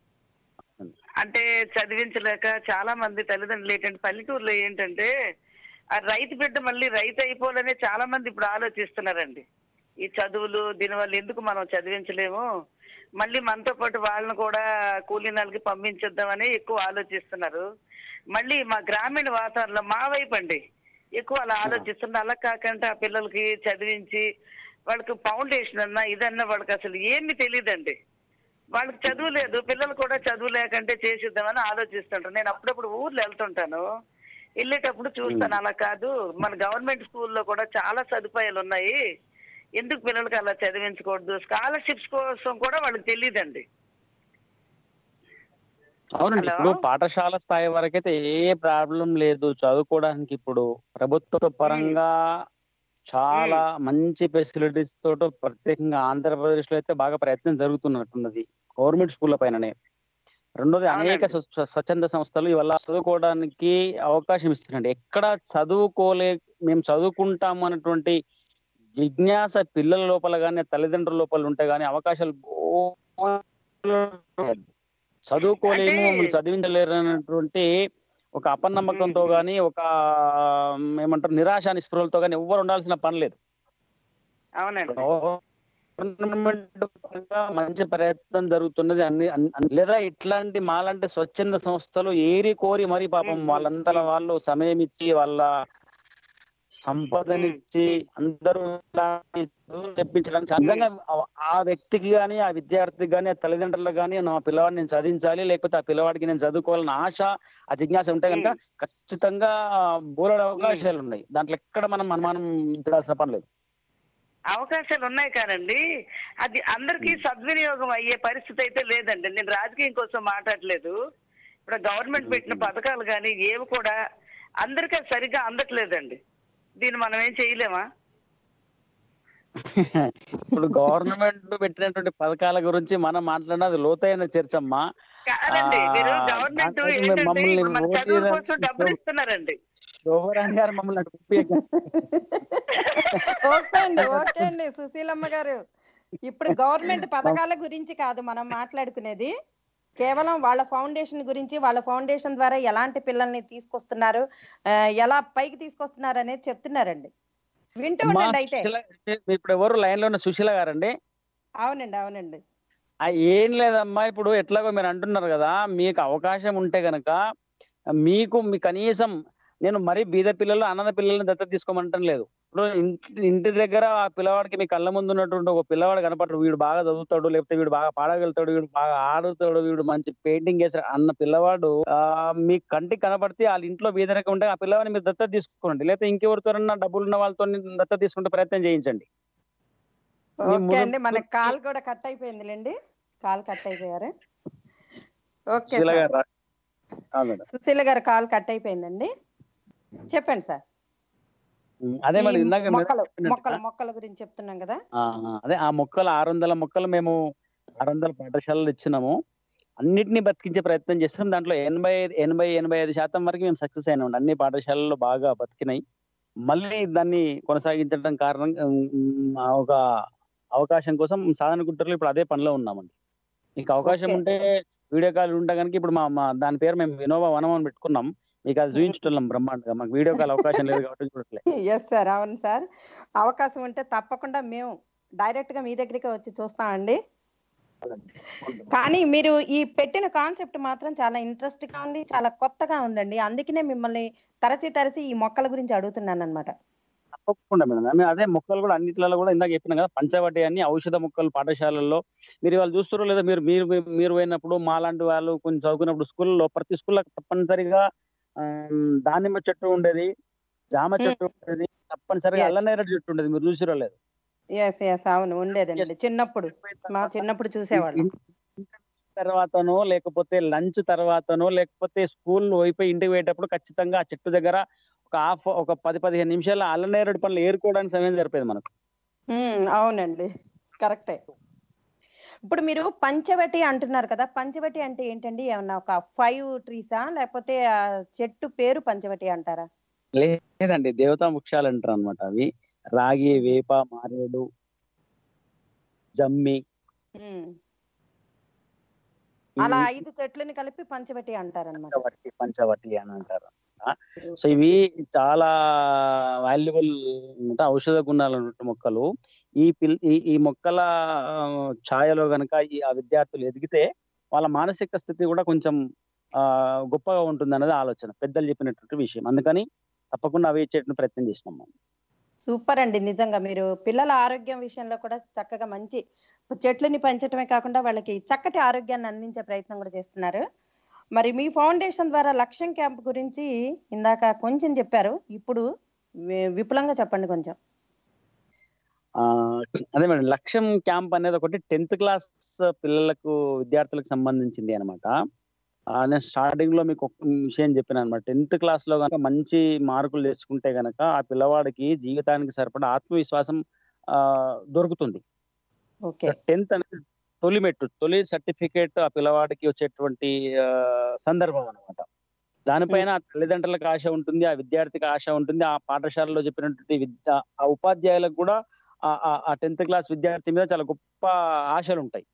అంటే చదివించలేక చాలా మంది తల్లిదండ్రులు ఏంటంటే పల్లెటూరులో ఏంటంటే ఆ రైతు బిడ్డ మళ్ళీ రైతు అయిపోవాలనే చాలా మంది ఇప్పుడు ఆలోచిస్తున్నారండి ఈ చదువులు దీనివల్ల ఎందుకు మనం చదివించలేము మళ్ళీ మనతో పాటు వాళ్ళని కూడా కూలీనాలకి పంపించేద్దామని ఎక్కువ ఆలోచిస్తున్నారు మళ్ళీ మా గ్రామీణ వాతావరణంలో మా వైపు అండి ఎక్కువ అలా ఆలోచిస్తున్నారు అలా కాకుండా ఆ పిల్లలకి చదివించి వాళ్ళకి ఫౌండేషన్ అన్నా ఇదన్నా వాళ్ళకి అసలు ఏమి తెలియదండి వాళ్ళకి చదువు లేదు పిల్లలు కూడా చదువు లేకంటే చేసిద్దామని ఆలోచిస్తుంటారు నేను అప్పుడప్పుడు ఊర్లో వెళ్తుంటాను వెళ్ళేటప్పుడు చూస్తాను అలా కాదు మన గవర్నమెంట్ స్కూల్లో కూడా చాలా సదుపాయాలు ఉన్నాయి ఎందుకు పిల్లలకి అలా చదివించకూడదు స్కాలర్షిప్స్ కోసం కూడా వాళ్ళకి తెలియదండి అవునండి హలో? ఇప్పుడు పాఠశాల స్థాయి వరకైతే ఏ ప్రాబ్లం లేదు చదువుకోవడానికి ఇప్పుడు ప్రభుత్వ పరంగా చాలా మంచి ఫెసిలిటీస్ తోటి ప్రత్యేకంగా ఆంధ్రప్రదేశ్ లో అయితే బాగా ప్రయత్నం జరుగుతున్నట్టున్నది గవర్నమెంట్ స్కూళ్ళ పైననే రెండోది అనేక అవునండి. స్వ- స్వ- స్వచ్ఛంద సంస్థలు ఇవాళ చదువుకోవడానికి అవకాశం ఇస్తున్నాయండి ఎక్కడ చదువుకోలే మేము చదువుకుంటాము అన్నటువంటి జిజ్ఞాస పిల్లల లోపల కానీ తల్లిదండ్రుల లోపల ఉంటే గానీ అవకాశాలు బోలెడు చదువుకోలేము అంటే- మమ్మల్ని చదివించలేరు అన్నటువంటి ఒక అపనమ్మకంతో మ్మ్. గానీ ఒక ఉమ్, ఏమంటారు నిరాశ నిస్పృహలతో గానీ ఎవ్వరు ఉండాల్సిన పని లేదు అవునండి గవర్నమెంట్ పరంగా మంచి ప్రయత్నం జరుగుతున్నది అన్ని అన్ని- అన్ని- లేదా ఇట్లాంటి మాలాంటి స్వచ్ఛంద సంస్థలు ఏరి కోరి మరి పాపం మ్మ్. వాళ్ళంతల వాళ్ళు సమయం ఇచ్చి వాళ్ళ సంపదనిచ్చి అందరూ ఇలాంటి చదువులు తెప్పించడానికి నిజంగా ఆ- ఆ వ్యక్తికి గాని ఆ విద్యార్థికి గాని ఆ తల్లిదండ్రులకు గాని నా పిల్లవాడిని నేను చదివించాలి లేకపోతే ఆ పిల్లవాడికి నేను చదువుకోవాలని ఆశ ఆ జిజ్ఞాస ఉంటే కనుక ఖచ్చితంగా బోలెడు అవకాశాలు ఉన్నాయి దాంట్లో ఎక్కడ మనం అనుమానం పడాల్సిన పని లేదు అవకాశాలు ఉన్నాయి కానండి అది అందరికీ సద్వినియోగం అయ్యే పరిస్థితి అయితే లేదండి నేను రాజకీయం కోసం మాట్లాడలేదు ఇప్పుడు గవర్నమెంట్ పెట్టిన పథకాలు కానీ ఏవి కూడా అందరికీ అది సరిగ్గా అందట్లేదండి దీన్ని మనం ఏం చేయలేమా ఇప్పుడు గవర్నమెంట్ పెట్టినటువంటి పథకాల గురించి మనం మాట్లాడినది లోతైన చర్చ అమ్మా కాదండి మీరు ఆ, గవర్నమెంట్ దాంట్లో ఏంటంటే మమ్మల్ని ఇప్పుడు మన ఓటు చదువుల వేయడానికి కోసం డబ్బులు ఇస్తున్నారండి శోభరాణి గారు మమ్మల్ని అటు పంపియక- ఓకే అండి ఓకే అండి సుశీలమ్మ గారు ఇప్పుడు గవర్నమెంట్ పథకాల గురించి కాదు మనం మాట్లాడుకునేది కేవలం వాళ్ళ ఫౌండేషన్ గురించి వాళ్ళ ఫౌండేషన్ ద్వారా ఎలాంటి పిల్లల్ని తీసుకొస్తున్నారు ఆ, ఎలా పైకి తీసుకొస్తున్నారు అనేది చెప్తున్నారండి వింటూ అమ్మా, ఉండండి అయితే సుశీల ఇప్పుడు ఎవరు లైన్ లో ఉన్న సుశీల గారండి అవునండి అవునండి ఆ, ఏం లేదమ్మా ఇప్పుడు ఎట్లాగో మీరు అంటున్నారు కదా మీకు అవకాశం ఉంటే గనక మీకు మీ కనీసం నేను మరీ బీద పిల్లలు అనాథ పిల్లల్ని దత్తత తీసుకోమంటం లేదు ఇప్పుడు ఇంటి ఇంటి దగ్గర ఆ పిల్లవాడికి మీ కళ్ళ ముందు ఉన్నటువంటి ఒక పిల్లవాడు కనపడరు వీడు బాగా చదువుతాడు లేకపోతే వీడు బాగా పాడగలుగుతాడు వీడు బాగా ఆడుతాడు వీడు మంచి పెయింటింగ్ చేస్తాడు అన్న పిల్లవాడు ఆ మీ కంటికి కనపడితే వాళ్ళ ఇంట్లో బీదరికం ఉంటే ఆ పిల్లవాడిని మీరు దత్తత తీసుకోండి లేకపోతే ఇంకెవరితోనన్నా డబ్బులు ఉన్న వాళ్ళతో దత్తత తీసుకుంటే ప్రయత్నం చేయించండి మీ ఓకే ముందు- అండి మన కాల్ కూడా కట్ అయిపోయిందిలేండి కాల్ కట్ అయిపోయారు ఓకే సుశీల సార్. గారు రా- ఆ మేడం సుశీల గారు కాల్ కట్ అయిపోయిందండి చెప్పండి సార్ ఉమ్, అదే మరి ఈ ఇందాక మీరు మొక్కలు చెప్పినట్టుగా, మొక్కలు మొక్కల గురించి చెప్తున్నాం కదా ఆ, ఆ, అదే ఆ మొక్కలు ఆరు వందల మొక్కలు మేము ఆరు వందల పాఠశాలలు ఇచ్చినాము అన్నిటినీ బతికించే ప్రయత్నం చేస్తాం దాంట్లో ఎనభై ఎనభై ఎనభై ఐదు శాతం వరకు మేము సక్సెస్ అయినాం అన్ని పాఠశాలల్లో బాగా బతికినాయి మళ్ళీ దాన్ని కొనసాగించడం కారణం ఉమ్, ఆ ఒక అవకాశం కోసం సాధన గుట్టలో ఇప్పుడు అదే పనిలో ఉన్నామండి మీకు అవకాశం Okay. ఉంటే వీడియో కాల్ ఉంటే కనుక ఇప్పుడు మా మా దాని పేరు మేము వినోవా వనం అని పెట్టుకున్నాం మీకు అది చూపించడం బ్రహ్మాండంగా మాకు వీడియో కాల్ అవకాశం లేదు కాబట్టి చూడట్లే ఎస్ సార్ అవును సార్ అవకాశం ఉంటే తప్పకుండా మేము డైరెక్ట్ గా మీ దగ్గరికి వచ్చి చూస్తామండి కానీ మీరు ఈ పెట్టిన కాన్సెప్ట్ మాత్రం చాలా ఇంట్రెస్ట్ గా ఉంది చాలా కొత్తగా ఉందండి అందుకనే మిమ్మల్ని తరచి తరచి ఈ మొక్కల గురించి అడుగుతున్నాను అనమాట తప్పకుండా మేడం మేము అదే మొక్కలు కూడా అన్నిట్లలో కూడా ఇందాక చెప్పిన కదా పంచవటి అన్ని ఔషధ మొక్కలు పాఠశాలల్లో మీరు వాళ్ళు చూస్తారో లేదా మీరు మీరు మీరు పోయినప్పుడు మాలాంటి వాళ్ళు కొంచెం చదువుకున్నప్పుడు స్కూల్లో ప్రతి స్కూల్లో తప్పనిసరిగా ఆమ్, దానిమ్మ చెట్టు ఉండేది జామ చెట్టు ఉండేది తప్పనిసరిగా Yes. అల్లనేరేడు చెట్టు ఉండేది మీరు చూసిరో లేదు ఎస్ ఎస్ అవును ఉండేదండి చిన్నప్పుడు మా చిన్నప్పుడు చూసేవాళ్ళం ఇంటి తర్వాతనో లేకపోతే లంచ్ తర్వాతనో లేకపోతే స్కూల్ అయిపోయి ఇంటికి పోయేటప్పుడు ఖచ్చితంగా ఆ చెట్టు దగ్గర ఒక హాఫ్ ఒక పది పదిహేను నిమిషాలు అల్లనేరేడు పనులు ఏరుకోవడానికి సమయం సరిపోయేది మనకు ఉమ్, అవునండి కరెక్టే ఇప్పుడు మీరు పంచవటి అంటున్నారు కదా పంచవటి అంటే ఏంటండి ఏమన్నా ఒక ఫైవ్ ట్రీసా లేకపోతే ఆ చెట్టు పేరు పంచవటి అంటారా లేదండి దేవతా వృక్షాలు అంటారు అనమాట అవి రాగి వేప మారేడు జమ్మి ఉమ్, అలా ఐదు చెట్లని కలిపి పంచవటి అంటారనమాట పంచవటి పంచవటి అని అంటారు సో ఇవి చాలా వాల్యుబుల్ ఔషధ గుణాలు ఉన్నట్టు మొక్కలు ఈ పిల్ ఈ ఈ మొక్కల ఆ, ఛాయలో గనక ఈ ఆ విద్యార్థులు ఎదిగితే వాళ్ళ మానసిక స్థితి కూడా కొంచెం ఆ గొప్పగా ఉంటుంది అన్నది ఆలోచన పెద్దలు చెప్పినటువంటి విషయం అందుకని తప్పకుండా అవి ఇచ్చేటువంటి ప్రయత్నం చేసినాం మనం. సూపర్ అండి నిజంగా మీరు పిల్లల ఆరోగ్యం విషయంలో కూడా చక్కగా మంచి చెట్లని పెంచడమే కాకుండా వాళ్ళకి చక్కటి ఆరోగ్యాన్ని అందించే ప్రయత్నం కూడా చేస్తున్నారు మరి మీ ఫౌండేషన్ ద్వారా లక్ష్యం క్యాంప్ గురించి ఇందాక కొంచెం చెప్పారు ఇప్పుడు వి- విపులంగా చెప్పండి కొంచెం ఆ, అదే మేడం లక్ష్యం క్యాంప్ అనేది ఒకటి టెన్త్ క్లాస్ పిల్లలకు విద్యార్థులకు సంబంధించింది అనమాట నేను స్టార్టింగ్ లో మీకు ఒక విషయం చెప్పాను అనమాట టెన్త్ క్లాస్ లో కనుక మంచి మార్కులు తెచ్చుకుంటే గనక ఆ పిల్లవాడికి జీవితానికి సరిపడా ఆత్మవిశ్వాసం ఆ, దొరుకుతుంది ఓకే టెన్త్ అనేది తొలి మెట్టు తొలి సర్టిఫికేట్ ఆ పిల్లవాడికి వచ్చేటువంటి ఆ, సందర్భం అనమాట దానిపైన ఆ తల్లిదండ్రులకు ఆశ ఉంటుంది ఆ విద్యార్థికి ఆశ ఉంటుంది ఆ పాఠశాలలో చెప్పినటువంటి విద్య ఆ ఉపాధ్యాయులకు కూడా ఆ- ఆ- ఆ టెన్త్ క్లాస్ విద్యార్థి మీద చాలా గొప్ప ఆశలు ఉంటాయి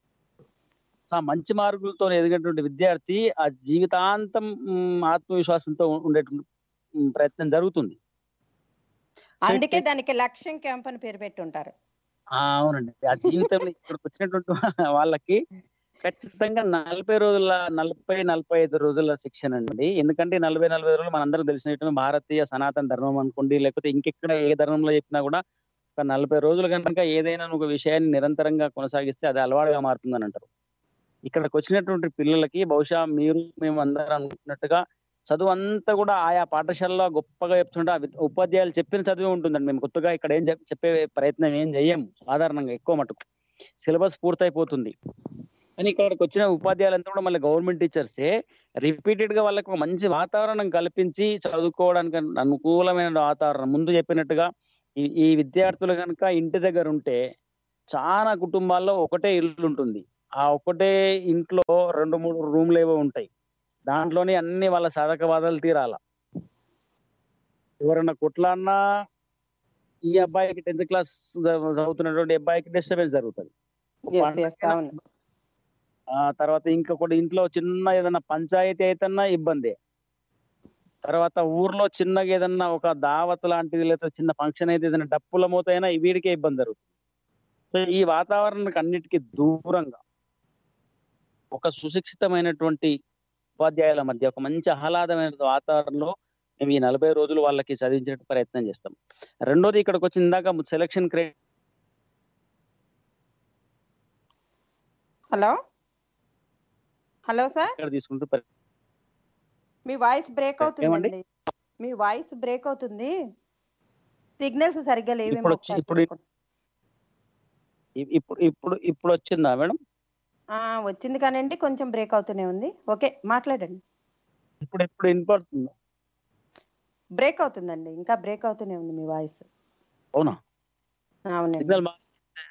ఆ మంచి మార్కులతో ఎదిగినటువంటి విద్యార్థి ఆ జీవితాంతం మ్, ఆత్మవిశ్వాసంతో ఉండేటువంటి మ్, ప్రయత్నం జరుగుతుంది అందుకే దానికి లక్ష్యం క్యాంప్ అని పేరు పెట్టి ఉంటారు ఆ, అవునండి ఆ జీవితంలో ఇక్కడికి వచ్చినటువంటి వాళ్ళకి ఖచ్చితంగా నలభై రోజుల నలభై నలభై ఐదు రోజుల శిక్షణ అండి ఎందుకంటే ఈ నలభై నలభై రోజులు మనందరం తెలిసినట్టు భారతీయ సనాతన ధర్మం అనుకోండి లేకపోతే ఇంకెక్కడ ఏ ధర్మంలో చెప్పినా కూడా ఒక నలభై రోజులు కనుక ఏదైనా ఒక విషయాన్ని నిరంతరంగా కొనసాగిస్తే అది అలవాటుగా మారుతుందని అంటారు ఇక్కడికి వచ్చినటువంటి పిల్లలకి బహుశా మీరు మేము అందరం అనుకున్నట్టుగా చదువు అంతా కూడా ఆయా పాఠశాలలో గొప్పగా చెప్తుంటే ఆ వి- ఉపాధ్యాయులు చెప్పిన చదువే ఉంటుందండి మేము కొత్తగా ఇక్కడ ఏం చెప్- చెప్పే ప్రయత్నం ఏం చెయ్యము సాధారణంగా ఎక్కువ మటుకు సిలబస్ పూర్తయిపోతుంది కానీ ఇక్కడికి వచ్చిన ఉపాధ్యాయులంతా కూడా మళ్ళీ గవర్నమెంట్ టీచర్సే రిపీటెడ్ గా వాళ్ళకి ఒక మంచి వాతావరణం కల్పించి చదువుకోవడానికి అనుకూలమైన వాతావరణం ముందు చెప్పినట్టుగా ఈ ఈ విద్యార్థులు కనుక ఇంటి దగ్గర ఉంటే చాలా కుటుంబాల్లో ఒకటే ఇల్లు ఉంటుంది ఆ ఒకటే ఇంట్లో రెండు మూడు రూమ్లు ఏవో ఉంటాయి దాంట్లోనే అన్ని వాళ్ళ సాధక బాధలు తీరాల ఎవరన్నా కొట్లాడినా ఈ అబ్బాయికి టెన్త్ క్లాస్ చదువుతున్నటువంటి అబ్బాయికి డిస్టర్బెన్స్ జరుగుతుంది ఎస్ ఎస్ అవును ఆ తర్వాత ఇంకొకటి ఇంట్లో చిన్న ఏదైనా పంచాయతీ అయితేనా ఇబ్బంది తర్వాత ఊర్లో చిన్నగా ఏదన్నా ఒక దావత్ లాంటిది లేదా చిన్న ఫంక్షన్ అయితే ఏదైనా డప్పుల మూత అయినా వీడికే ఇబ్బంది జరుగుతుంది సో ఈ వాతావరణానికి అన్నిటికీ దూరంగా ఒక సుశిక్షితమైనటువంటి ఉపాధ్యాయుల మధ్య ఒక మంచి ఆహ్లాదమైన వాతావరణంలో మేము ఈ నలభై రోజులు వాళ్ళకి చదివించే ప్రయత్నం చేస్తాం రెండోది ఇక్కడికి వచ్చి ఇందాక సెలక్షన్ క్రే హలో హలో సార్ ఇక్కడ తీసుకుంటూ పరి- మీ వాయిస్ బ్రేక్ ఏమండి? అవుతుందండి మీ వాయిస్ బ్రేక్ అవుతుంది సిగ్నల్స్ సరిగ్గా లేవేమో ఇప్పుడు వచ్చి- ఒకసారి ఇప్పుడు- చూసుకోండి. ఇ- ఇప్పుడు ఇప్పుడు ఇప్పుడు వచ్చిందా మేడం ఆ, వచ్చింది కానండి కొంచెం బ్రేక్ అవుతూనే ఉంది ఓకే మాట్లాడండి ఇప్పుడు ఇప్పుడు వినపడుతుంది బ్రేక్ అవుతుందండి ఇంకా బ్రేక్ అవుతూనే ఉంది మీ వాయిస్ అవునా అవునండి సిగ్నల్ బా-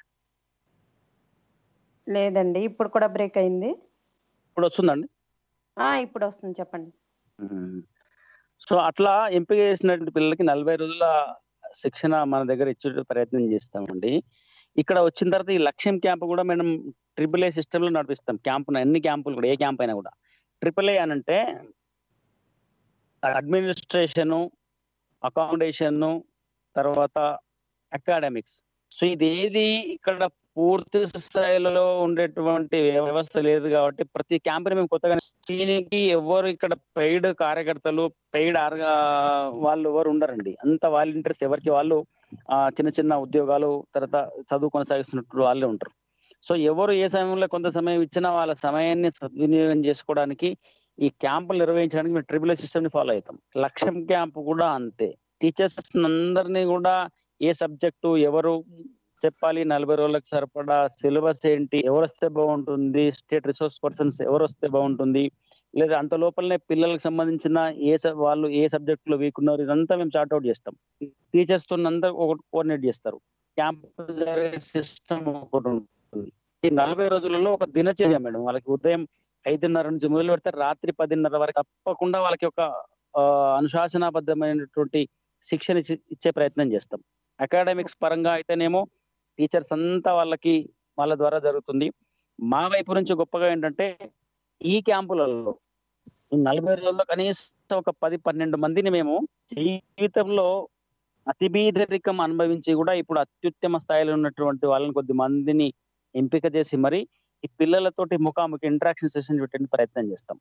లేదండి ఇప్పుడు కూడా బ్రేక్ అయింది ఇప్పుడు వస్తుందండి ఆ ఇప్పుడు వస్తుంది చెప్పండి సో అట్లా ఎంపిక చేసినటువంటి పిల్లలకి నలభై రోజుల శిక్షణ మన దగ్గర ఇచ్చే ప్రయత్నం చేస్తామండి ఇక్కడ వచ్చిన తర్వాత ఈ లక్ష్యం క్యాంప్ కూడా మనం ట్రిపుల్ ఏ సిస్టమ్ లో నడిపిస్తాం క్యాంప్ అన్ని క్యాంపులు కూడా ఏ క్యాంప్ అయినా కూడా ట్రిపుల్ ఏ అని అంటే అడ్మినిస్ట్రేషను అకామిడేషన్ తర్వాత అకాడమిక్స్ సో ఇది ఏది ఇక్కడ పూర్తి స్థాయిలో ఉండేటువంటి వ్యవస్థ లేదు కాబట్టి ప్రతి క్యాంప్ మేము కొత్తగా దీనికి ఎవరు ఇక్కడ పెయిడ్ కార్యకర్తలు పెయిడ్ వాళ్ళు ఎవరు ఉండరండి అంత వాలంటీర్స్ ఎవరికి వాళ్ళు ఆ, చిన్న చిన్న ఉద్యోగాలు తర్వాత చదువు కొనసాగిస్తున్నట్టు వాళ్ళే ఉంటారు సో ఎవరు ఏ సమయంలో కొంత సమయం ఇచ్చినా వాళ్ళ సమయాన్ని సద్వినియోగం చేసుకోవడానికి ఈ క్యాంపులు నిర్వహించడానికి మేము ట్రిపుల్ సిస్టమ్ ని ఫాలో అవుతాం లక్ష్యం క్యాంప్ కూడా అంతే టీచర్స్ అందరినీ కూడా ఏ సబ్జెక్టు ఎవరు చెప్పాలి నలభై రోజులకు సరిపడా సిలబస్ ఏంటి ఎవరు వస్తే బాగుంటుంది స్టేట్ రిసోర్స్ పర్సన్స్ ఎవరు వస్తే బాగుంటుంది లేదా అంత లోపలనే పిల్లలకు సంబంధించిన ఏ సబ్- వాళ్ళు ఏ సబ్జెక్ట్ లో వీక్ ఉన్నారు ఇదంతా మేము చార్ట్ అవుట్ చేస్తాం టీచర్స్ తో అంతా ఒకటి కోఆర్డినేట్ చేస్తారు క్యాంప్ జరిగే సిస్టమ్ ఒకటి ఉంటుంది ఈ నలభై రోజులలో ఒక దినచర్య మేడం వాళ్ళకి ఉదయం ఐదున్నర నుంచి మొదలు పెడితే రాత్రి పదిన్నర వరకు తప్పకుండా వాళ్ళకి ఒక ఆ, అనుశాసనబద్ధమైనటువంటి శిక్షణ ఇచ్చి- ఇచ్చే ప్రయత్నం చేస్తాం అకాడమిక్స్ పరంగా అయితేనేమో టీచర్స్ అంతా వాళ్ళకి వాళ్ళ ద్వారా జరుగుతుంది మా వైపు నుంచి గొప్పగా ఏంటంటే ఈ క్యాంపులలో ఈ నలభై రోజుల్లో కనీసం ఒక పది పన్నెండు మందిని మేము జీవితంలో అతి బీదరికం అనుభవించి కూడా ఇప్పుడు అత్యుత్తమ స్థాయిలో ఉన్నటువంటి వాళ్ళని కొద్ది మందిని ఎంపిక చేసి మరి ఈ పిల్లలతోటి ముఖాముఖి ఇంటరాక్షన్ సెషన్ పెట్టే ప్రయత్నం చేస్తాం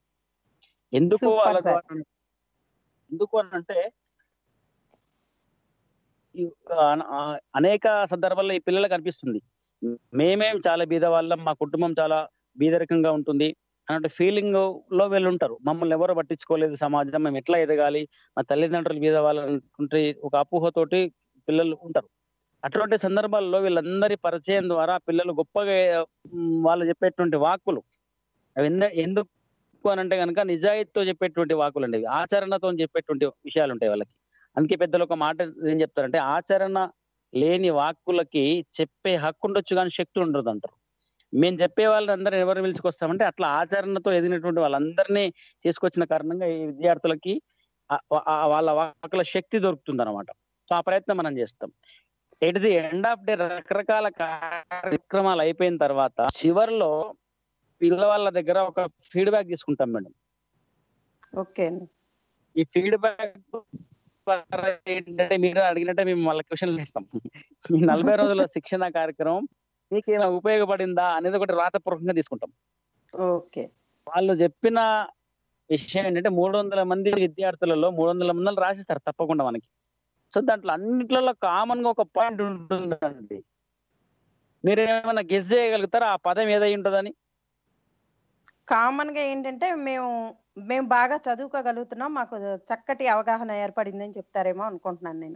ఎందుకు Super, వాళ్ళ sir. ద్వారా ఎందుకు అని అంటే ఈ అన- ఆ- అనేక సందర్భాల్లో ఈ పిల్లలకు అనిపిస్తుంది మేమేం చాలా బీద వాళ్ళం మా కుటుంబం చాలా బీదరికంగా ఉంటుంది అన్నట్టు ఫీలింగ్ లో వీళ్ళు ఉంటారు మమ్మల్ని ఎవరు పట్టించుకోలేదు సమాజం మేము ఎట్లా ఎదగాలి మా తల్లిదండ్రులు బీద వాళ్ళు అనుకుంటే ఒక అపోహతోటి పిల్లలు ఉంటారు అటువంటి సందర్భాల్లో వీళ్ళందరి పరిచయం ద్వారా పిల్లలు గొప్పగా ఉమ్, వాళ్ళు చెప్పేటువంటి వాక్కులు అవి ఎంద- ఎందుకు అని అంటే కనుక నిజాయితీతో చెప్పేటువంటి వాకులు అండి ఇవి. ఆచరణతో చెప్పేటువంటి విషయాలు ఉంటాయి వాళ్ళకి అందుకే పెద్దలు ఒక మాట ఏం చెప్తారంటే ఆచరణ లేని వాక్కులకి చెప్పే హక్కు ఉండొచ్చు కానీ శక్తి ఉండదు అంటారు మేము చెప్పే వాళ్ళని అందరూ ఎవరు పిలుచుకొస్తామంటే అట్లా ఆచరణతో ఎదిగినటువంటి వాళ్ళందరినీ తీసుకొచ్చిన కారణంగా ఈ విద్యార్థులకి ఆ- ఆ- వాళ్ళ వాక్కుల శక్తి దొరుకుతుంది అనమాట సో ఆ ప్రయత్నం మనం చేస్తాం at the end of day రకరకాల కార్యక్రమాలు అయిపోయిన తర్వాత చివరిలో పిల్లవాళ్ళ దగ్గర ఒక ఫీడ్బ్యాక్ తీసుకుంటాం మేడం ఓకే అండి ఈ ఫీడ్బ్యాక్ ఏంటంటే మీరు అడిగినట్టే మేము వాళ్ళ క్వశ్చన్లు ఇస్తాం ఈ నలభై రోజుల శిక్షణ కార్యక్రమం మీకు ఏమైనా ఉపయోగపడిందా అనేది ఒకటి రాతపూర్వకంగా తీసుకుంటాం ఓకే వాళ్ళు చెప్పిన విషయం ఏంటంటే మూడు వందల మంది విద్యార్థులలో మూడు వందల మంది రాసిస్తారు తప్పకుండా మనకి సో దాంట్లో అన్నిట్లలో కామన్ గా ఒక పాయింట్ ఉంటుందండి మీరు ఏమైనా గెస్ చేయగలుగుతారా ఆ పదం ఏదై ఉంటుందని కామన్ గా ఏంటంటే మేము మేము బాగా చదువుకోగలుగుతున్నాం మాకు చక్కటి అవగాహన ఏర్పడిందని చెప్తారేమో అనుకుంటున్నాను నేను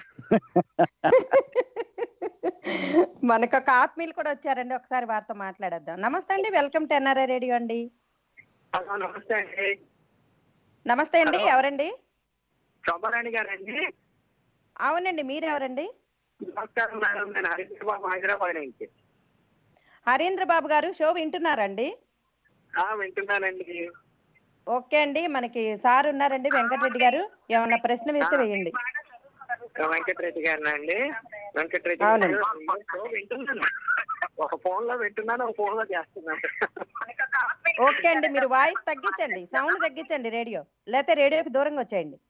మనకు ఒక ఆత్మీయులు కూడా వచ్చారండి ఒకసారి వారితో మాట్లాడేద్దాం నమస్తే అండి వెల్కమ్ టు ఎన్ఆర్ఐ రేడియో అండి హలో నమస్తే అండి నమస్తే అండి Hello. ఎవరండి శోభారాణి గారండి అవునండి మీరెవరండి నమస్కారం మేడం నేను హైదరాబాద్ హైదరాబాద్ నుంచి హరీంద్ర బాబు గారు షో వింటున్నారండి ఆ, వింటున్నానండి ఓకే అండి మనకి సార్ ఉన్నారండి వెంకటరెడ్డి గారు ఏమన్నా ప్రశ్న వేస్తే వేయండి వెంకటరెడ్డి గారినా అండి వెంకటరెడ్డి అవునండి. గారు సో వింటున్నాను ఒక ఫోన్ లో వింటున్నాను ఒక ఫోన్ లో చేస్తున్నాను ఓకే అండి మీరు వాయిస్ తగ్గించండి సౌండ్ తగ్గించండి రేడియో లేకపోతే రేడియోకి దూరంగా వచ్చేయండి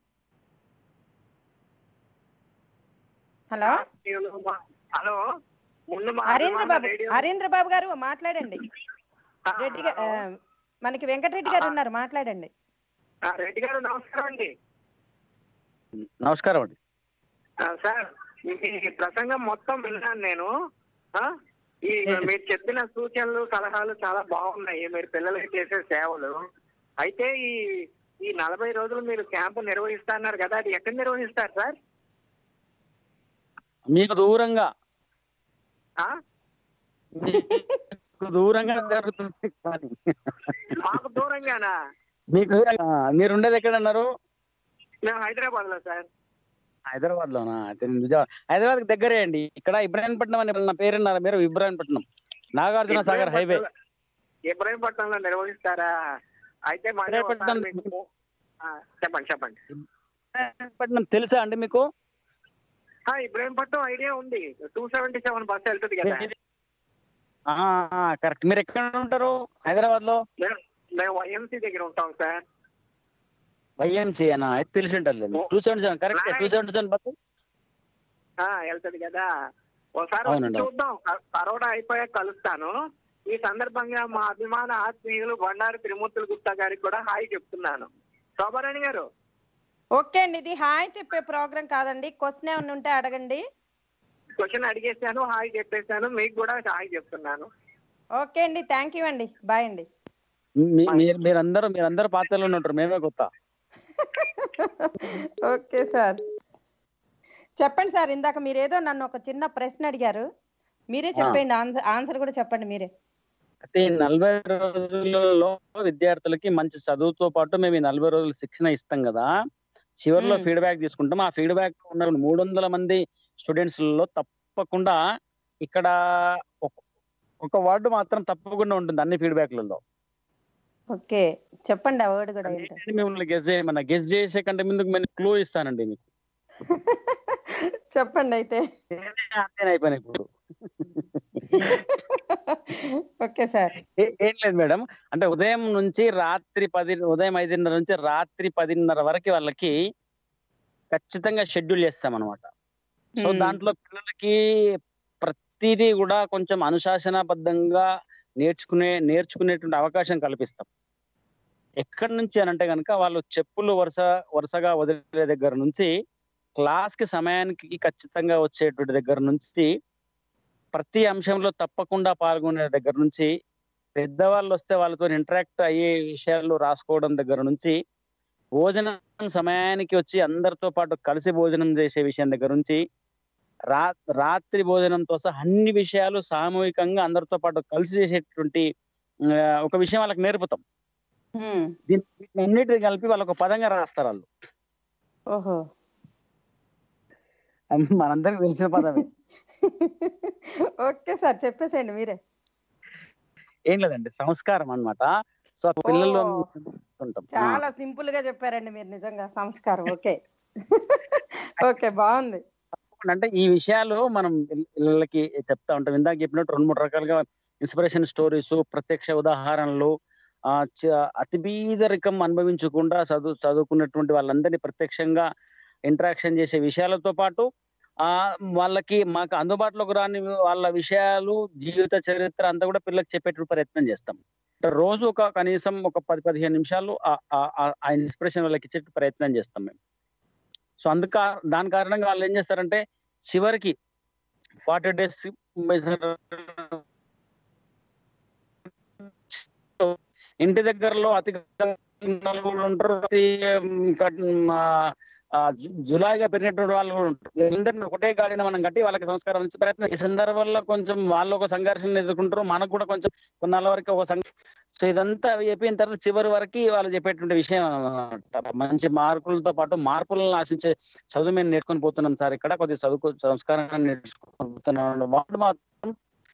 హలో హలో ముందు మా హరీంద్ర బాబు రేడియో- హరీంద్ర బాబు గారు మాట్లాడండి ఆ, రెడ్డి గా- ఆ, మనకి వెంకటరెడ్డి గారు ఉన్నారు మాట్లాడండి ఆ, రెడ్డి గారు నమస్కారం అండి నమస్కారం అండి ఆ, సార్ మీ ప్రసంగం మొత్తం విన్నాను నేను ఆ, ఈ మీరు చెప్పిన సూచనలు సలహాలు చాలా బాగున్నాయి మీరు పిల్లలకి చేసే సేవలు అయితే ఈ ఈ నలభై రోజులు మీరు క్యాంపు నిర్వహిస్తున్నారు కదా అది ఎక్కడ నిర్వహిస్తారు సార్ మీకు దూరంగా ఆ? మీకు దూరంగా జరుగుతుంది కానీ మాకు దూరంగానా మీకు దూరంగా మీరు ఉండేది ఎక్కడ అన్నారు మేము హైదరాబాద్ లో సార్ హైదరాబాద్ లోనా అయితే నేను విజయవాడ హైదరాబాద్ దగ్గరే అండి ఇక్కడ ఇబ్రాహీంపట్నం అని నా పేరున్నారు మీరు ఇబ్రాహీంపట్నం నాగార్జున సాగర్ హైవే ఇబ్రాహీంపట్నంలో నిర్వహిస్తారా అయితే మళ్ళీ ఇబ్రాహీంపట్నం ఒకసారి మీకు- ఆ, చెప్పండి చెప్పండి ఇబ్రాహీంపట్నం తెలుసా అండి మీకు ఆ, ఇబ్రాహీంపట్నం ఐడియా ఉంది టూ సెవెంటీ సెవెన్ బస్ వెళ్తుంది కదా కరెక్ట్ మీరు ఎక్కడ ఉంటారు హైదరాబాద్ లో మేము- మేము వైఎంసీ దగ్గర ఉంటాం సార్ వైఎంసీ అనా అయితే తెలిసి ఉంటుంది two seventy seven correct two seventy seven bus ఆ, వెళ్తది కదా ఒకసారి వచ్చి అవునండి. చూద్దాం క- కరోనా అయిపోయాక కలుస్తాను ఈ సందర్భంగా మా అభిమాన ఆత్మీయులు బండారు త్రిమూర్తులు గుప్తా గారికి కూడా హాయ్ చెప్తున్నాను శోభారాణి గారు ఓకే అండి ఇది హాయ్ చెప్పే ప్రోగ్రామ్ కాదండి క్వశ్చన్ ఏమైనా ఉంటే అడగండి క్వశ్చన్ అడిగేశాను హాయ్ చెప్పేశాను మీకు కూడా హాయ్ చెప్తున్నాను ఓకే అండి థ్యాంక్ యూ అండి బాయ్ అండి మీ- మీరు మీరందరూ మీరందరూ పాత్రలో ఉంటారు మేమే కొత్త ఓకే సార్ చెప్పండి సార్ ఇందాక మీరు ఏదో నన్ను ఒక చిన్న ప్రశ్న అడిగారు మీరే చెప్పండి ఆన్సర్ ఆన్సర్ కూడా చెప్పండి మీరే అయితే ఈ నలభై రోజులలో విద్యార్థులకి మంచి చదువుతో పాటు మేము ఈ నలభై రోజులు శిక్షణ ఇస్తాం కదా చివరిలో మ్మ్. ఫీడ్బ్యాక్ తీసుకుంటాం ఆ ఫీడ్బ్యాక్ ఉన్న మూడు వందల మంది స్టూడెంట్స్ లో తప్పకుండా ఇక్కడ ఒక- ఒక వార్డు మాత్రం తప్పకుండా ఉంటుంది అన్ని ఫీడ్బ్యాక్లలో ఓకే చెప్పండి ఆ వర్డ్ కూడా ఏంటో మిమ్మల్ని గెస్ చేయమన్నా గెస్ చేసే కంటే ముందుకు నేను క్లూ ఇస్తానండి మీకు చెప్పండి అయితే అంతేనా అయిపోయినాయి ఇప్పుడు ఓకే సార్ ఏ- ఏం లేదు మేడం అంటే ఉదయం నుంచి రాత్రి పది ఉదయం ఐదున్నర నుంచి రాత్రి పదిన్నర వరకు వాళ్ళకి ఖచ్చితంగా షెడ్యూల్ చేస్తాం అనమాట సో Hmm. దాంట్లో పిల్లలకి ప్రతిదీ కూడా కొంచెం అనుశాసనబద్ధంగా నేర్చుకునే నేర్చుకునేటువంటి అవకాశం కల్పిస్తాం ఎక్కడి నుంచి అని అంటే కనుక వాళ్ళు చెప్పులు వరుస వరుసగా వదిలే దగ్గర నుంచి క్లాస్ కి సమయానికి ఖచ్చితంగా వచ్చేటువంటి దగ్గర నుంచి ప్రతి అంశంలో తప్పకుండా పాల్గొనే దగ్గర నుంచి పెద్దవాళ్ళు వస్తే వాళ్ళతో ఇంటరాక్ట్ అయ్యే విషయాలు రాసుకోవడం దగ్గర నుంచి భోజనం సమయానికి వచ్చి అందరితో పాటు కలిసి భోజనం చేసే విషయం దగ్గర నుంచి రా రాత్రి భోజనంతో సహా అన్ని విషయాలు సామూహికంగా అందరితో పాటు కలిసి చేసేటువంటి ఆ, ఒక విషయం వాళ్ళకి నేర్పుతాం ఉమ్. దీన్ని అన్నిటిని కలిపి వాళ్ళు ఒక పదంగా రాస్తారు వాళ్ళు ఓహో అది మనందరికి తెలిసిన పదమే ఓకే సార్ చెప్పేసేయండి మీరే ఏం లేదండి సంస్కారం అన్నమాట సో పిల్లలు ఓ. ఉంటాం చాలా సింపుల్ గా చెప్పారండి మీరు నిజంగా సంస్కారం ఓకే ఓకే బాగుంది అంటే ఈ విషయాలు మనం పిల్ల- పిల్లలకి చెప్తా ఉంటాం ఇందాక చెప్పినట్టు రెండు మూడు రకాలుగా ఇన్స్పిరేషన్ స్టోరీస్ ప్రత్యక్ష ఉదాహరణలు ఆ చ- అతి బీదరికం అనుభవించకుండా చదువు చదువుకున్నటువంటి వాళ్ళందరినీ ప్రత్యక్షంగా ఇంటరాక్షన్ చేసే విషయాలతో పాటు ఆ వాళ్ళకి మాకు అందుబాటులోకి రాని వాళ్ళ విషయాలు జీవిత చరిత్ర అంతా కూడా పిల్లలకు చెప్పేటువంటి ప్రయత్నం చేస్తాం అంటే రోజు ఒక కనీసం ఒక పది పదిహేను నిమిషాలు ఆ- ఆ- ఆ- ఆ ఇన్స్పిరేషన్ వాళ్ళకి ఇచ్చే ప్రయత్నం చేస్తాం మేము సో అందుక దాని కారణంగా వాళ్ళు ఏం చేస్తారంటే చివరికి ఫార్టీ డేస్ ఇంటి దగ్గరలో అతి నలుగురు ఉంటారు అతి ఉమ్, కట్- ఉమ్, ఆ, ఆ, జు- జులాయిగా పెరిగినటువంటి వాళ్ళు కూడా ఉంటారు అందరిని ఒకటే గాడిన మనం కట్టి వాళ్ళకి సంస్కారం ఇచ్చే ప్రయత్నం ఈ సందర్భంలో కొంచెం వాళ్ళు ఒక సంఘర్షణ ఎదుర్కొంటారు మనకు కూడా కొంచెం కొన్నాళ్ళ వరకు ఒక సంఘ సో ఇదంతా అయిపోయిన తర్వాత చివరి వరకు వాళ్ళు చెప్పేటువంటి విషయం అన్నమాట మంచి మార్కులతో పాటు మార్పులను ఆశించే చదువు మేము నేర్చుకొని పోతున్నాం సార్ ఇక్కడ కొద్దిగా చదువుకు సంస్కారాన్ని నేర్చుకొని పోతున్నాం వాడు మాత్రం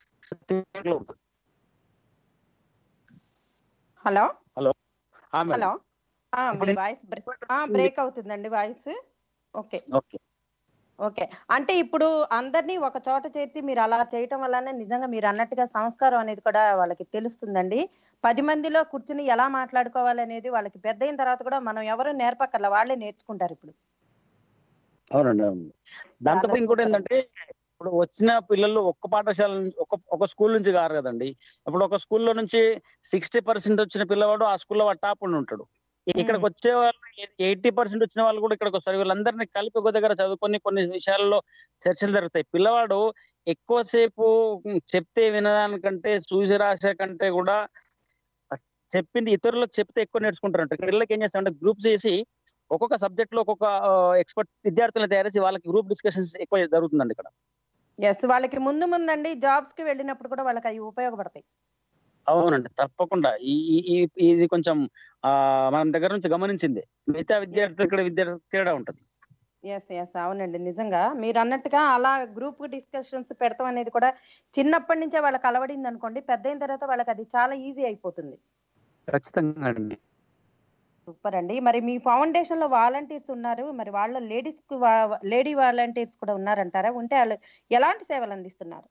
హలో ఆమె హలో ఆ, మీ ఇప్పుడు వాయిస్ బ్రేక్ అవుతుందండి వాయిస్ ఓకే ఓకే ఓకే అంటే ఇప్పుడు అందరినీ ఒక చోట చేర్చి మీరు అలా చేయటం వల్లనే నిజంగా మీరు అన్నట్టుగా సంస్కారం అనేది కూడా వాళ్ళకి తెలుస్తుందండి పది మందిలో కూర్చుని ఎలా మాట్లాడుకోవాలి అనేది వాళ్ళకి పెద్ద అయిన తర్వాత కూడా మనం ఎవరు నేర్పక్కర్ల వాళ్ళే నేర్చుకుంటారు ఇప్పుడు అవునండి అవును దాంతో చాలా ఇంకోటి super. ఏంటంటే ఇప్పుడు వచ్చిన పిల్లలు ఒక్క పాఠశాల నుంచి ఒక ఒక స్కూల్ నుంచి కారు కదండి ఇప్పుడు ఒక స్కూల్లో నుంచి సిక్స్టీ పర్సెంట్ వచ్చిన పిల్లవాడు ఆ స్కూల్లో వాడు టాప్ ఉండి ఉంటాడు ఇక్కడికి వచ్చే వాళ్ళు ఎయిటీ పర్సెంట్ వచ్చిన వాళ్ళు కూడా ఇక్కడికి వస్తారు వీళ్ళందరినీ కలిపి ఒక దగ్గర చదువుకొని కొన్ని విషయాల్లో చర్చలు జరుగుతాయి పిల్లవాడు ఎక్కువసేపు ఉమ్, చెప్తే వినడానికంటే చూసి రాసే కంటే కూడా చెప్పింది ఇతరులకు చెప్తే ఎక్కువ నేర్చుకుంటారంట పిల్లలకి ఏం చేస్తారంటే గ్రూప్స్ చేసి ఒక్కొక్క సబ్జెక్ట్ లో ఒక్కొక్క ఎక్స్పర్ట్ విద్యార్థులను తయారు చేసి వాళ్ళకి గ్రూప్ డిస్కషన్స్ ఎక్కువ జరుగుతుందండి ఇక్కడ ఎస్ వాళ్ళకి ముందు ముందండి జాబ్స్ కి వెళ్ళినప్పుడు కూడా వాళ్ళకి అవి ఉపయోగపడతాయి అవునండి తప్పకుండా ఈ ఈ- ఈ- ఇది కొంచెం ఆ మన దగ్గర నుంచి గమనించింది మిగతా విద్యార్థులు ఇక్కడ విద్యార్థి తేడా ఉంటది ఎస్ ఎస్ అవునండి నిజంగా మీరు అన్నట్టుగా అలా గ్రూప్ డిస్కషన్స్ పెడతాం అనేది కూడా చిన్నప్పటి నుంచే వాళ్ళకి అలవడింది అనుకోండి పెద్ద అయిన తర్వాత వాళ్ళకి అది చాలా ఈజీ అయిపోతుంది ఖచ్చితంగా అండి సూపర్ అండి మరి మీ ఫౌండేషన్ లో వాలంటీర్స్ ఉన్నారు మరి వాళ్ళ లేడీస్ కు లేడీ వాలంటీర్స్ కూడా ఉన్నారంటారా ఉంటే వాళ్ళు ఎలాంటి సేవలు అందిస్తున్నారు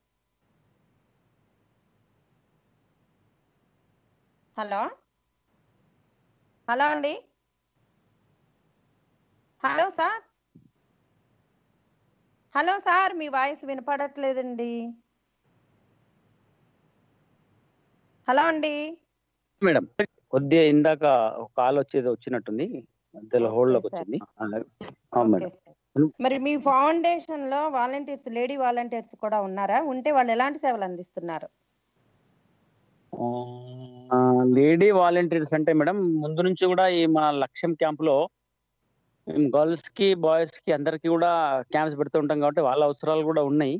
హలో హలో అండి హలో సార్ హలో సార్ మీ వాయిస్ వినపడట్లేదండి హలో అండి మేడం కొద్దిగా ఇందాక ఒక కాల్ వచ్చేది వచ్చినట్టుంది మధ్యలో హోల్డ్ లోకి Okay, sir. వచ్చింది అలాగే అవును ఓకే మేడం సార్. మరి మీ ఫౌండేషన్ లో వాలంటీర్స్ లేడీ వాలంటీర్స్ కూడా ఉన్నారా ఉంటే వాళ్ళు ఎలాంటి సేవలు అందిస్తున్నారు లేడీ వాలంటీర్స్ అంటే మేడం ముందు నుంచి కూడా ఈ మా లక్ష్యం క్యాంప్ లో గర్ల్స్ కి బాయ్స్ కి అందరికి కూడా క్యాంప్స్ పెడుతూ ఉంటాం కాబట్టి వాళ్ళ అవసరాలు కూడా ఉన్నాయి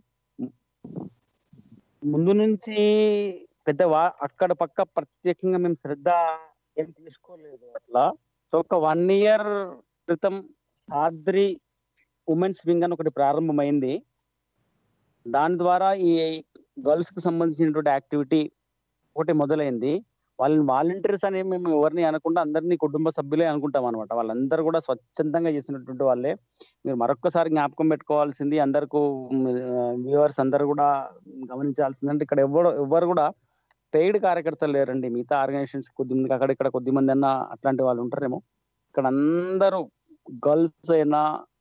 ముందు నుంచి పెద్ద వా- అక్కడ పక్క ప్రత్యేకంగా మేము శ్రద్ధ ఏం తీసుకోలేదు అట్లా సో ఒక వన్ ఇయర్ క్రితం ఆద్రి ఉమెన్స్ వింగ్ అని ఒకటి ప్రారంభమైంది దాని ద్వారా ఈ గర్ల్స్ కి సంబంధించినటువంటి యాక్టివిటీ ఒకటి మొదలైంది వాళ్ళని వాలంటీర్స్ అని మేము ఎవరిని అనకుండా అందరినీ కుటుంబ సభ్యులే అనుకుంటాం అనమాట వాళ్ళందరూ కూడా స్వచ్ఛందంగా చేసినటువంటి వాళ్ళే మీరు మరొక్కసారి జ్ఞాపకం పెట్టుకోవాల్సింది అందరికీ వ్యూవర్స్ అందరూ కూడా గమనించాల్సింది అంటే ఇక్కడ ఎవరు ఎవరు కూడా పెయిడ్ కార్యకర్తలు లేరండి మిగతా ఆర్గనైజేషన్స్ కొద్ది మంది అక్కడ ఇక్కడ కొద్ది మంది అన్న అట్లాంటి వాళ్ళు ఉంటారేమో ఇక్కడ అందరూ గర్ల్స్ అయినా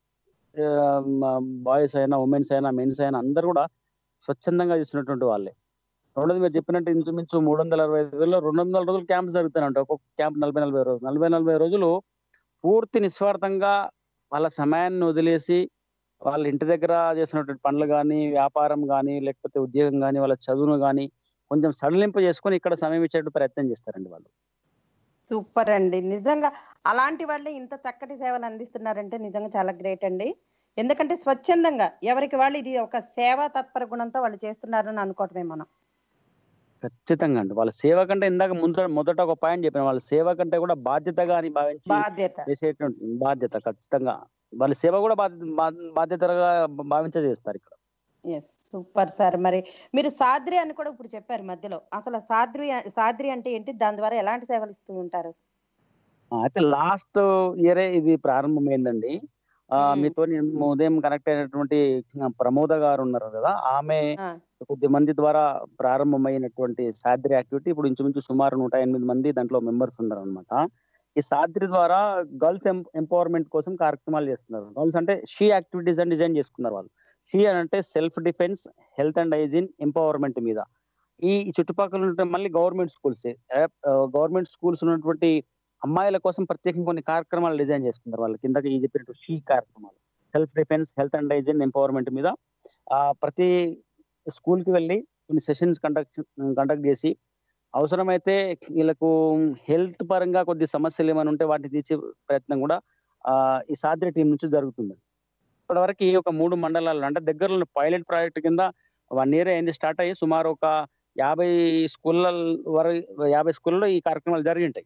బాయ్స్ అయినా ఉమెన్స్ అయినా మెన్స్ అయినా అందరూ కూడా స్వచ్ఛందంగా చేసినటువంటి వాళ్ళే రెండోది మీరు చెప్పినట్టు ఇంచుమించు మూడు వందల అరవై ఐదు వేల రెండు వందల రోజులు క్యాంప్స్ జరుగుతాయంట ఒక్కొక్క క్యాంప్ నలభై నలభై రోజులు నలభై నలభై రోజులు పూర్తి నిస్వార్థంగా వాళ్ళ సమయాన్ని వదిలేసి వాళ్ళ ఇంటి దగ్గర చేస్తున్నటువంటి పనులు కానీ వ్యాపారం కానీ లేకపోతే ఉద్యోగం కానీ వాళ్ళ చదువును కానీ కొంచెం సడలింపు చేసుకొని ఇక్కడ సమయం ఇచ్చేటట్టు ప్రయత్నం చేస్తారండి వాళ్ళు సూపర్ అండి నిజంగా అలాంటి వాళ్ళే ఇంత చక్కటి సేవలు అందిస్తున్నారంటే నిజంగా చాలా గ్రేట్ అండి ఎందుకంటే స్వచ్ఛందంగా ఎవరికి వాళ్ళు ఇది ఒక సేవా తత్పర గుణంతో వాళ్ళు చేస్తున్నారని అనుకోవటమే మనం ఖచ్చితంగా అండి వాళ్ళ సేవ కంటే ఇందాక ముందు మొదట ఒక పాయింట్ చెప్పిన వాళ్ళ సేవ కంటే కూడా బాధ్యతగా అని భావించి బాధ్యత చేసేటువంటి బాధ్యత ఖచ్చితంగా వాళ్ళ సేవ కూడా బాధ్యత బా- బాధ్యతగా భావించే చేస్తారు ఇక్కడ ఎస్ సూపర్ సార్ మరి మీరు సాద్రి అని కూడా ఇప్పుడు చెప్పారు మధ్యలో అసలు సాద్రి సాద్రి అంటే ఏంటి దాని ద్వారా ఎలాంటి సేవలు ఇస్తూ ఉంటారు ఆ, అయితే లాస్ట్ ఇయరే ఇది ప్రారంభమైందండి ఆ, మ్మ్. మీతో నేను ఉదయం కనెక్ట్ అయినటువంటి ఆ, ప్రమోద గారు ఉన్నారు కదా ఆమె ఆ, కొద్ది మంది ద్వారా ప్రారంభమైనటువంటి సాద్రి యాక్టివిటీ ఇప్పుడు ఇంచుమించు సుమారు నూట ఎనిమిది మంది దాంట్లో మెంబర్స్ ఉన్నారు అనమాట ఈ సాద్రి ద్వారా గర్ల్స్ ఎంపవర్మెంట్ కోసం కార్యక్రమాలు చేస్తున్నారు గర్ల్స్ అంటే షీ యాక్టివిటీస్ అని డిజైన్ చేసుకున్నారు వాళ్ళు షీ అని అంటే self defence health and hygiene empowerment మీద ఈ చుట్టుపక్కల ఉన్న మళ్ళీ గవర్నమెంట్ స్కూల్స్ గవర్నమెంట్ స్కూల్స్ ఉన్నటువంటి అమ్మాయిల కోసం ప్రత్యేకంగా కొన్ని కార్యక్రమాలు డిజైన్ చేసుకున్నారు వాళ్ళు కిందకి ఈ చెప్పినట్టు షీ కార్యక్రమాలు self defence health and hygiene empowerment మీద ఆ, ప్రతి స్కూల్ కి వెళ్ళి కొన్ని సెషన్స్ కండక్ట్ కండక్ట్ చేసి అవసరమైతే వీళ్ళకు హెల్త్ పరంగా కొద్ది సమస్యలు ఏమైనా ఉంటే వాటిని తీర్చే ప్రయత్నం కూడా ఆ, ఈ సాద్రి టీం నుంచి జరుగుతుంది ఇప్పటివరకు ఈ ఒక మూడు మండలాలు అంటే దగ్గరలో పైలట్ ప్రాజెక్ట్ కింద వన్ ఇయర్ అయింది స్టార్ట్ అయ్యి సుమారు ఒక యాభై స్కూళ్ళ వరకు యాభై స్కూళ్ళలో ఈ కార్యక్రమాలు జరిగి ఉంటాయి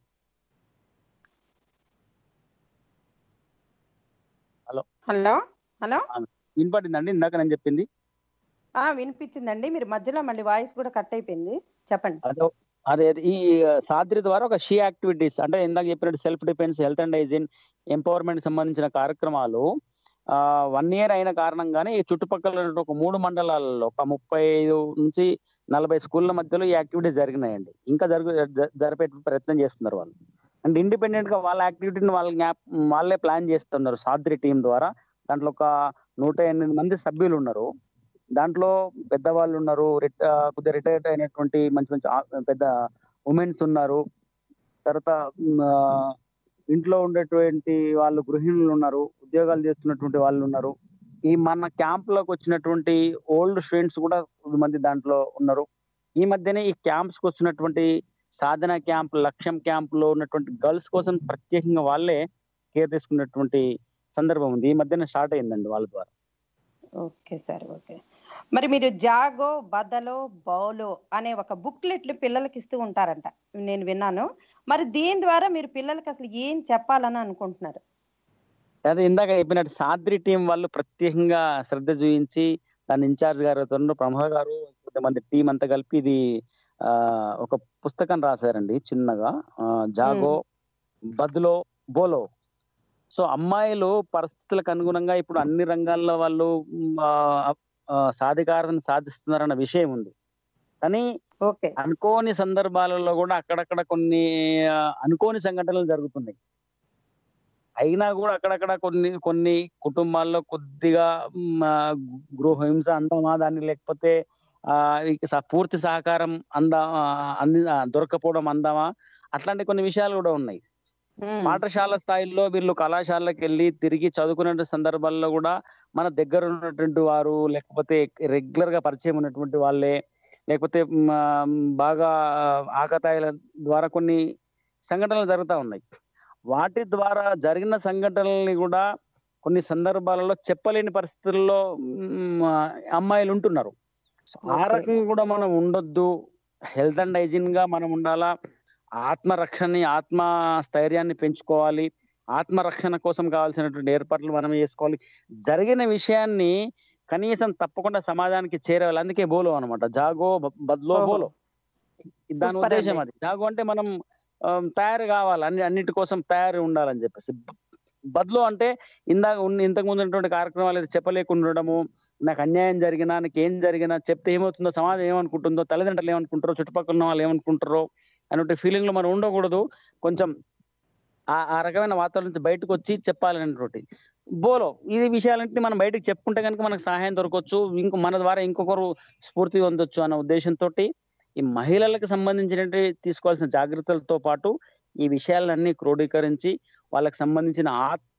హలో హలో వినపడిందండి ఇందాక నేను చెప్పింది ఆ వినిపించిందండి మీరు మధ్యలో మళ్ళీ వాయిస్ కూడా కట్ అయిపోయింది చెప్పండి అదే అదే ఈ సాద్రి ద్వారా ఒక షీ యాక్టివిటీస్ అంటే ఇందాక చెప్పినట్టు self defence health and hygiene empowerment సంబంధించిన కార్యక్రమాలు వన్ ఇయర్ అయిన కారణంగానే ఈ చుట్టుపక్కల ఉన్న ఒక మూడు మండలాలలో ఒక ముప్పై ఐదు నుంచి నలభై స్కూళ్ళ మధ్యలో ఈ యాక్టివిటీస్ జరిగినాయండి ఇంకా జరుగు జ- జరిపే ప్రయత్నం చేస్తున్నారు వాళ్ళు అంటే ఇండిపెండెంట్ గా వాళ్ళ యాక్టివిటీని వాళ్ళ జ్ఞాప్ వాళ్ళే ప్లాన్ చేస్తున్నారు సాద్రి టీం ద్వారా దాంట్లో ఒక నూట ఎనిమిది మంది సభ్యులు ఉన్నారు దాంట్లో పెద్దవాళ్ళు ఉన్నారు రిట- ఆ, కొద్దిగా రిటైర్డ్ అయినటువంటి మంచి మంచి ఆ- పెద్ద ఉమెన్స్ ఉన్నారు తర్వాత మ్, ఆ, ఇంట్లో ఉండేటువంటి వాళ్ళు గృహిణులు ఉన్నారు ఉద్యోగాలు చేస్తున్నటువంటి వాళ్ళు ఉన్నారు ఈ మన క్యాంప్ లోకి వచ్చినటువంటి ఓల్డ్ స్టూడెంట్స్ కూడా కొద్దిమంది దాంట్లో ఉన్నారు ఈ మధ్యనే ఈ క్యాంప్స్ కి వచ్చినటువంటి సాధన క్యాంప్ లక్ష్యం క్యాంప్ లో ఉన్నటువంటి గర్ల్స్ కోసం ప్రత్యేకంగా వాళ్ళే కేర్ తీసుకున్నటువంటి సందర్భం ఉంది ఈ మధ్యన స్టార్ట్ అయిందండి వాళ్ళ ద్వారా ఓకే సార్ ఓకే మరి మీరు జాగో బదలో బౌలో అనే ఒక బుక్లెట్లు పిల్లలకి ఇస్తూ ఉంటారంట నేను విన్నాను మరి దీని ద్వారా మీరు పిల్లలకి అసలు ఏం చెప్పాలని అనుకుంటున్నారు అదే ఇందాక చెప్పినట్టు సాద్రి టీం వాళ్ళు ప్రత్యేకంగా శ్రద్ధ చూపించి దాని ఇన్ఛార్జ్ గారు తరుణ్ ప్రమోద్ గారు కొంతమంది టీం అంతా కలిపి ఇది ఆ ఒక పుస్తకం రాశారండి చిన్నగా ఆ, జాగో బదులో బోలో సో అమ్మాయిలు పరిస్థితులకు అనుగుణంగా ఇప్పుడు అన్ని రంగాల్లో వాళ్ళు మ్, ఆ, ఆ, సాధికారతను సాధిస్తున్నారన్న విషయం ఉంది కానీ ఓకే అనుకోని సందర్భాలలో కూడా అక్కడక్కడ కొన్ని ఆ, అనుకోని సంఘటనలు జరుగుతున్నాయి అయినా కూడా అక్కడక్కడ కొన్ని కొన్ని కుటుంబాల్లో కొద్దిగా మ్, ఆ, గృహహింస అందామా దాన్ని లేకపోతే ఆ ఇక స- పూర్తి సహకారం అందా ఆ, అంది ఆ, దొరకపోవడం అందామా అట్లాంటి కొన్ని విషయాలు కూడా ఉన్నాయి ఉమ్, పాఠశాల స్థాయిలో వీళ్ళు కళాశాలకు వెళ్ళి తిరిగి చదువుకునే సందర్భాల్లో కూడా మన దగ్గర ఉన్నటువంటి వారు లేకపోతే రెగ్యులర్ గా పరిచయం ఉన్నటువంటి వాళ్ళే లేకపోతే మ్, ఆ, బాగా ఆకతాయిల ద్వారా కొన్ని సంఘటనలు జరుగుతూ ఉన్నాయి వాటి ద్వారా జరిగిన సంఘటనల్ని కూడా కొన్ని సందర్భాలలో చెప్పలేని పరిస్థితుల్లో మ్, ఆ, అమ్మాయిలు ఉంటున్నారు సో ఆ Okay. రకంగా కూడా మనం ఉండొద్దు హెల్త్ అండ్ హైజీన్ గా మనం ఉండాలా ఆత్మరక్షణని ఆత్మ స్థైర్యాన్ని పెంచుకోవాలి ఆత్మరక్షణ కోసం కావాల్సినటువంటి ఏర్పాట్లు మనం చేసుకోవాలి జరిగిన విషయాన్ని కనీసం తప్పకుండా సమాజానికి చేరాలి అందుకే బోలో అనమాట జాగో బ- బద్లో ఓహో. బోలో దాని Super ఉద్దేశం అండి. అది జాగో అంటే మనం ఆ, తయారు కావాలి అన్ని అన్నిటి కోసం తయారు ఉండాలని చెప్పేసి బ- బద్లో అంటే ఇందాక ఉన్న ఇంతకు ముందు ఉన్నటువంటి కార్యక్రమాలు అయితే చెప్పలేకుండా ఉండడము నాకు అన్యాయం జరిగినా నాకు ఏం జరిగినా చెప్తే ఏమవుతుందో సమాజం ఏమనుకుంటుందో తల్లిదండ్రులు ఏమనుకుంటారో చుట్టుపక్కల ఉన్న వాళ్ళు ఏమనుకుంటారో అనే ఫీలింగ్ లో మనం ఉండకూడదు కొంచెం ఆ ఆ రకమైన వాతావరణం నుంచి బయటకు వచ్చి చెప్పాలనేటువంటి బోలో ఈ విషయాలన్నింటినీ మనం బయటకు చెప్పుకుంటే కనుక మనకు సహాయం దొరకవచ్చు ఇంకో మన ద్వారా ఇంకొకరు స్ఫూర్తి పొందొచ్చు అన్న ఉద్దేశంతో ఈ మహిళలకు సంబంధించినటువంటి తీసుకోవాల్సిన జాగ్రత్తలతో పాటు ఈ విషయాలన్నీ క్రోడీకరించి వాళ్ళకి సంబంధించిన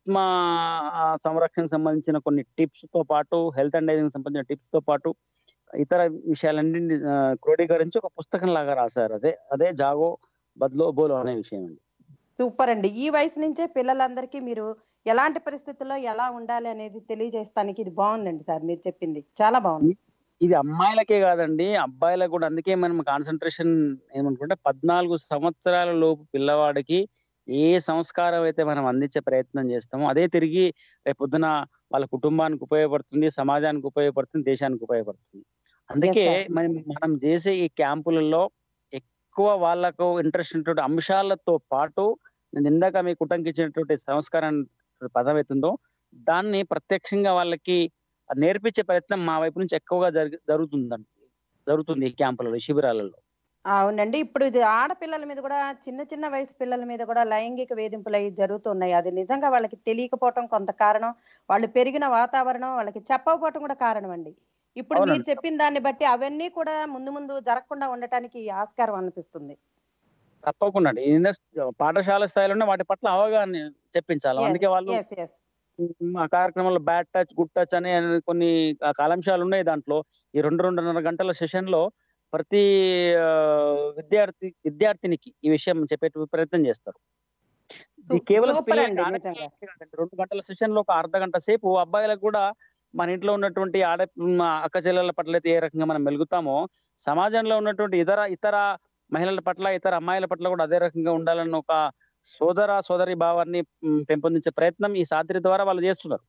ఆత్మ ఆ, సంరక్షణకు సంబంధించిన కొన్ని టిప్స్ తో పాటు హెల్త్ అండ్ డైజింగ్ సంబంధించిన టిప్స్ తో పాటు ఇతర విషయాలన్నింటినీ ఆ, క్రోడీకరించి ఒక పుస్తకం లాగా రాశారు అదే అదే జాగో బద్లో బోలో అనే విషయం అండి సూపర్ అండి ఈ వయసు నుంచే పిల్లలందరికీ మీరు ఎలాంటి పరిస్థితుల్లో ఎలా ఉండాలి అనేది తెలియజేస్తానికి ఇది బాగుందండి సార్ మీరు చెప్పింది చాలా బాగుంది ఇది అమ్మాయిలకే కాదండి అబ్బాయిలకు కూడా అందుకే మనం కాన్సన్ట్రేషన్ ఏమనుకుంటే పద్నాలుగు సంవత్సరాల లోపు పిల్లవాడికి ఏ సంస్కారం అయితే మనం అందించే ప్రయత్నం చేస్తామో అదే తిరిగి రేపు పొద్దున వాళ్ళ కుటుంబానికి ఉపయోగపడుతుంది సమాజానికి ఉపయోగపడుతుంది దేశానికి ఉపయోగపడుతుంది అందుకే Yes, sir. మనం మనం చేసే ఈ క్యాంపులలో ఎక్కువ వాళ్ళకు ఇంట్రెస్ట్ ఉన్నటువంటి అంశాలతో పాటు నేను ఇందాక మీ కుటుంబకి ఇచ్చినటువంటి సంస్కారం పదం అవుతుందో దాన్ని ప్రత్యక్షంగా వాళ్ళకి నేర్పించే ప్రయత్నం మా వైపు నుంచి ఎక్కువగా జరుగు జరుగుతుందండి జరుగుతుంది ఈ క్యాంపులలో ఈ శిబిరాలలో అవునండి ఇప్పుడు ఇది ఆడపిల్లల మీద కూడా చిన్న చిన్న వయసు పిల్లల మీద కూడా లైంగిక వేధింపులు అవి జరుగుతున్నాయి అది నిజంగా వాళ్ళకి తెలియకపోవటం కొంత కారణం వాళ్ళు పెరిగిన వాతావరణం వాళ్ళకి చెప్పకపోవటం కూడా కారణం అండి ఇప్పుడు మీరు అవునండి. చెప్పిన దాన్ని బట్టి అవన్నీ కూడా ముందు ముందు జరగకుండా ఉండటానికి ఆస్కారం అనిపిస్తుంది తప్పకుండా అండి ఇండస్- పాఠశాల స్థాయిలోనే వాటి పట్ల అవగాహన చెప్పించాలి అందుకే వాళ్ళు ఎస్ ఎస్ ఆ కార్యక్రమంలో బ్యాడ్ టచ్ గుడ్ టచ్ అనే కొన్ని ఆ కాలాంశాలు ఉన్నాయి దాంట్లో ఈ రెండు రెండున్నర గంటల సెషన్ లో ప్రతి ఆ, విద్యార్థి విద్యార్థినికి ఈ విషయం చెప్పే ప్రయత్నం చేస్తారు ఇది కేవలం సూపర్ పిల్లలకి అండి కాదు, నిజంగా కాదండి. రెండు గంటల సెషన్ లో ఒక అర్ధ గంట సేపు అబ్బాయిలకు కూడా మన ఇంట్లో ఉన్నటువంటి ఆడ మ్, అక్క చెల్లెల పట్ల అయితే ఏ రకంగా మనం మెలుగుతామో సమాజంలో ఉన్నటువంటి ఇతర ఇతర మహిళల పట్ల ఇతర అమ్మాయిల పట్ల కూడా అదే రకంగా ఉండాలన్న ఒక సోదర సోదరి భావాన్ని మ్, పెంపొందించే ప్రయత్నం ఈ సాత్రి ద్వారా వాళ్ళు చేస్తున్నారు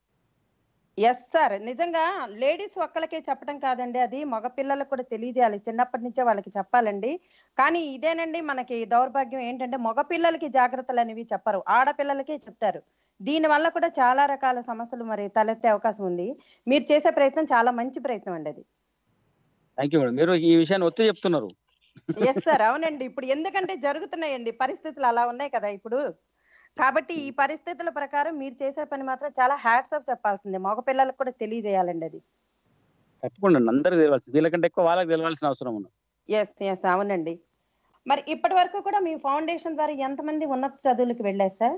ఎస్ సార్ నిజంగా లేడీస్ ఒక్కళ్ళకే చెప్పడం కాదండి అది మగ పిల్లలకు కూడా తెలియజేయాలి చిన్నప్పటి నుంచే వాళ్ళకి చెప్పాలండి కానీ ఇదేనండి మనకి దౌర్భాగ్యం ఏంటంటే మగ పిల్లలకి జాగ్రత్తలు అనేవి చెప్పరు ఆడపిల్లలకే చెప్తారు దీని వల్ల కూడా చాలా రకాల సమస్యలు మరి తలెత్తే అవకాశం ఉంది మీరు చేసే ప్రయత్నం చాలా మంచి ప్రయత్నం అండి అది థ్యాంక్ యూ మేడం మీరు ఈ విషయాన్ని ఒత్తి చెప్తున్నారు ఎస్ సార్ అవునండి ఇప్పుడు ఎందుకంటే జరుగుతున్నాయండి పరిస్థితులు అలా ఉన్నాయి కదా ఇప్పుడు కాబట్టి ఈ పరిస్థితుల ప్రకారం మీరు చేసే పని మాత్రం చాలా హ్యాట్స్ ఆఫ్ చెప్పాల్సిందే మగ పిల్లలకు కూడా తెలియజేయాలండి అది తప్పకుండా అండి. అందరికీ తెలియాల్సింది వీళ్ళకంటే ఎక్కువ వాళ్ళకి తెలియాల్సిన అవసరం ఉంది ఎస్ ఎస్ అవునండి మరి ఇప్పటి వరకు కూడా మీ ఫౌండేషన్ ద్వారా ఎంతమంది ఉన్నత చదువులకు వెళ్ళారు సార్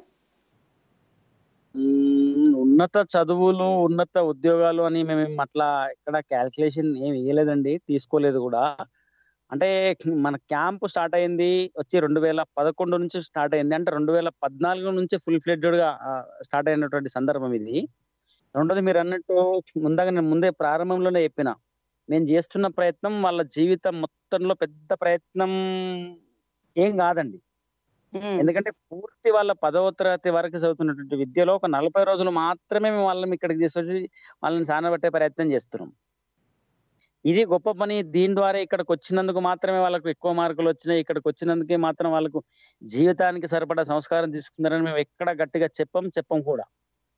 మ్మ్, ఉన్నత చదువులు ఉన్నత ఉద్యోగాలు అని మేము ఏం అట్లా ఇక్కడ క్యాల్కులేషన్ ఏం వేయలేదండి తీసుకోలేదు కూడా అంటే మన క్యాంప్ స్టార్ట్ అయింది వచ్చి రెండు వేల పదకొండు నుంచి స్టార్ట్ అయింది అంటే రెండు వేల పద్నాలుగు నుంచి ఫుల్ ఫ్లెడ్జెడ్ గా స్టార్ట్ అయినటువంటి సందర్భం ఇది రెండోది మీరు అన్నట్టు ముందుగా నేను ముందే ప్రారంభంలోనే చెప్పిన నేను చేస్తున్న ప్రయత్నం వాళ్ళ జీవితం మొత్తంలో పెద్ద ప్రయత్నం ఏం కాదండి ఎందుకంటే పూర్తి వాళ్ళ పదవ తరగతి వరకు చదువుతున్నటువంటి విద్యలో ఒక నలభై రోజులు మాత్రమే మేము వాళ్ళని ఇక్కడికి తీసుకొచ్చి వాళ్ళని సానబట్టే ప్రయత్నం చేస్తున్నాం ఇది గొప్ప పని దీని ద్వారా ఇక్కడికి వచ్చినందుకు మాత్రమే వాళ్ళకు ఎక్కువ మార్కులు వచ్చినాయి ఇక్కడికి వచ్చినందుకే మాత్రం వాళ్ళకు జీవితానికి సరిపడా సంస్కారం తీసుకున్నారని మేము ఎక్కడ గట్టిగా చెప్పం చెప్పం కూడా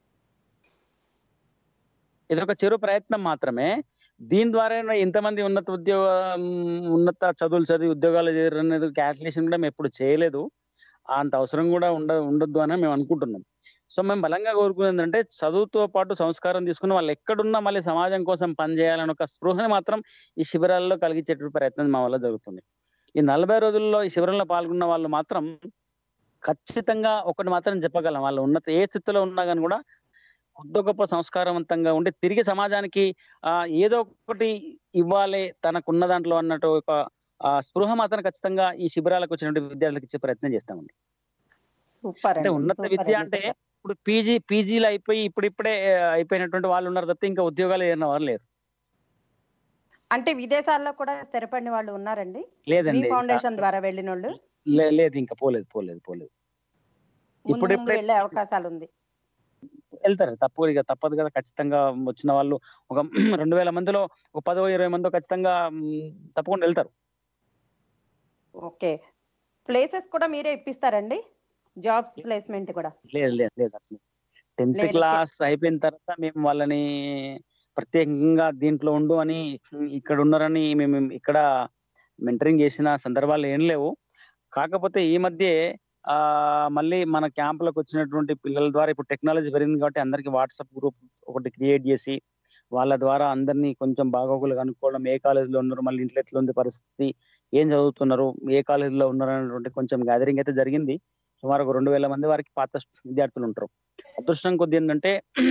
ఇది ఒక చిరు ప్రయత్నం మాత్రమే దీని ద్వారా ఇంతమంది ఉన్నత ఉద్యోగ ఉన్నత చదువులు చదివి ఉద్యోగాలు చేరారు అనేది క్యాల్కులేషన్ కూడా మేము ఎప్పుడు చేయలేదు అంత అవసరం కూడా ఉండ ఉండొద్దు అని మేము అనుకుంటున్నాం సో మేము బలంగా కోరుకునేది ఏంటంటే చదువుతో పాటు సంస్కారం తీసుకుని వాళ్ళు ఎక్కడున్నా మళ్ళీ సమాజం కోసం పనిచేయాలని ఒక స్పృహని మాత్రం ఈ శిబిరాల్లో కలిగించేటువంటి ప్రయత్నం మా వల్ల జరుగుతుంది ఈ నలభై రోజుల్లో ఈ శిబిరంలో పాల్గొన్న వాళ్ళు మాత్రం ఖచ్చితంగా ఒకటి మాత్రం చెప్పగలం వాళ్ళు ఉన్నత ఏ స్థితిలో ఉన్నా కానీ కూడా కొద్ది గొప్ప సంస్కారవంతంగా ఉండి తిరిగి సమాజానికి ఆ ఏదో ఒకటి ఇవ్వాలి తనకున్న దాంట్లో అన్నట్టు ఒక ఆ స్పృహ మాత్రం ఖచ్చితంగా ఈ శిబిరాలకు వచ్చినటువంటి విద్యార్థులకు ఇచ్చే ప్రయత్నం చేస్తామండి సూపర్ అంటే ఉన్నత విద్య అంటే ఇప్పుడు పీజీ పీజీలు అయిపోయి ఇప్పుడు ఇప్పుడే అయిపోయినటువంటి వాళ్ళు ఉన్నారు తప్పితే ఇంకా ఉద్యోగాలు ఏమైనా వారు లేరు అంటే విదేశాల్లో కూడా స్థిరపడిన వాళ్ళు ఉన్నారండి మీ లేదండి ఫౌండేషన్ ద్వారా వెళ్ళిన వాళ్ళు లే- లేదు ఇంకా పోలేదు పోలేదు పోలేదు ముందు ఇప్పుడు ముందు ఇప్పుడే వెళ్ళే అవకాశాలు ఉంది వెళ్తారు తప్పు ఇక తప్పదు కదా ఖచ్చితంగా వచ్చిన వాళ్ళు ఒక రెండు వేల మందిలో ఒక పదో ఇరవై మందో ఖచ్చితంగా మ్, తప్పకుండా వెళ్తారు ఓకే ప్లేసెస్ కూడా మీరే ఇప్పిస్తారండి జాబ్స్ ప్లేస్మెంట్ కూడా లేదు లేదు లేదు అట్లా టెన్త్ లేదు. క్లాస్ అయిపోయిన తర్వాత మేము వాళ్ళని ప్రత్యేకంగా దీంట్లో ఉండు అని ఇక్కడ ఉన్నారని మేము ఇక్కడ మెంటరింగ్ చేసిన సందర్భాలు ఏం లేవు కాకపోతే ఈ మధ్య ఆ మళ్ళీ మన క్యాంపులకు వచ్చినటువంటి పిల్లల ద్వారా ఇప్పుడు టెక్నాలజీ పెరిగింది కాబట్టి అందరికి వాట్సాప్ గ్రూప్ ఒకటి క్రియేట్ చేసి వాళ్ళ ద్వారా అందరినీ కొంచెం బాగోగులు కనుక్కోవడం ఏ కాలేజీలో ఉన్నారు మళ్ళీ ఇంట్లో ఎట్లా ఉంది పరిస్థితి ఏం చదువుతున్నారు ఏ కాలేజీలో ఉన్నారు అనేటువంటి కొంచెం గ్యాదరింగ్ అయితే జరిగింది సుమారు ఒక రెండు వేల మంది వరకు పాత విద్యార్థులు ఉంటారు అదృష్టం కొద్ది ఏంటంటే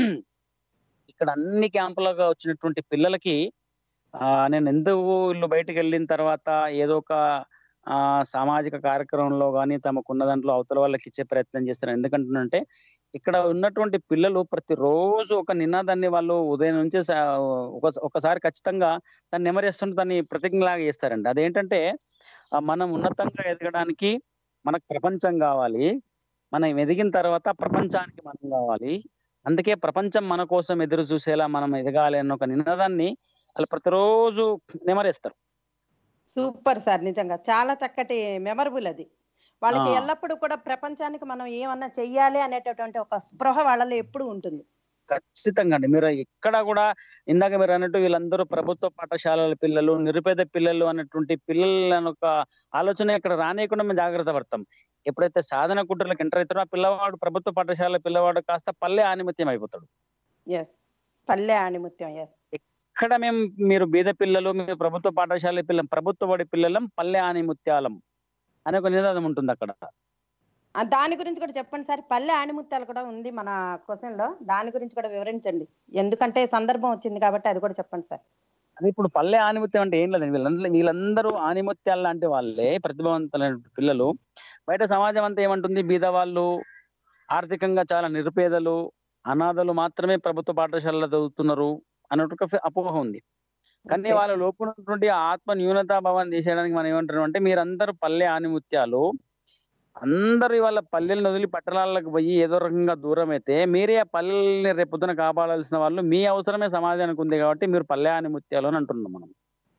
ఇక్కడ అన్ని క్యాంపులుగా వచ్చినటువంటి పిల్లలకి ఆ నేను ఎందుకు వీళ్ళు బయటకు వెళ్ళిన తర్వాత ఏదో ఒక ఆ సామాజిక కార్యక్రమంలో కానీ తమకున్న దాంట్లో అవతల వాళ్ళకి ఇచ్చే ప్రయత్నం చేస్తారు ఎందుకంటున్నంటే ఇక్కడ ఉన్నటువంటి పిల్లలు ప్రతిరోజు ఒక నినాదాన్ని వాళ్ళు ఉదయం నుంచి సా- ఒక ఒకసారి ఖచ్చితంగా దాన్ని నెమరేస్తుంటే దాన్ని ప్రతిజ్ఞలాగా చేస్తారండి అదేంటంటే ఆ, మనం ఉన్నతంగా ఎదగడానికి మనకు ప్రపంచం కావాలి మనం ఎదిగిన తర్వాత ప్రపంచానికి మనం కావాలి అందుకే ప్రపంచం మన కోసం ఎదురు చూసేలా మనం ఎదగాలి అన్న ఒక నినాదాన్ని వాళ్ళు ప్రతిరోజు నెమరేస్తారు సూపర్ సార్ నిజంగా చాలా చక్కటి మెమరబుల్ అది వాళ్ళకి ఆ. ఎల్లప్పుడూ కూడా ప్రపంచానికి మనం ఏమన్నా చెయ్యాలి అనేటటువంటి ఒక స్పృహ వాళ్ళలో ఎప్పుడు ఉంటుంది ఖచ్చితంగా అండి మీరు ఎక్కడ కూడా ఇందాక మీరు అన్నట్టు వీళ్ళందరూ ప్రభుత్వ పాఠశాలల పిల్లలు నిరుపేద పిల్లలు అన్నటువంటి పిల్లలను ఒక ఆలోచన ఇక్కడ రానియకుండా మేము జాగ్రత్త పడతాం ఎప్పుడైతే సాధన కుట్రలకు ఎంటర్ అవుతారో ఆ పిల్లవాడు ప్రభుత్వ పాఠశాల పిల్లవాడు కాస్త పల్లె ఆనిమత్యం అయిపోతాడు ఎస్ పల్లె ఆణిముత్యం ఎస్ ఇక్కడ మేము మీరు బీద పిల్లలు మీరు ప్రభుత్వ పాఠశాల పిల్లలు ప్రభుత్వ బడి పిల్లలం పల్లె ఆనిముత్యాలం అనే ఒక నినాదం ఉంటుంది అక్కడ దాని గురించి కూడా చెప్పండి సార్ పల్లె ఆణిముత్యాలు కూడా ఉంది మన క్వశ్చన్ లో దాని గురించి కూడా వివరించండి ఎందుకంటే సందర్భం వచ్చింది కాబట్టి అది కూడా చెప్పండి సార్ అది ఇప్పుడు పల్లె ఆనిముత్యం అంటే ఏం లేదండి వీళ్ళందరూ వీళ్ళందరూ ఆనిముత్యాలు లాంటి వాళ్ళే ప్రతిభావంతులైన పిల్లలు బయట సమాజం అంతా ఏమంటుంది బీద వాళ్ళు ఆర్థికంగా చాలా నిరుపేదలు అనాథలు మాత్రమే ప్రభుత్వ పాఠశాలలో చదువుతున్నారు అన్నట్టు ఒక ఫి- అపోహ ఉంది కానీ Okay. వాళ్ళ లోపల ఉన్నటువంటి ఆత్మ న్యూనతా భావాన్ని తీసేయడానికి మనం ఏమంటున్నాం అంటే మీరందరూ పల్లె ఆనిముత్యాలు అందరు వాళ్ళ పల్లెలను వదిలి పట్టణాలకు పోయి ఏదో రకంగా దూరం అయితే మీరే ఆ పల్లెల్ని రేపొద్దున కాపాడాల్సిన వాళ్ళు మీ అవసరమే సమాజానికి ఉంది కాబట్టి మీరు పల్లె ఆనిముత్యాలు అని అంటున్నాం మనం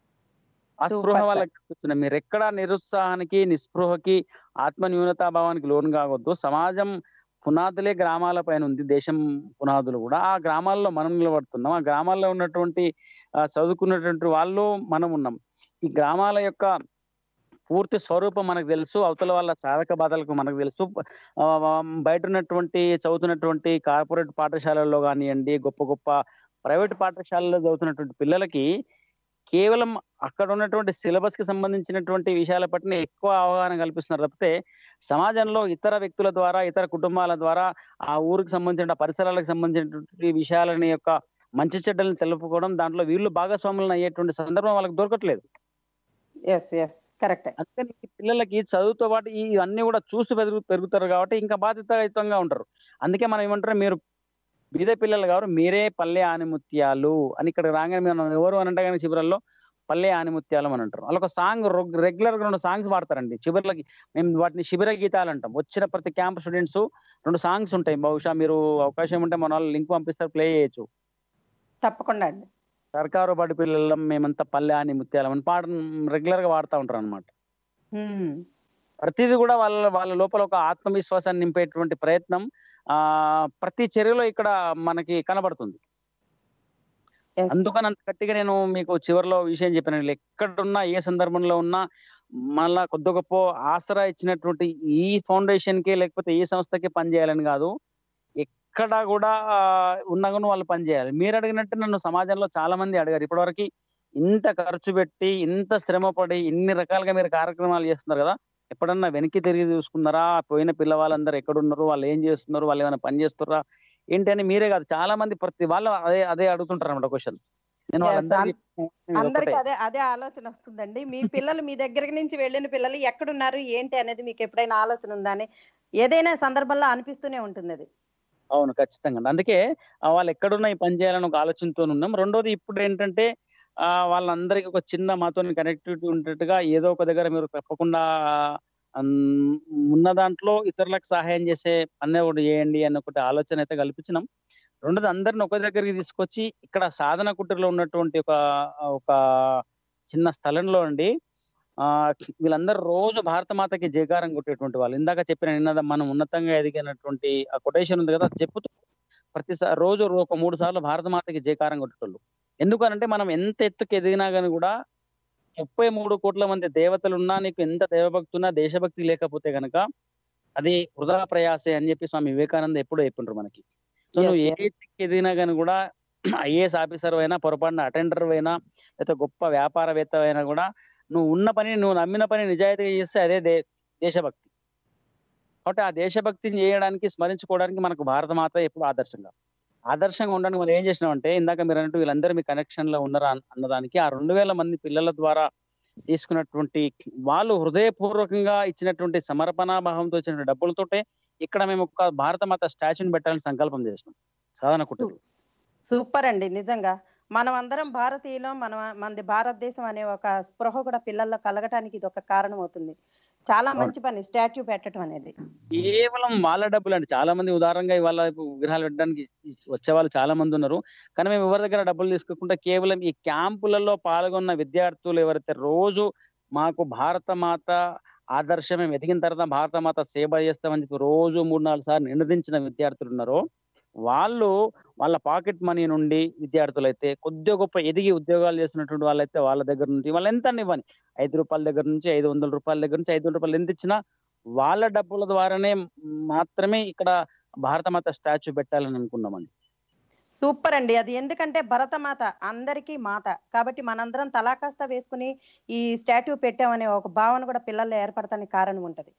ఆ Super, స్పృహ sir. వాళ్ళకి కనిపిస్తుంది మీరు ఎక్కడ నిరుత్సాహానికి నిస్పృహకి ఆత్మ న్యూనతా భావానికి లోను కావద్దు సమాజం పునాదులే గ్రామాల పైన ఉంది దేశం పునాదులు కూడా ఆ గ్రామాల్లో మనం నిలబడుతున్నాం ఆ గ్రామాల్లో ఉన్నటువంటి ఆ, చదువుకున్నటువంటి వాళ్ళు మనం ఉన్నాం ఈ గ్రామాల యొక్క పూర్తి స్వరూపం మనకు తెలుసు అవతల వాళ్ళ సాధక బాధలకు మనకు తెలుసు ఆ, బయట ఉన్నటువంటి చదువుతున్నటువంటి కార్పొరేట్ పాఠశాలల్లో కానివ్వండి గొప్ప గొప్ప ప్రైవేట్ పాఠశాలలో చదువుతున్నటువంటి పిల్లలకి కేవలం అక్కడ ఉన్నటువంటి సిలబస్ కి సంబంధించినటువంటి విషయాల పట్ల ఎక్కువ అవగాహన కల్పిస్తున్నారు తప్పితే సమాజంలో ఇతర వ్యక్తుల ద్వారా ఇతర కుటుంబాల ద్వారా ఆ ఊరికి సంబంధించిన ఆ పరిసరాలకు సంబంధించినటువంటి విషయాలని యొక్క మంచి చెడ్డలను తెలుపుకోవడం దాంట్లో వీళ్ళు భాగస్వాములను అయ్యేటువంటి సందర్భం వాళ్ళకి దొరకట్లేదు ఎస్ ఎస్ కరెక్ట్ అందుకని ఈ పిల్లలకి చదువుతో పాటు ఈ- ఇవన్నీ కూడా చూస్తూ పెరుగు పెరుగుతారు కాబట్టి ఇంకా బాధ్యతాయుతంగా ఉంటారు అందుకే మనం ఏమంటారు మీరు బీద పిల్లలు కాదు మీరే పల్లె ఆనిముత్యాలు అని ఇక్కడ రాగానే మనం ఎవరు అని అంటే కానీ శిబిరాల్లో పల్లె ఆనిముత్యాలు అని అంటారు వాళ్ళ ఒక సాంగ్ రెగ్యులర్ గా రెండు సాంగ్స్ పాడతారండి శిబిర్లకి మేము వాటిని శిబిర గీతాలు అంటాం వచ్చిన ప్రతి క్యాంప్ స్టూడెంట్స్ రెండు సాంగ్స్ ఉంటాయి బహుశా మీరు అవకాశం ఉంటే మన వాళ్ళు లింక్ పంపిస్తారు ప్లే చేయొచ్చు తప్పకుండా అండి సర్కారు బడి పిల్లలం మేమంతా పల్లె ఆని ముత్యాలం అని పాట రెగ్యులర్ గా వాడుతూ ఉంటారు అనమాట హ్మ్. ప్రతిదీ కూడా వాళ్ళ వాళ్ళ లోపల ఒక ఆత్మవిశ్వాసాన్ని నింపేటువంటి ప్రయత్నం ఆ ప్రతి చర్యలో ఇక్కడ మనకి కనబడుతుంది Yes. అందుకని అంత గట్టిగా నేను మీకు చివరిలో విషయం చెప్పాను ఎక్కడున్నా ఏ సందర్భంలో ఉన్నా మళ్ళా కొద్ది గొప్ప ఆసరా ఇచ్చినటువంటి ఈ ఫౌండేషన్ కి లేకపోతే ఈ సంస్థకి పనిచేయాలని కాదు ఎక్కడ కూడా ఆ, ఉన్నా కూడా వాళ్ళు పనిచేయాలి మీరు అడిగినట్టు నన్ను సమాజంలో చాలా మంది అడిగారు ఇప్పటివరకు ఇంత ఖర్చు పెట్టి ఇంత శ్రమ పడి ఇన్ని రకాలుగా మీరు కార్యక్రమాలు చేస్తున్నారు కదా ఎప్పుడన్నా వెనక్కి తిరిగి చూసుకున్నారా పోయిన పిల్లవాళ్ళందరూ ఎక్కడున్నారు వాళ్ళు ఏం చేస్తున్నారు వాళ్ళు ఏమైనా పని చేస్తున్నారా ఏంటి అని మీరే కాదు చాలా మంది ప్రతి వాళ్ళు అదే అదే అడుగుతుంటారు అన్నమాట క్వశ్చన్ నేను Yes, వాళ్ళందరికీ చెప్పేది అందరికి ఒకటే. అదే అదే ఆలోచన వస్తుందండి మీ పిల్లలు మీ దగ్గర నుంచి వెళ్ళిన పిల్లలు ఎక్కడున్నారు ఏంటి అనేది మీకు ఎప్పుడైనా ఆలోచన ఉందా అని ఏదైనా సందర్భంలో అనిపిస్తూనే ఉంటుంది అది అవును ఖచ్చితంగా అండి. అందుకే ఆ, వాళ్ళు ఎక్కడున్నా ఈ పని చేయాలని ఒక ఆలోచనతో ఉన్నాం రెండోది ఇప్పుడు ఏంటంటే ఆ వాళ్ళందరికీ ఒక చిన్న మాతో కనెక్టివిటీ ఉండేట్టుగా ఏదో ఒక దగ్గర మీరు తప్పకుండా అన్- ఉన్న దాంట్లో ఇతరులకు సహాయం చేసే పని ఒకటి చేయండి అని ఒకటి ఆలోచన అయితే కల్పించినాం రెండోది అందరిని ఒక దగ్గరికి తీసుకొచ్చి ఇక్కడ సాధన కుటీరలో ఉన్నటువంటి ఒక ఒక చిన్న స్థలంలో అండి ఆ వీళ్ళందరూ రోజు భారత మాతకి జయకారం కొట్టేటువంటి వాళ్ళు ఇందాక చెప్పిన నిన్నద మనం ఉన్నతంగా ఎదిగినటువంటి ఆ కొటేషన్ ఉంది కదా అది చెప్పుతూ ప్రతిసారి రోజు ఒక మూడు సార్లు భారత మాతకి జయకారం కొట్టేటోళ్ళు ఎందుకనంటే మనం ఎంత ఎత్తుకు ఎదిగినా కానీ కూడా ముప్పై మూడు కోట్ల మంది దేవతలు ఉన్నా నీకు ఎంత దైవభక్తి ఉన్నా దేశభక్తి లేకపోతే గనక అది వృధా ప్రయాసే అని చెప్పి స్వామి వివేకానంద ఎప్పుడూ చెప్పిండ్రు మనకి సో నువ్వు ఏ Yes, ఎత్తుకి ఎదిగినా కానీ కూడా ఐఏఎస్ ఆఫీసర్ అయినా పొరపాటున అటెండర్ అయినా లేకపోతే గొప్ప వ్యాపారవేత్త అయినా కూడా నువ్వు ఉన్న పని నువ్వు నమ్మిన పని నిజాయితీగా చేస్తే అదే దే దేశభక్తి కాబట్టి ఆ దేశభక్తిని చేయడానికి స్మరించుకోవడానికి మనకు భారత మాత ఎప్పుడు ఆదర్శంగా ఆదర్శంగా ఉండడానికి మనం ఏం చేసినామంటే ఇందాక మీరు అన్నట్టు వీళ్ళందరూ మీ కనెక్షన్ లో ఉన్నారా అన్న- అన్నదానికి ఆ రెండు వేల మంది పిల్లల ద్వారా తీసుకున్నటువంటి వాళ్ళు హృదయపూర్వకంగా ఇచ్చినటువంటి సమర్పణ భావంతో ఇచ్చిన డబ్బులతోటే ఇక్కడ మేము ఒక భారత మాత స్టాచ్యూని పెట్టాలని సంకల్పం చేసినాం సాధన కుటుంబం సూపర్ అండి నిజంగా మనం అందరం భారతీయులం మన మనది భారతదేశం అనే ఒక స్పృహ కూడా పిల్లల్లో కలగటానికి ఇది ఒక కారణం అవుతుంది చాలా అవును. మంచి పని స్టాచ్యూ పెట్టడం అనేది కేవలం వాళ్ళ డబ్బులు అండి చాలా మంది ఉదారంగా ఇవాళ విగ్రహాలు పెట్టడానికి వచ్చే వాళ్ళు చాలా మంది ఉన్నారు కానీ మేము ఎవరి దగ్గర డబ్బులు తీసుకోకుండా కేవలం ఈ క్యాంపులలో పాల్గొన్న విద్యార్థులు ఎవరైతే రోజు మాకు భారత మాత ఆదర్శం మేము ఎదిగిన తర్వాత భారత మాత సేవ చేస్తామని చెప్పి రోజు మూడు నాలుగు సార్లు నినదించిన విద్యార్థులు ఉన్నారో వాళ్ళు వాళ్ళ పాకెట్ మనీ నుండి విద్యార్థులు అయితే కొద్దిగా గొప్ప ఎదిగి ఉద్యోగాలు చేస్తున్నటువంటి వాళ్ళైతే వాళ్ళ దగ్గర నుండి వాళ్ళు ఎంత ఇవ్వని ఐదు రూపాయల దగ్గర నుంచి ఐదు వందల రూపాయల దగ్గర నుంచి ఐదు వందల రూపాయలు ఎంత ఇచ్చినా వాళ్ళ డబ్బుల ద్వారానే మాత్రమే ఇక్కడ భారతమాత స్టాచ్యూ పెట్టాలని అనుకున్నామండి సూపర్ అండి అది ఎందుకంటే భరతమాత అందరికీ మాత కాబట్టి మనందరం తలాకాస్త వేసుకుని ఈ స్టాట్యూ పెట్టామనే ఒక భావన కూడా పిల్లల్లో ఏర్పడటానికి కారణం ఉంటది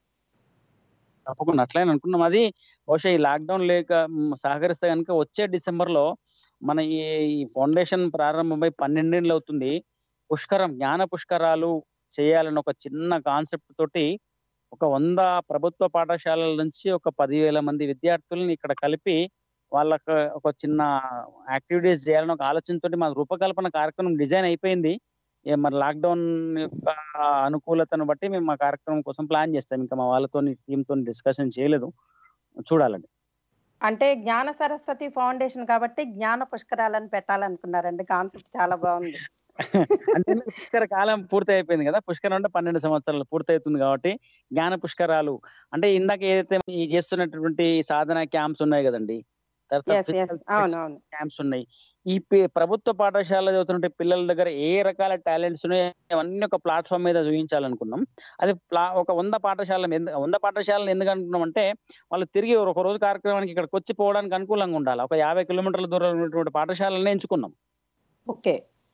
తప్పకుండా అట్లనే అనుకున్నాం అది బహుశా ఈ లాక్డౌన్ లేక మ్, సహకరిస్తే కనుక వచ్చే డిసెంబర్ లో మన ఈ ఈ ఫౌండేషన్ ప్రారంభమై పన్నెండేళ్ళు అవుతుంది పుష్కరం జ్ఞాన పుష్కరాలు చేయాలని ఒక చిన్న కాన్సెప్ట్ తోటి ఒక వంద ప్రభుత్వ పాఠశాలల నుంచి ఒక పదివేల మంది విద్యార్థుల్ని ఇక్కడ కలిపి వాళ్ళకు ఒక చిన్న యాక్టివిటీస్ చేయాలని ఒక ఆలోచనతోటి మా రూపకల్పన కార్యక్రమం డిజైన్ అయిపోయింది ఏ మరి లాక్డౌన్ యొక్క అనుకూలతను బట్టి మేము మా కార్యక్రమం కోసం ప్లాన్ చేస్తాం ఇంకా మా వాళ్ళతో టీంతో డిస్కషన్ చేయలేదు చూడాలండి అంటే జ్ఞాన సరస్వతి ఫౌండేషన్ కాబట్టి జ్ఞాన పుష్కరాలను పెట్టాలనుకున్నారండి కాన్సెప్ట్ చాలా బాగుంది అంటే పుష్కర కాలం పూర్తి అయిపోయింది కదా పుష్కరం అంటే పన్నెండు సంవత్సరాలు పూర్తి అవుతుంది కాబట్టి జ్ఞాన పుష్కరాలు అంటే ఇందాక ఏదైతే ఈ చేస్తున్నటువంటి సాధన క్యాంప్స్ ఉన్నాయి కదండి ఎస్ ఎస్ అవును అవును క్యాంప్స్ ఉన్నాయి ఈ పి- ప్రభుత్వ పాఠశాల చదువుతున్న పిల్లల దగ్గర ఏ రకాల టాలెంట్స్ ఉన్నాయో అవన్నీ ఒక ప్లాట్ఫామ్ మీద చూపించాలనుకున్నాం అది ప్లా ఒక వంద పాఠశాల ఎందు- వంద పాఠశాలను ఎందుకు అనుకున్నాం అంటే వాళ్ళు తిరిగి ఒక రోజు కార్యక్రమానికి ఇక్కడికి వచ్చి పోవడానికి అనుకూలంగా ఉండాలి ఒక యాభై కిలోమీటర్ల దూరం ఉన్నటువంటి పాఠశాలని ఎంచుకున్నాం ఓకే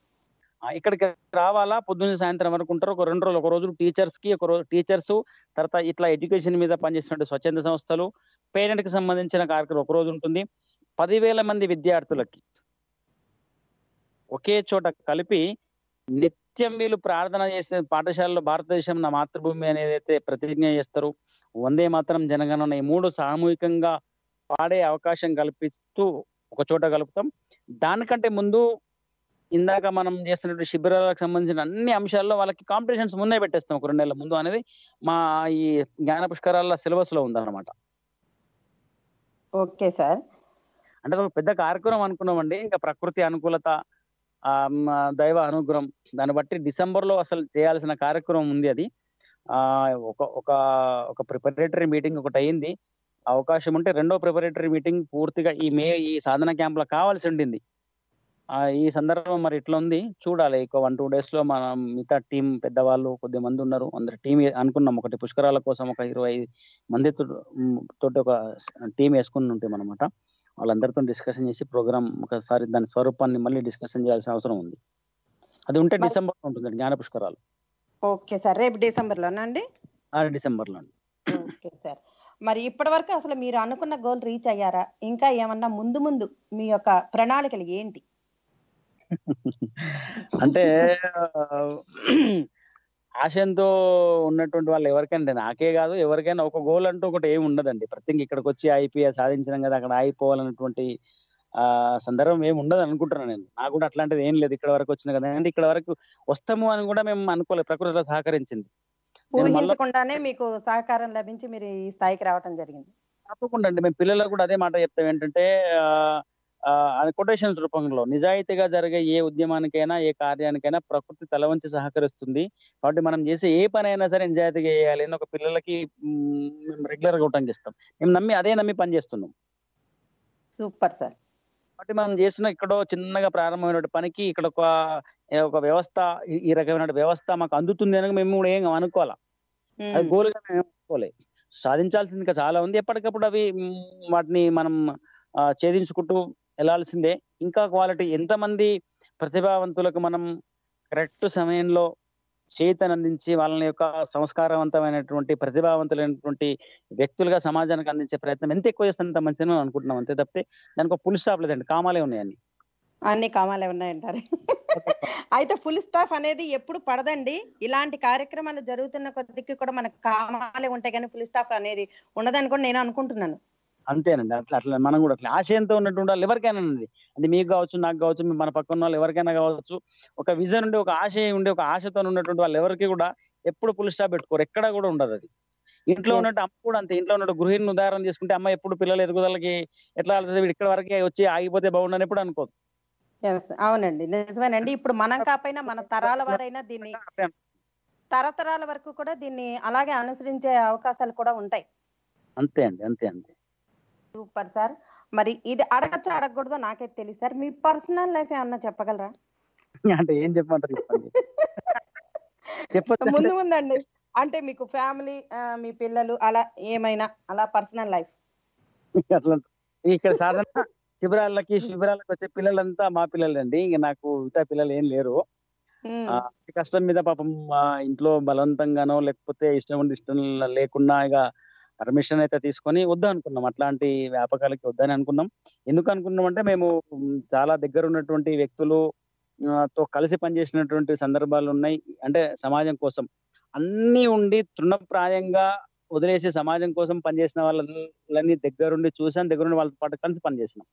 ఆ, ఇక్కడికి రావాలా పొద్దున్న సాయంత్రం వరకు ఉంటారు ఒక రెండు రోజులు ఒక రోజు టీచర్స్ కి ఒక రోజు టీచర్స్ తర్వాత ఇట్లా ఎడ్యుకేషన్ మీద పనిచేసినట్టు స్వచ్ఛంద సంస్థలు పేరెంట్ కి సంబంధించిన కార్యక్రమం ఒక రోజు ఉంటుంది పదివేల మంది విద్యార్థులకి ఒకే చోట కలిపి నిత్యం వీళ్ళు ప్రార్థన చేసే పాఠశాలలో భారతదేశం నా మాతృభూమి అనేది అయితే ప్రతిజ్ఞ చేస్తారు వందే మాత్రం జనగణన ఈ మూడు సామూహికంగా పాడే అవకాశం కల్పిస్తూ ఒక చోట కలుపుతాం దానికంటే ముందు ఇందాక మనం చేస్తున్నటువంటి శిబిరాలకు సంబంధించిన అన్ని అంశాల్లో వాళ్ళకి కాంపిటీషన్స్ ముందే పెట్టేస్తాం ఒక రెండు నెలల ముందు అనేది మా ఈ జ్ఞాన పుష్కరాల సిలబస్ లో ఉందన్నమాట ఓకే సార్ అంటే అది ఒక పెద్ద కార్యక్రమం అనుకున్నామండి ఇంకా ప్రకృతి అనుకూలత ఆ, మ, దైవ అనుగ్రహం దాన్ని బట్టి డిసెంబర్ లో అసలు చేయాల్సిన కార్యక్రమం ఉంది అది ఆ ఒక ఒక ఒక ప్రిపరేటరీ మీటింగ్ ఒకటి అయింది అవకాశం ఉంటే రెండో ప్రిపరేటరీ మీటింగ్ పూర్తిగా ఈ మే ఈ సాధన క్యాంప్ లో కావాల్సి ఉండింది ఆ ఈ సందర్భం మరి ఇట్లా ఉంది చూడాలి ఒక వన్ టూ డేస్ లో మనం మిగతా టీం పెద్దవాళ్ళు కొద్ది మంది ఉన్నారు అందరు టీం అనుకున్నాం ఒకటి పుష్కరాల కోసం ఒక ఇరవై మంది తోటి ఒక టీం వేసుకుని ఉంటాం అనమాట వాళ్ళందరితో డిస్కషన్ చేసి ప్రోగ్రామ్ ఒకసారి దాని స్వరూపాన్ని మళ్ళీ డిస్కషన్ చేయాల్సిన అవసరం ఉంది అది ఉంటే మరి- డిసెంబర్ లో ఉంటుంది జ్ఞాన పుష్కరాలు ఓకే సార్ రేపు డిసెంబర్ లోనండి ఆ డిసెంబర్ లో ఓకే సార్ మరి ఇప్పటి వరకు అసలు మీరు అనుకున్న గోల్ రీచ్ అయ్యారా ఇంకా ఏమన్నా ముందు ముందు మీ యొక్క ప్రణాళికలు ఏంటి అంటే ఆ, ఆశయంతో ఉన్నటువంటి వాళ్ళు ఎవరికైనా నాకే కాదు ఎవరికైనా ఒక గోల్ అంటూ ఒకటి ఏమి ఉండదండి ప్రతి ఇక్కడికి వచ్చి ఐపీఎస్ సాధించడం కదా అక్కడ ఆగిపోవాలన్నటువంటి ఆ సందర్భం ఏమి ఉండదు అనుకుంటున్నాను నేను నాకు కూడా అట్లాంటిది ఏం లేదు ఇక్కడ వరకు వచ్చిన కదా అంటే ఇక్కడ వరకు వస్తాము అని కూడా మేము అనుకోలేదు ప్రకృతిలో సహకరించింది నేను మళ్ళా- ఊహించకుండానే మీకు సహకారం లభించి మీరు ఈ స్థాయికి రావడం జరిగింది తప్పకుండా అండి మేము పిల్లలకు కూడా అదే మాట చెప్తాం ఏంటంటే కొటేషన్స్ రూపంలో నిజాయితీగా జరిగే ఏ ఉద్యమానికైనా ఏ కార్యానికైనా ప్రకృతి తల వంచి సహకరిస్తుంది కాబట్టి మనం చేసే ఏ పని అయినా సరే నిజాయితీగా చేయాలి అని ఒక పిల్లలకి మ్, మేము రెగ్యులర్ గా ఉటంకిస్తాం మేము నమ్మి అదే నమ్మి పని చేస్తున్నాం సూపర్ సార్ కాబట్టి మనం చేసిన ఇక్కడో చిన్నగా ప్రారంభమైన పనికి ఇక్కడ ఒక ఏ ఒక వ్యవస్థ ఈ- ఈ రకమైన వ్యవస్థ మాకు అందుతుంది అని మేము కూడా ఏం అనుకోవాలా అది గోల్ గా మేము అనుకోలే సాధించాల్సింది ఇంకా చాలా ఉంది ఎప్పటికప్పుడు అవి మ్, వాటిని మనం ఆ, ఛేదించుకుంటూ వెళ్ళాల్సిందే ఇంకా క్వాలిటీ ఎంతమంది ప్రతిభావంతులకు మనం కరెక్ట్ సమయంలో చేతను అందించి వాళ్ళని యొక్క సంస్కారవంతమైనటువంటి ప్రతిభావంతులైనటువంటి వ్యక్తులుగా సమాజానికి అందించే ప్రయత్నం ఎంత ఎక్కువ చేస్తే అంత మంచిదని మనం అనుకుంటున్నాం అంతే తప్పితే దానికి ఒక పుల్ స్టాప్ లేదండి కామాలే ఉన్నాయండి అన్ని కామాలే ఉన్నాయంటారు అయితే ఫుల్ స్టాఫ్ అనేది ఎప్పుడు పడదండి ఇలాంటి కార్యక్రమాలు జరుగుతున్న కొద్దికి కూడా మనకు కామాలే ఉంటాయి కానీ ఫుల్ స్టాఫ్ అనేది ఉండదని కూడా నేను అనుకుంటున్నాను అంతేనండి అట్లా అట్లా మనం కూడా అట్లా ఆశయంతో ఉన్నటువంటి వాళ్ళు ఎవరికైనా అండి అది మీకు కావచ్చు నాకు కావచ్చు మీ- మన పక్కన వాళ్ళు ఎవరికైనా కావచ్చు ఒక విజన్ ఉండి ఒక ఆశయం ఉండి ఒక ఆశతో ఉన్నటువంటి వాళ్ళు ఎవరికి కూడా ఎప్పుడు పుల్ స్టాప్ పెట్టుకోరు ఎక్కడా కూడా ఉండదు అది ఇంట్లో Yes. ఉన్నట్టు అమ్మ కూడా అంతే ఇంట్లో ఉన్నట్టు గృహిణిని ఉదాహరణ తీసుకుంటే అమ్మ ఎప్పుడు పిల్లల ఎదుగుదలకి ఎట్లా ఆలోచిస్తే వీడు ఇక్కడ వరకే వచ్చి ఆగిపోతే బాగుండని ఎప్పుడు అనుకోదు Yes, అవునండి నిజమేనండి ఇప్పుడు మనం కాకపోయినా మన తరాల వారైనా దీన్ని తరతరాల వరకు కూడా దీన్ని అలాగే అనుసరించే అవకాశాలు కూడా ఉంటాయి అంతే అండి అంతే అంతే సూపర్ సార్ మరి ఇది అడగచ్చా అడగకూడదో నాకైతే తెలియదు సార్ మీ పర్సనల్ లైఫ్ ఏమన్నా చెప్పగలరా అంటే ఏం చెప్పమంటారు చెప్పండి చెప్పొచ్చు ముందు ముందండి అంటే మీకు ఫ్యామిలీ మీ పిల్లలు అలా ఏమైనా అలా పర్సనల్ లైఫ్ అట్లా ఇక్కడ సాధారణ శిబిరాలకి శిబిరాలకు వచ్చే పిల్లలంతా మా పిల్లలండి ఇంక నాకు ఇతర పిల్లలు ఏం లేరు ఆ, కష్టం మీద పాపం మా ఇంట్లో బలవంతంగానో లేకపోతే ఇష్టం ఉండి ఇష్టం లేకుండా ఇక పర్మిషన్ అయితే తీసుకొని వద్దు అనుకున్నాం అట్లాంటి వ్యాపకాలకి వద్దని అనుకున్నాం ఎందుకు అనుకున్నాం అంటే మేము ఉమ్, చాలా దగ్గర ఉన్నటువంటి వ్యక్తులు ఆ, తో కలిసి పనిచేసినటువంటి సందర్భాలు ఉన్నాయి అంటే సమాజం కోసం అన్ని ఉండి తృణప్రాయంగా వదిలేసి సమాజం కోసం పనిచేసిన వాళ్ళని దగ్గరుండి చూసాం దగ్గరుండి వాళ్ళతో పాటు కలిసి పనిచేసినాం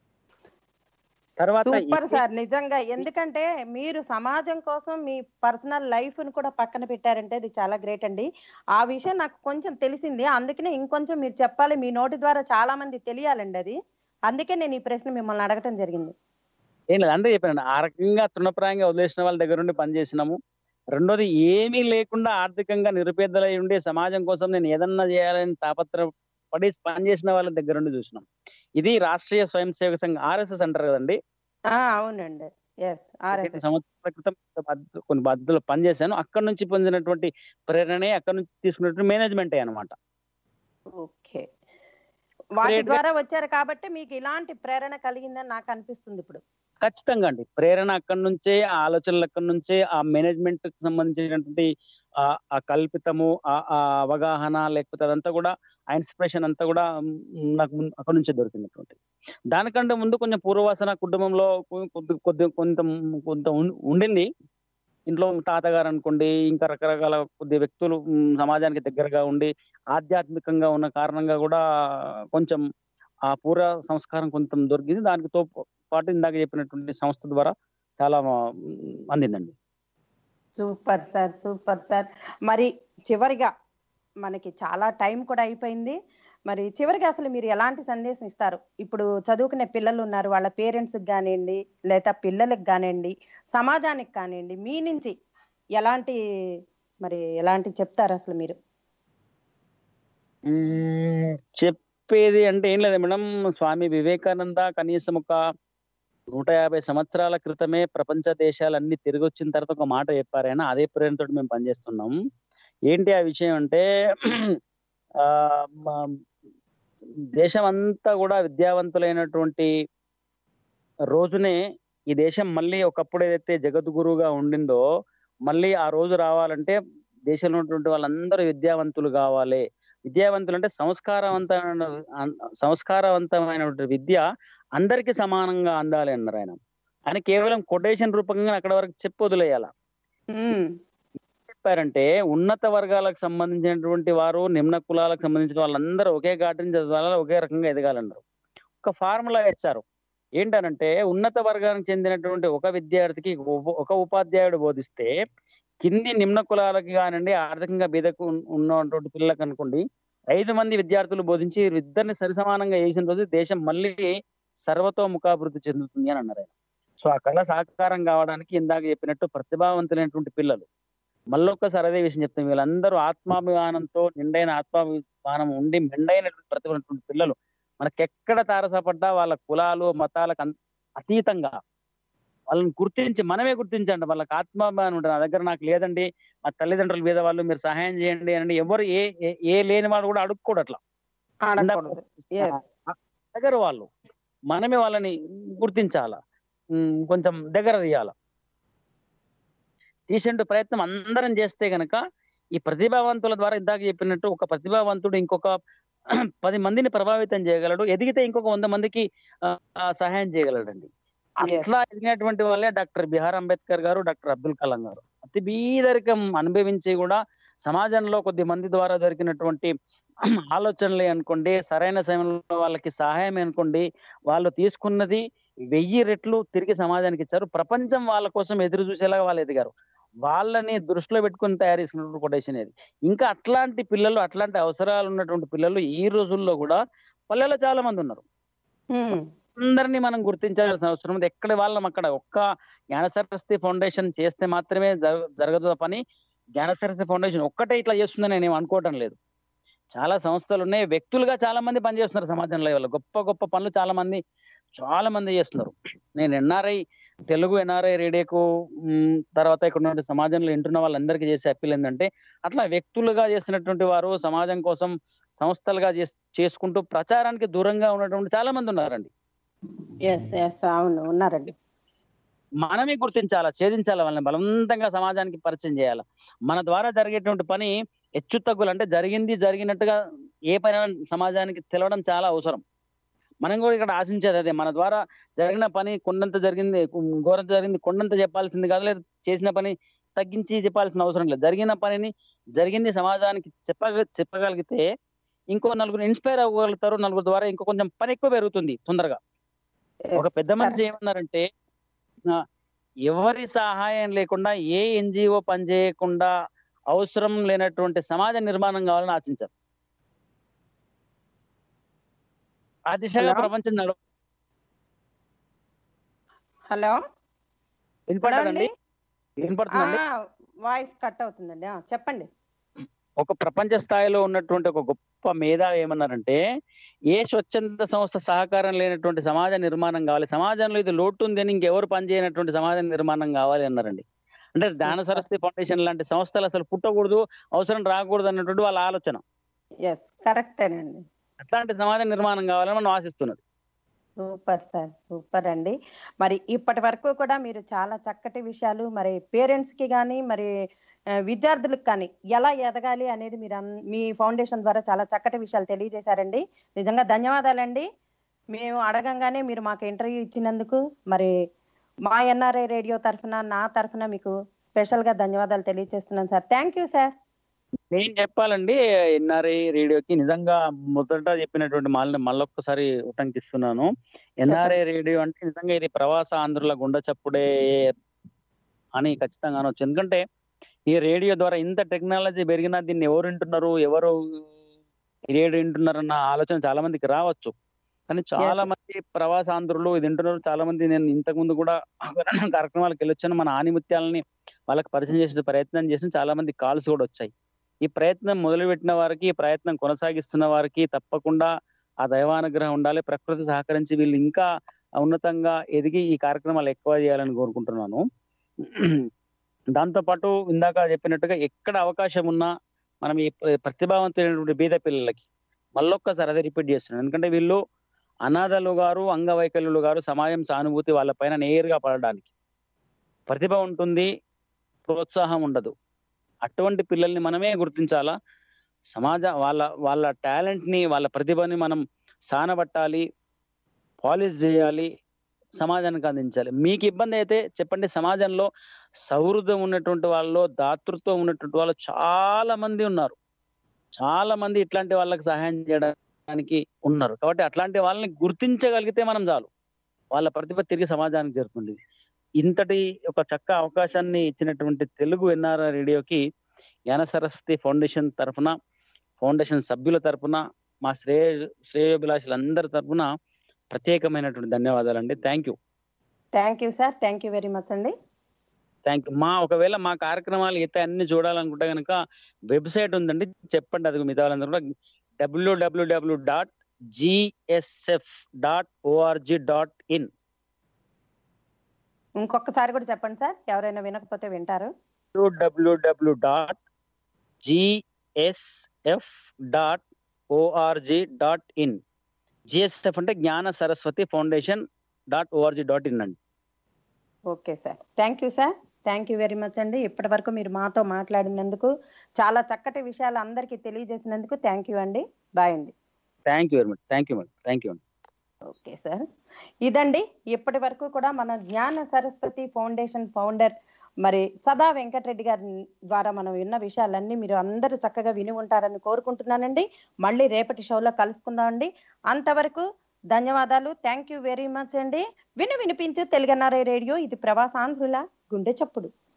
తర్వాత సూపర్ ఈ- సార్ నిజంగా ఎందుకంటే మీరు సమాజం కోసం మీ పర్సనల్ లైఫ్ ను కూడా పక్కన పెట్టారంటే అది చాలా గ్రేట్ అండి ఆ విషయం నాకు కొంచెం తెలిసింది అందుకనే ఇంకొంచెం మీరు చెప్పాలి మీ నోటి ద్వారా చాలా మంది తెలియాలండి అది అందుకే నేను ఈ ప్రశ్న మిమ్మల్ని అడగటం జరిగింది ఏం లేదు అంతే చెప్పాను ఆ రకంగా తృణప్రాయంగా వదిలేసిన వాళ్ళ దగ్గర నుండి పనిచేసినాము రెండోది ఏమీ లేకుండా ఆర్థికంగా నిరుపేదలై ఉండి సమాజం కోసం నేను ఏదన్నా చేయాలని తాపత్రపడి పనిచేసిన వాళ్ళ దగ్గర నుండి చూసినాం ఇది రాష్ట్రీయ స్వయం సేవక సంఘం ఆర్ఎస్ఎస్ అంటారు కదండి ఆ అవునండి ఎస్ పదిహేను సంవత్సరాల క్రితం బాధ్యత- కొన్ని బాధ్యతలు పనిచేశాను అక్కడ నుంచి పొందినటువంటి ప్రేరణే అక్కడ నుంచి తీసుకున్నటువంటి మేనేజ్మెంట్ అనమాట ఓకే వాటి Great గా- ద్వారా వచ్చారు కాబట్టి మీకు ఇలాంటి ప్రేరణ కలిగిందని నాకు అనిపిస్తుంది ఇప్పుడు ఖచ్చితంగా అండి ప్రేరణ అక్కడి నుంచే ఆ ఆలోచనలు అక్కడి నుంచే ఆ మేనేజ్మెంట్ కి సంబంధించినటువంటి ఆ ఆ కల్పితము ఆ ఆ అవగాహన లేకపోతే అదంతా కూడా ఆ ఇన్స్పిరేషన్ అంతా కూడా మ్, నాకు ముందు అక్కడ నుంచే దొరికినటువంటి దానికంటే ముందు కొంచెం పూర్వవాసన కుటుంబంలో కొ- కొద్ది కొద్ది కొంత కొంత ఉం- ఉండింది ఇంట్లో తాతగారు అనుకోండి ఇంకా రకరకాల కొద్ది వ్యక్తులు మ్, సమాజానికి దగ్గరగా ఉండి ఆధ్యాత్మికంగా ఉన్న కారణంగా కూడా కొంచెం ఆ పూర్వ సంస్కారం కొంచెం దొరికింది దానికి తో పాటు ఇందాక చెప్పినటువంటి సంస్థ ద్వారా చాలా మ్, అందిందండి సూపర్ సార్ సూపర్ సార్ మరి చివరిగా మనకి చాలా టైం కూడా అయిపోయింది మరి చివరిగా అసలు మీరు ఎలాంటి సందేశం ఇస్తారు ఇప్పుడు చదువుకునే పిల్లలు ఉన్నారు వాళ్ళ పేరెంట్స్కి కానివ్వండి లేదా పిల్లలకు కానివ్వండి సమాజానికి కానివ్వండి మీ నుంచి ఎలాంటి మరి ఎలాంటి చెప్తారు అసలు మీరు మ్మ్. చెప్పేది అంటే ఏం లేదు మేడం స్వామి వివేకానంద కనీసం ఒక నూట యాభై సంవత్సరాల క్రితమే ప్రపంచ దేశాలన్నీ తిరిగి వచ్చిన తర్వాత ఒక మాట చెప్పారైనా అదే ప్రేరణతో మేము పనిచేస్తున్నాం ఏంటి ఆ విషయం అంటే ఆ మా దేశం అంతా కూడా విద్యావంతులైనటువంటి రోజునే ఈ దేశం మళ్ళీ ఒకప్పుడు ఏదైతే జగద్గురుగా ఉండిందో మళ్ళీ ఆ రోజు రావాలంటే దేశంలో ఉన్నటువంటి వాళ్ళందరూ విద్యావంతులు కావాలి విద్యావంతులు అంటే సంస్కారవంతమైన సంస్కారవంతమైనటువంటి విద్య అందరికీ సమానంగా అందాలి అన్నారు ఆయన ఆయన కేవలం కొటేషన్ రూపంగా అక్కడ వరకు చెప్పి వదిలేయాల మ్మ్. చెప్పారంటే ఉన్నత వర్గాలకు సంబంధించినటువంటి వారు నిమ్న కులాలకు సంబంధించిన వాళ్ళందరూ ఒకే ఘాటిని చదవాలి ఒకే రకంగా ఎదగాలన్నారు ఒక ఫార్ములా ఇచ్చారు ఏంటనంటే ఉన్నత వర్గానికి చెందినటువంటి ఒక విద్యార్థికి ఒక- ఒక ఉపాధ్యాయుడు బోధిస్తే కింది నిమ్న కులాలకి కానివ్వండి ఆర్థికంగా బీదకు ఉన్- ఉన్నటువంటి పిల్లలకు అనుకోండి ఐదు మంది విద్యార్థులు బోధించి ఇద్దరిని సరిసమానంగా చేసిన రోజు దేశం మళ్ళీ సర్వతోముఖాభివృద్ధి చెందుతుంది అని అన్నారు ఆయన సో ఆ కళ సాకారం కావడానికి ఇందాక చెప్పినట్టు ప్రతిభావంతులైనటువంటి పిల్లలు మళ్ళొక్కసారి అదే విషయం చెప్తాం వీళ్ళందరూ ఆత్మాభిమానంతో నిండైన ఆత్మాభిమానం ఉండి మెండైనటువంటి ప్రతిభటువంటి పిల్లలు మనకెక్కడ తారసపడ్డా వాళ్ళ కులాలు మతాలకు అన్- అతీతంగా వాళ్ళని గుర్తించి మనమే గుర్తించండి వాళ్ళకి ఆత్మాభిమానం ఉంటుంది నా దగ్గర నాకు లేదండి మా తల్లిదండ్రులు మీద వాళ్ళు మీరు సహాయం చేయండి అని ఎవరు ఏ ఏ- ఏ లేని వాడు కూడా అడుక్కోడు అట్లా ఆడకూడదు Yes. దగ్గర వాళ్ళు మనమే వాళ్ళని గుర్తించాల ఉమ్, కొంచెం దగ్గర తీయాల తీసే ప్రయత్నం అందరం చేస్తే గనక ఈ ప్రతిభావంతుల ద్వారా ఇందాక చెప్పినట్టు ఒక ప్రతిభావంతుడు ఇంకొక పది మందిని ప్రభావితం చేయగలడు ఎదిగితే ఇంకొక వంద మందికి ఆ, ఆ, సహాయం చేయగలడండి Yes. అట్లా ఎదిగినటువంటి వాళ్ళే డాక్టర్ బిహార్ అంబేద్కర్ గారు డాక్టర్ అబ్దుల్ కలాం గారు అతి బీదరికం అనుభవించి కూడా సమాజంలో కొద్ది మంది ద్వారా దొరికినటువంటి ఆలోచనలే అనుకోండి సరైన సమయంలో వాళ్ళకి సహాయం అనుకోండి వాళ్ళు తీసుకున్నది వెయ్యి రెట్లు తిరిగి సమాజానికి ఇచ్చారు ప్రపంచం వాళ్ళ కోసం ఎదురు చూసేలాగా వాళ్ళు ఎదిగారు వాళ్ళని దృష్టిలో పెట్టుకుని తయారు చేసుకున్నటువంటి కొటేషన్ ఇది ఇంకా అట్లాంటి పిల్లలు అట్లాంటి అవసరాలు ఉన్నటువంటి పిల్లలు ఈ రోజుల్లో కూడా పల్లెల్లో చాలా మంది ఉన్నారు ఉమ్, అందరినీ మనం గుర్తించాల్సిన అవసరం ఉంది ఎక్కడ వాళ్ళం అక్కడ ఒక్క జ్ఞాన సరస్వతి ఫౌండేషన్ చేస్తే మాత్రమే జరగ- జరగదు ఆ పని జ్ఞాన సరస్వతి ఫౌండేషన్ ఒక్కటే ఇట్లా చేస్తుందని నేను అనుకోవటం లేదు చాలా సంస్థలు ఉన్నాయి వ్యక్తులుగా చాలా మంది పనిచేస్తున్నారు సమాజంలో ఇవాళ గొప్ప గొప్ప పనులు చాలా మంది చాలా మంది చేస్తున్నారు నేను ఎన్ఆర్ఐ తెలుగు ఎన్ఆర్ఐ రేడియోకు మ్, తర్వాత ఇక్కడ ఉన్న సమాజంలో వింటున్న వాళ్ళందరికీ చేసే అప్పీల్ ఏంటంటే అట్లా వ్యక్తులుగా చేసినటువంటి వారు సమాజం కోసం సంస్థలుగా చేస్- చేసుకుంటూ ప్రచారానికి దూరంగా ఉన్నటువంటి చాలా మంది ఉన్నారండి ఎస్ ఎస్ అవును ఉన్నారండి మనమే గుర్తించాలా ఛేదించాలా వాళ్ళని బలవంతంగా సమాజానికి పరిచయం చేయాలి మన ద్వారా జరిగేటువంటి పని హెచ్చు తగ్గులు అంటే జరిగింది జరిగినట్టుగా ఏ పని సమాజానికి తెలవడం చాలా అవసరం మనం కూడా ఇక్కడ ఆశించేది అదే మన ద్వారా జరిగిన పని కొండంత జరిగింది ఘోరంత జరిగింది కొండంత చెప్పాల్సింది కాదు లేదు చేసిన పని తగ్గించి చెప్పాల్సిన అవసరం లేదు జరిగిన పనిని జరిగింది సమాజానికి చెప్పగ చెప్పగలిగితే ఇంకో నలుగురు ఇన్స్పైర్ అవ్వగలుగుతారు నలుగురు ద్వారా ఇంకో కొంచెం పని ఎక్కువ పెరుగుతుంది తొందరగా ఒక పెద్ద మనిషి ఏమన్నారంటే ఆ, ఎవరి సహాయం లేకుండా ఏ ఎన్జిఓ పనిచేయకుండా అవసరం లేనటువంటి సమాజ నిర్మాణం కావాలని ఆశించారు ఆ దిశగా Hello? ప్రపంచం నడవ హలో వినపడదండి వినపడుతుందండి వాయిస్ కట్ అవుతుందండి ఆ, చెప్పండి ఒక ప్రపంచ స్థాయిలో ఉన్నటువంటి ఒక గొప్ప మేధావి ఏమన్నారంటే ఏ స్వచ్ఛంద సంస్థ సహకారం లేనటువంటి సమాజ నిర్మాణం కావాలి సమాజంలో ఇది లోటు ఉంది అని ఇంకెవరు పనిచేయనటువంటి సమాజ నిర్మాణం కావాలి అన్నారండి అంటే జ్ఞాన సరస్వతి ఫౌండేషన్ లాంటి సంస్థలు అసలు పుట్టకూడదు అవసరం రాకూడదు అన్నటువంటి వాళ్ళ ఆలోచన ఎస్ కరెక్టేనండి అట్లాంటి సమాజ నిర్మాణం కావాలని మనం ఆశిస్తున్నది సూపర్ సార్ సూపర్ అండి మరి ఇప్పటి వరకు కూడా మీరు చాలా చక్కటి విషయాలు మరి పేరెంట్స్ కి కానీ మరి ఆ, విద్యార్థులకు కానీ ఎలా ఎదగాలి అనేది మీరు అన్- మీ ఫౌండేషన్ ద్వారా చాలా చక్కటి విషయాలు తెలియజేశారండి నిజంగా ధన్యవాదాలండి మేము అడగంగానే మీరు మాకు ఇంటర్వ్యూ ఇచ్చినందుకు మరి మా ఎన్ఆర్ఐ రేడియో తరఫున నా తరఫున మీకు స్పెషల్ గా ధన్యవాదాలు తెలియజేస్తున్నాను సార్ థ్యాంక్ యూ సార్ నేను చెప్పాలండి ఎన్ఆర్ఐ రేడియోకి నిజంగా మొదట చెప్పినటువంటి మాలని మళ్ళొక్కసారి ఉటంకిస్తున్నాను ఎన్ఆర్ఐ రేడియో అంటే నిజంగా ఇది ప్రవాస ఆంధ్రుల గుండె చప్పుడే అని ఖచ్చితంగా అనొచ్చు ఎందుకంటే ఈ రేడియో ద్వారా ఇంత టెక్నాలజీ పెరిగినా దీన్ని ఎవరు వింటున్నారు ఎవరు ఈ రేడియో వింటున్నారన్న ఆలోచన చాలా మందికి రావచ్చు కానీ చాలా మంది ప్రవాస ఆంధ్రులు ఇది వింటున్నారు చాలా మంది నేను ఇంతకు ముందు కూడా కార్యక్రమాలకు వెళ్ళొచ్చాను మన ఆనిముత్యాలని వాళ్ళకి పరిచయం చేసే ప్రయత్నం చేసిన చాలా మంది కాల్స్ కూడా వచ్చాయి ఈ ప్రయత్నం మొదలుపెట్టిన వారికి ఈ ప్రయత్నం కొనసాగిస్తున్న వారికి తప్పకుండా ఆ దైవానుగ్రహం ఉండాలి ప్రకృతి సహకరించి వీళ్ళు ఇంకా ఉన్నతంగా ఎదిగి ఈ కార్యక్రమాలు ఎక్కువ చేయాలని కోరుకుంటున్నాను దాంతో పాటు ఇందాక చెప్పినట్టుగా ఎక్కడ అవకాశం ఉన్నా మనం ఈ ప్ర- ప్రతిభావంతులైనటువంటి బీద పిల్లలకి మళ్ళొక్కసారి అదే రిపీట్ చేస్తున్నాను ఎందుకంటే వీళ్ళు అనాథలు గారు అంగవైకల్యులు గారు సమాజం సానుభూతి వాళ్ళపైన నేరుగా పడడానికి ప్రతిభ ఉంటుంది ప్రోత్సాహం ఉండదు అటువంటి పిల్లల్ని మనమే గుర్తించాలా సమాజ వాళ్ళ వాళ్ళ టాలెంట్ ని వాళ్ళ ప్రతిభని మనం సానబట్టాలి పాలిష్ చేయాలి సమాజానికి అందించాలి మీకు ఇబ్బంది అయితే చెప్పండి సమాజంలో సౌహృదం ఉన్నటువంటి వాళ్ళు దాతృత్వం ఉన్నటువంటి వాళ్ళు చాలా మంది ఉన్నారు చాలా మంది ఇట్లాంటి వాళ్ళకి సహాయం చేయడానికి ఉన్నారు కాబట్టి అట్లాంటి వాళ్ళని గుర్తించగలిగితే మనం చాలు వాళ్ళ ప్రతిభ తిరిగి సమాజానికి చేరుతుంది ఇంతటి ఒక చక్క అవకాశాన్ని ఇచ్చినటువంటి తెలుగు ఎన్ఆర్ఆర్ రేడియోకి జ్ఞాన సరస్వతి ఫౌండేషన్ తరఫున ఫౌండేషన్ సభ్యుల తరఫున మా శ్రేయ శ్రేయోభిలాషులందరి తరఫున ప్రత్యేకమైనటువంటి ధన్యవాదాలండి thank you thank you sir thank you very much అండి థ్యాంక్ యూ మా ఒకవేళ మా కార్యక్రమాలు అయితే అన్ని చూడాలనుకుంటే కనుక వెబ్సైట్ ఉందండి చెప్పండి అది మిగతా వాళ్ళందరూ కూడా డబ్ల్యూడబ్ల్యూడబ్ల్యూ dot GSF dot org dot in ఇంకొకసారి కూడా చెప్పండి సార్ ఎవరైనా వినకపోతే వింటారు డబ్ల్యూడబ్ల్యూ dot GSF dot org dot in GSF అంటే Gnana Saraswati foundation dot org dot in అండి okay sir thank you sir thank you very much అండి ఇప్పటి వరకు మీరు మాతో మాట్లాడినందుకు చాలా చక్కటి విషయాలు అందరికీ తెలియజేసినందుకు థ్యాంక్ యూ అండి బాయ్ అండి thank you very much thank you madam thank you okay sir ఇదండి ఇప్పటి వరకు కూడా మన జ్ఞాన సరస్వతి ఫౌండేషన్ ఫౌండర్ మరి సదా వెంకటరెడ్డి గారి ద్వారా మనం విన్న విషయాలన్నీ మీరు అందరూ చక్కగా విని ఉంటారని కోరుకుంటున్నానండి మళ్ళీ రేపటి షోలో కలుసుకుందామండి అంతవరకు ధన్యవాదాలు థ్యాంక్ యూ వెరీ మచ్ అండి విను వినిపించు తెలుగన్నారే రేడియో ఇది ప్రవాసాంధ్రుల గుండె చప్పుడు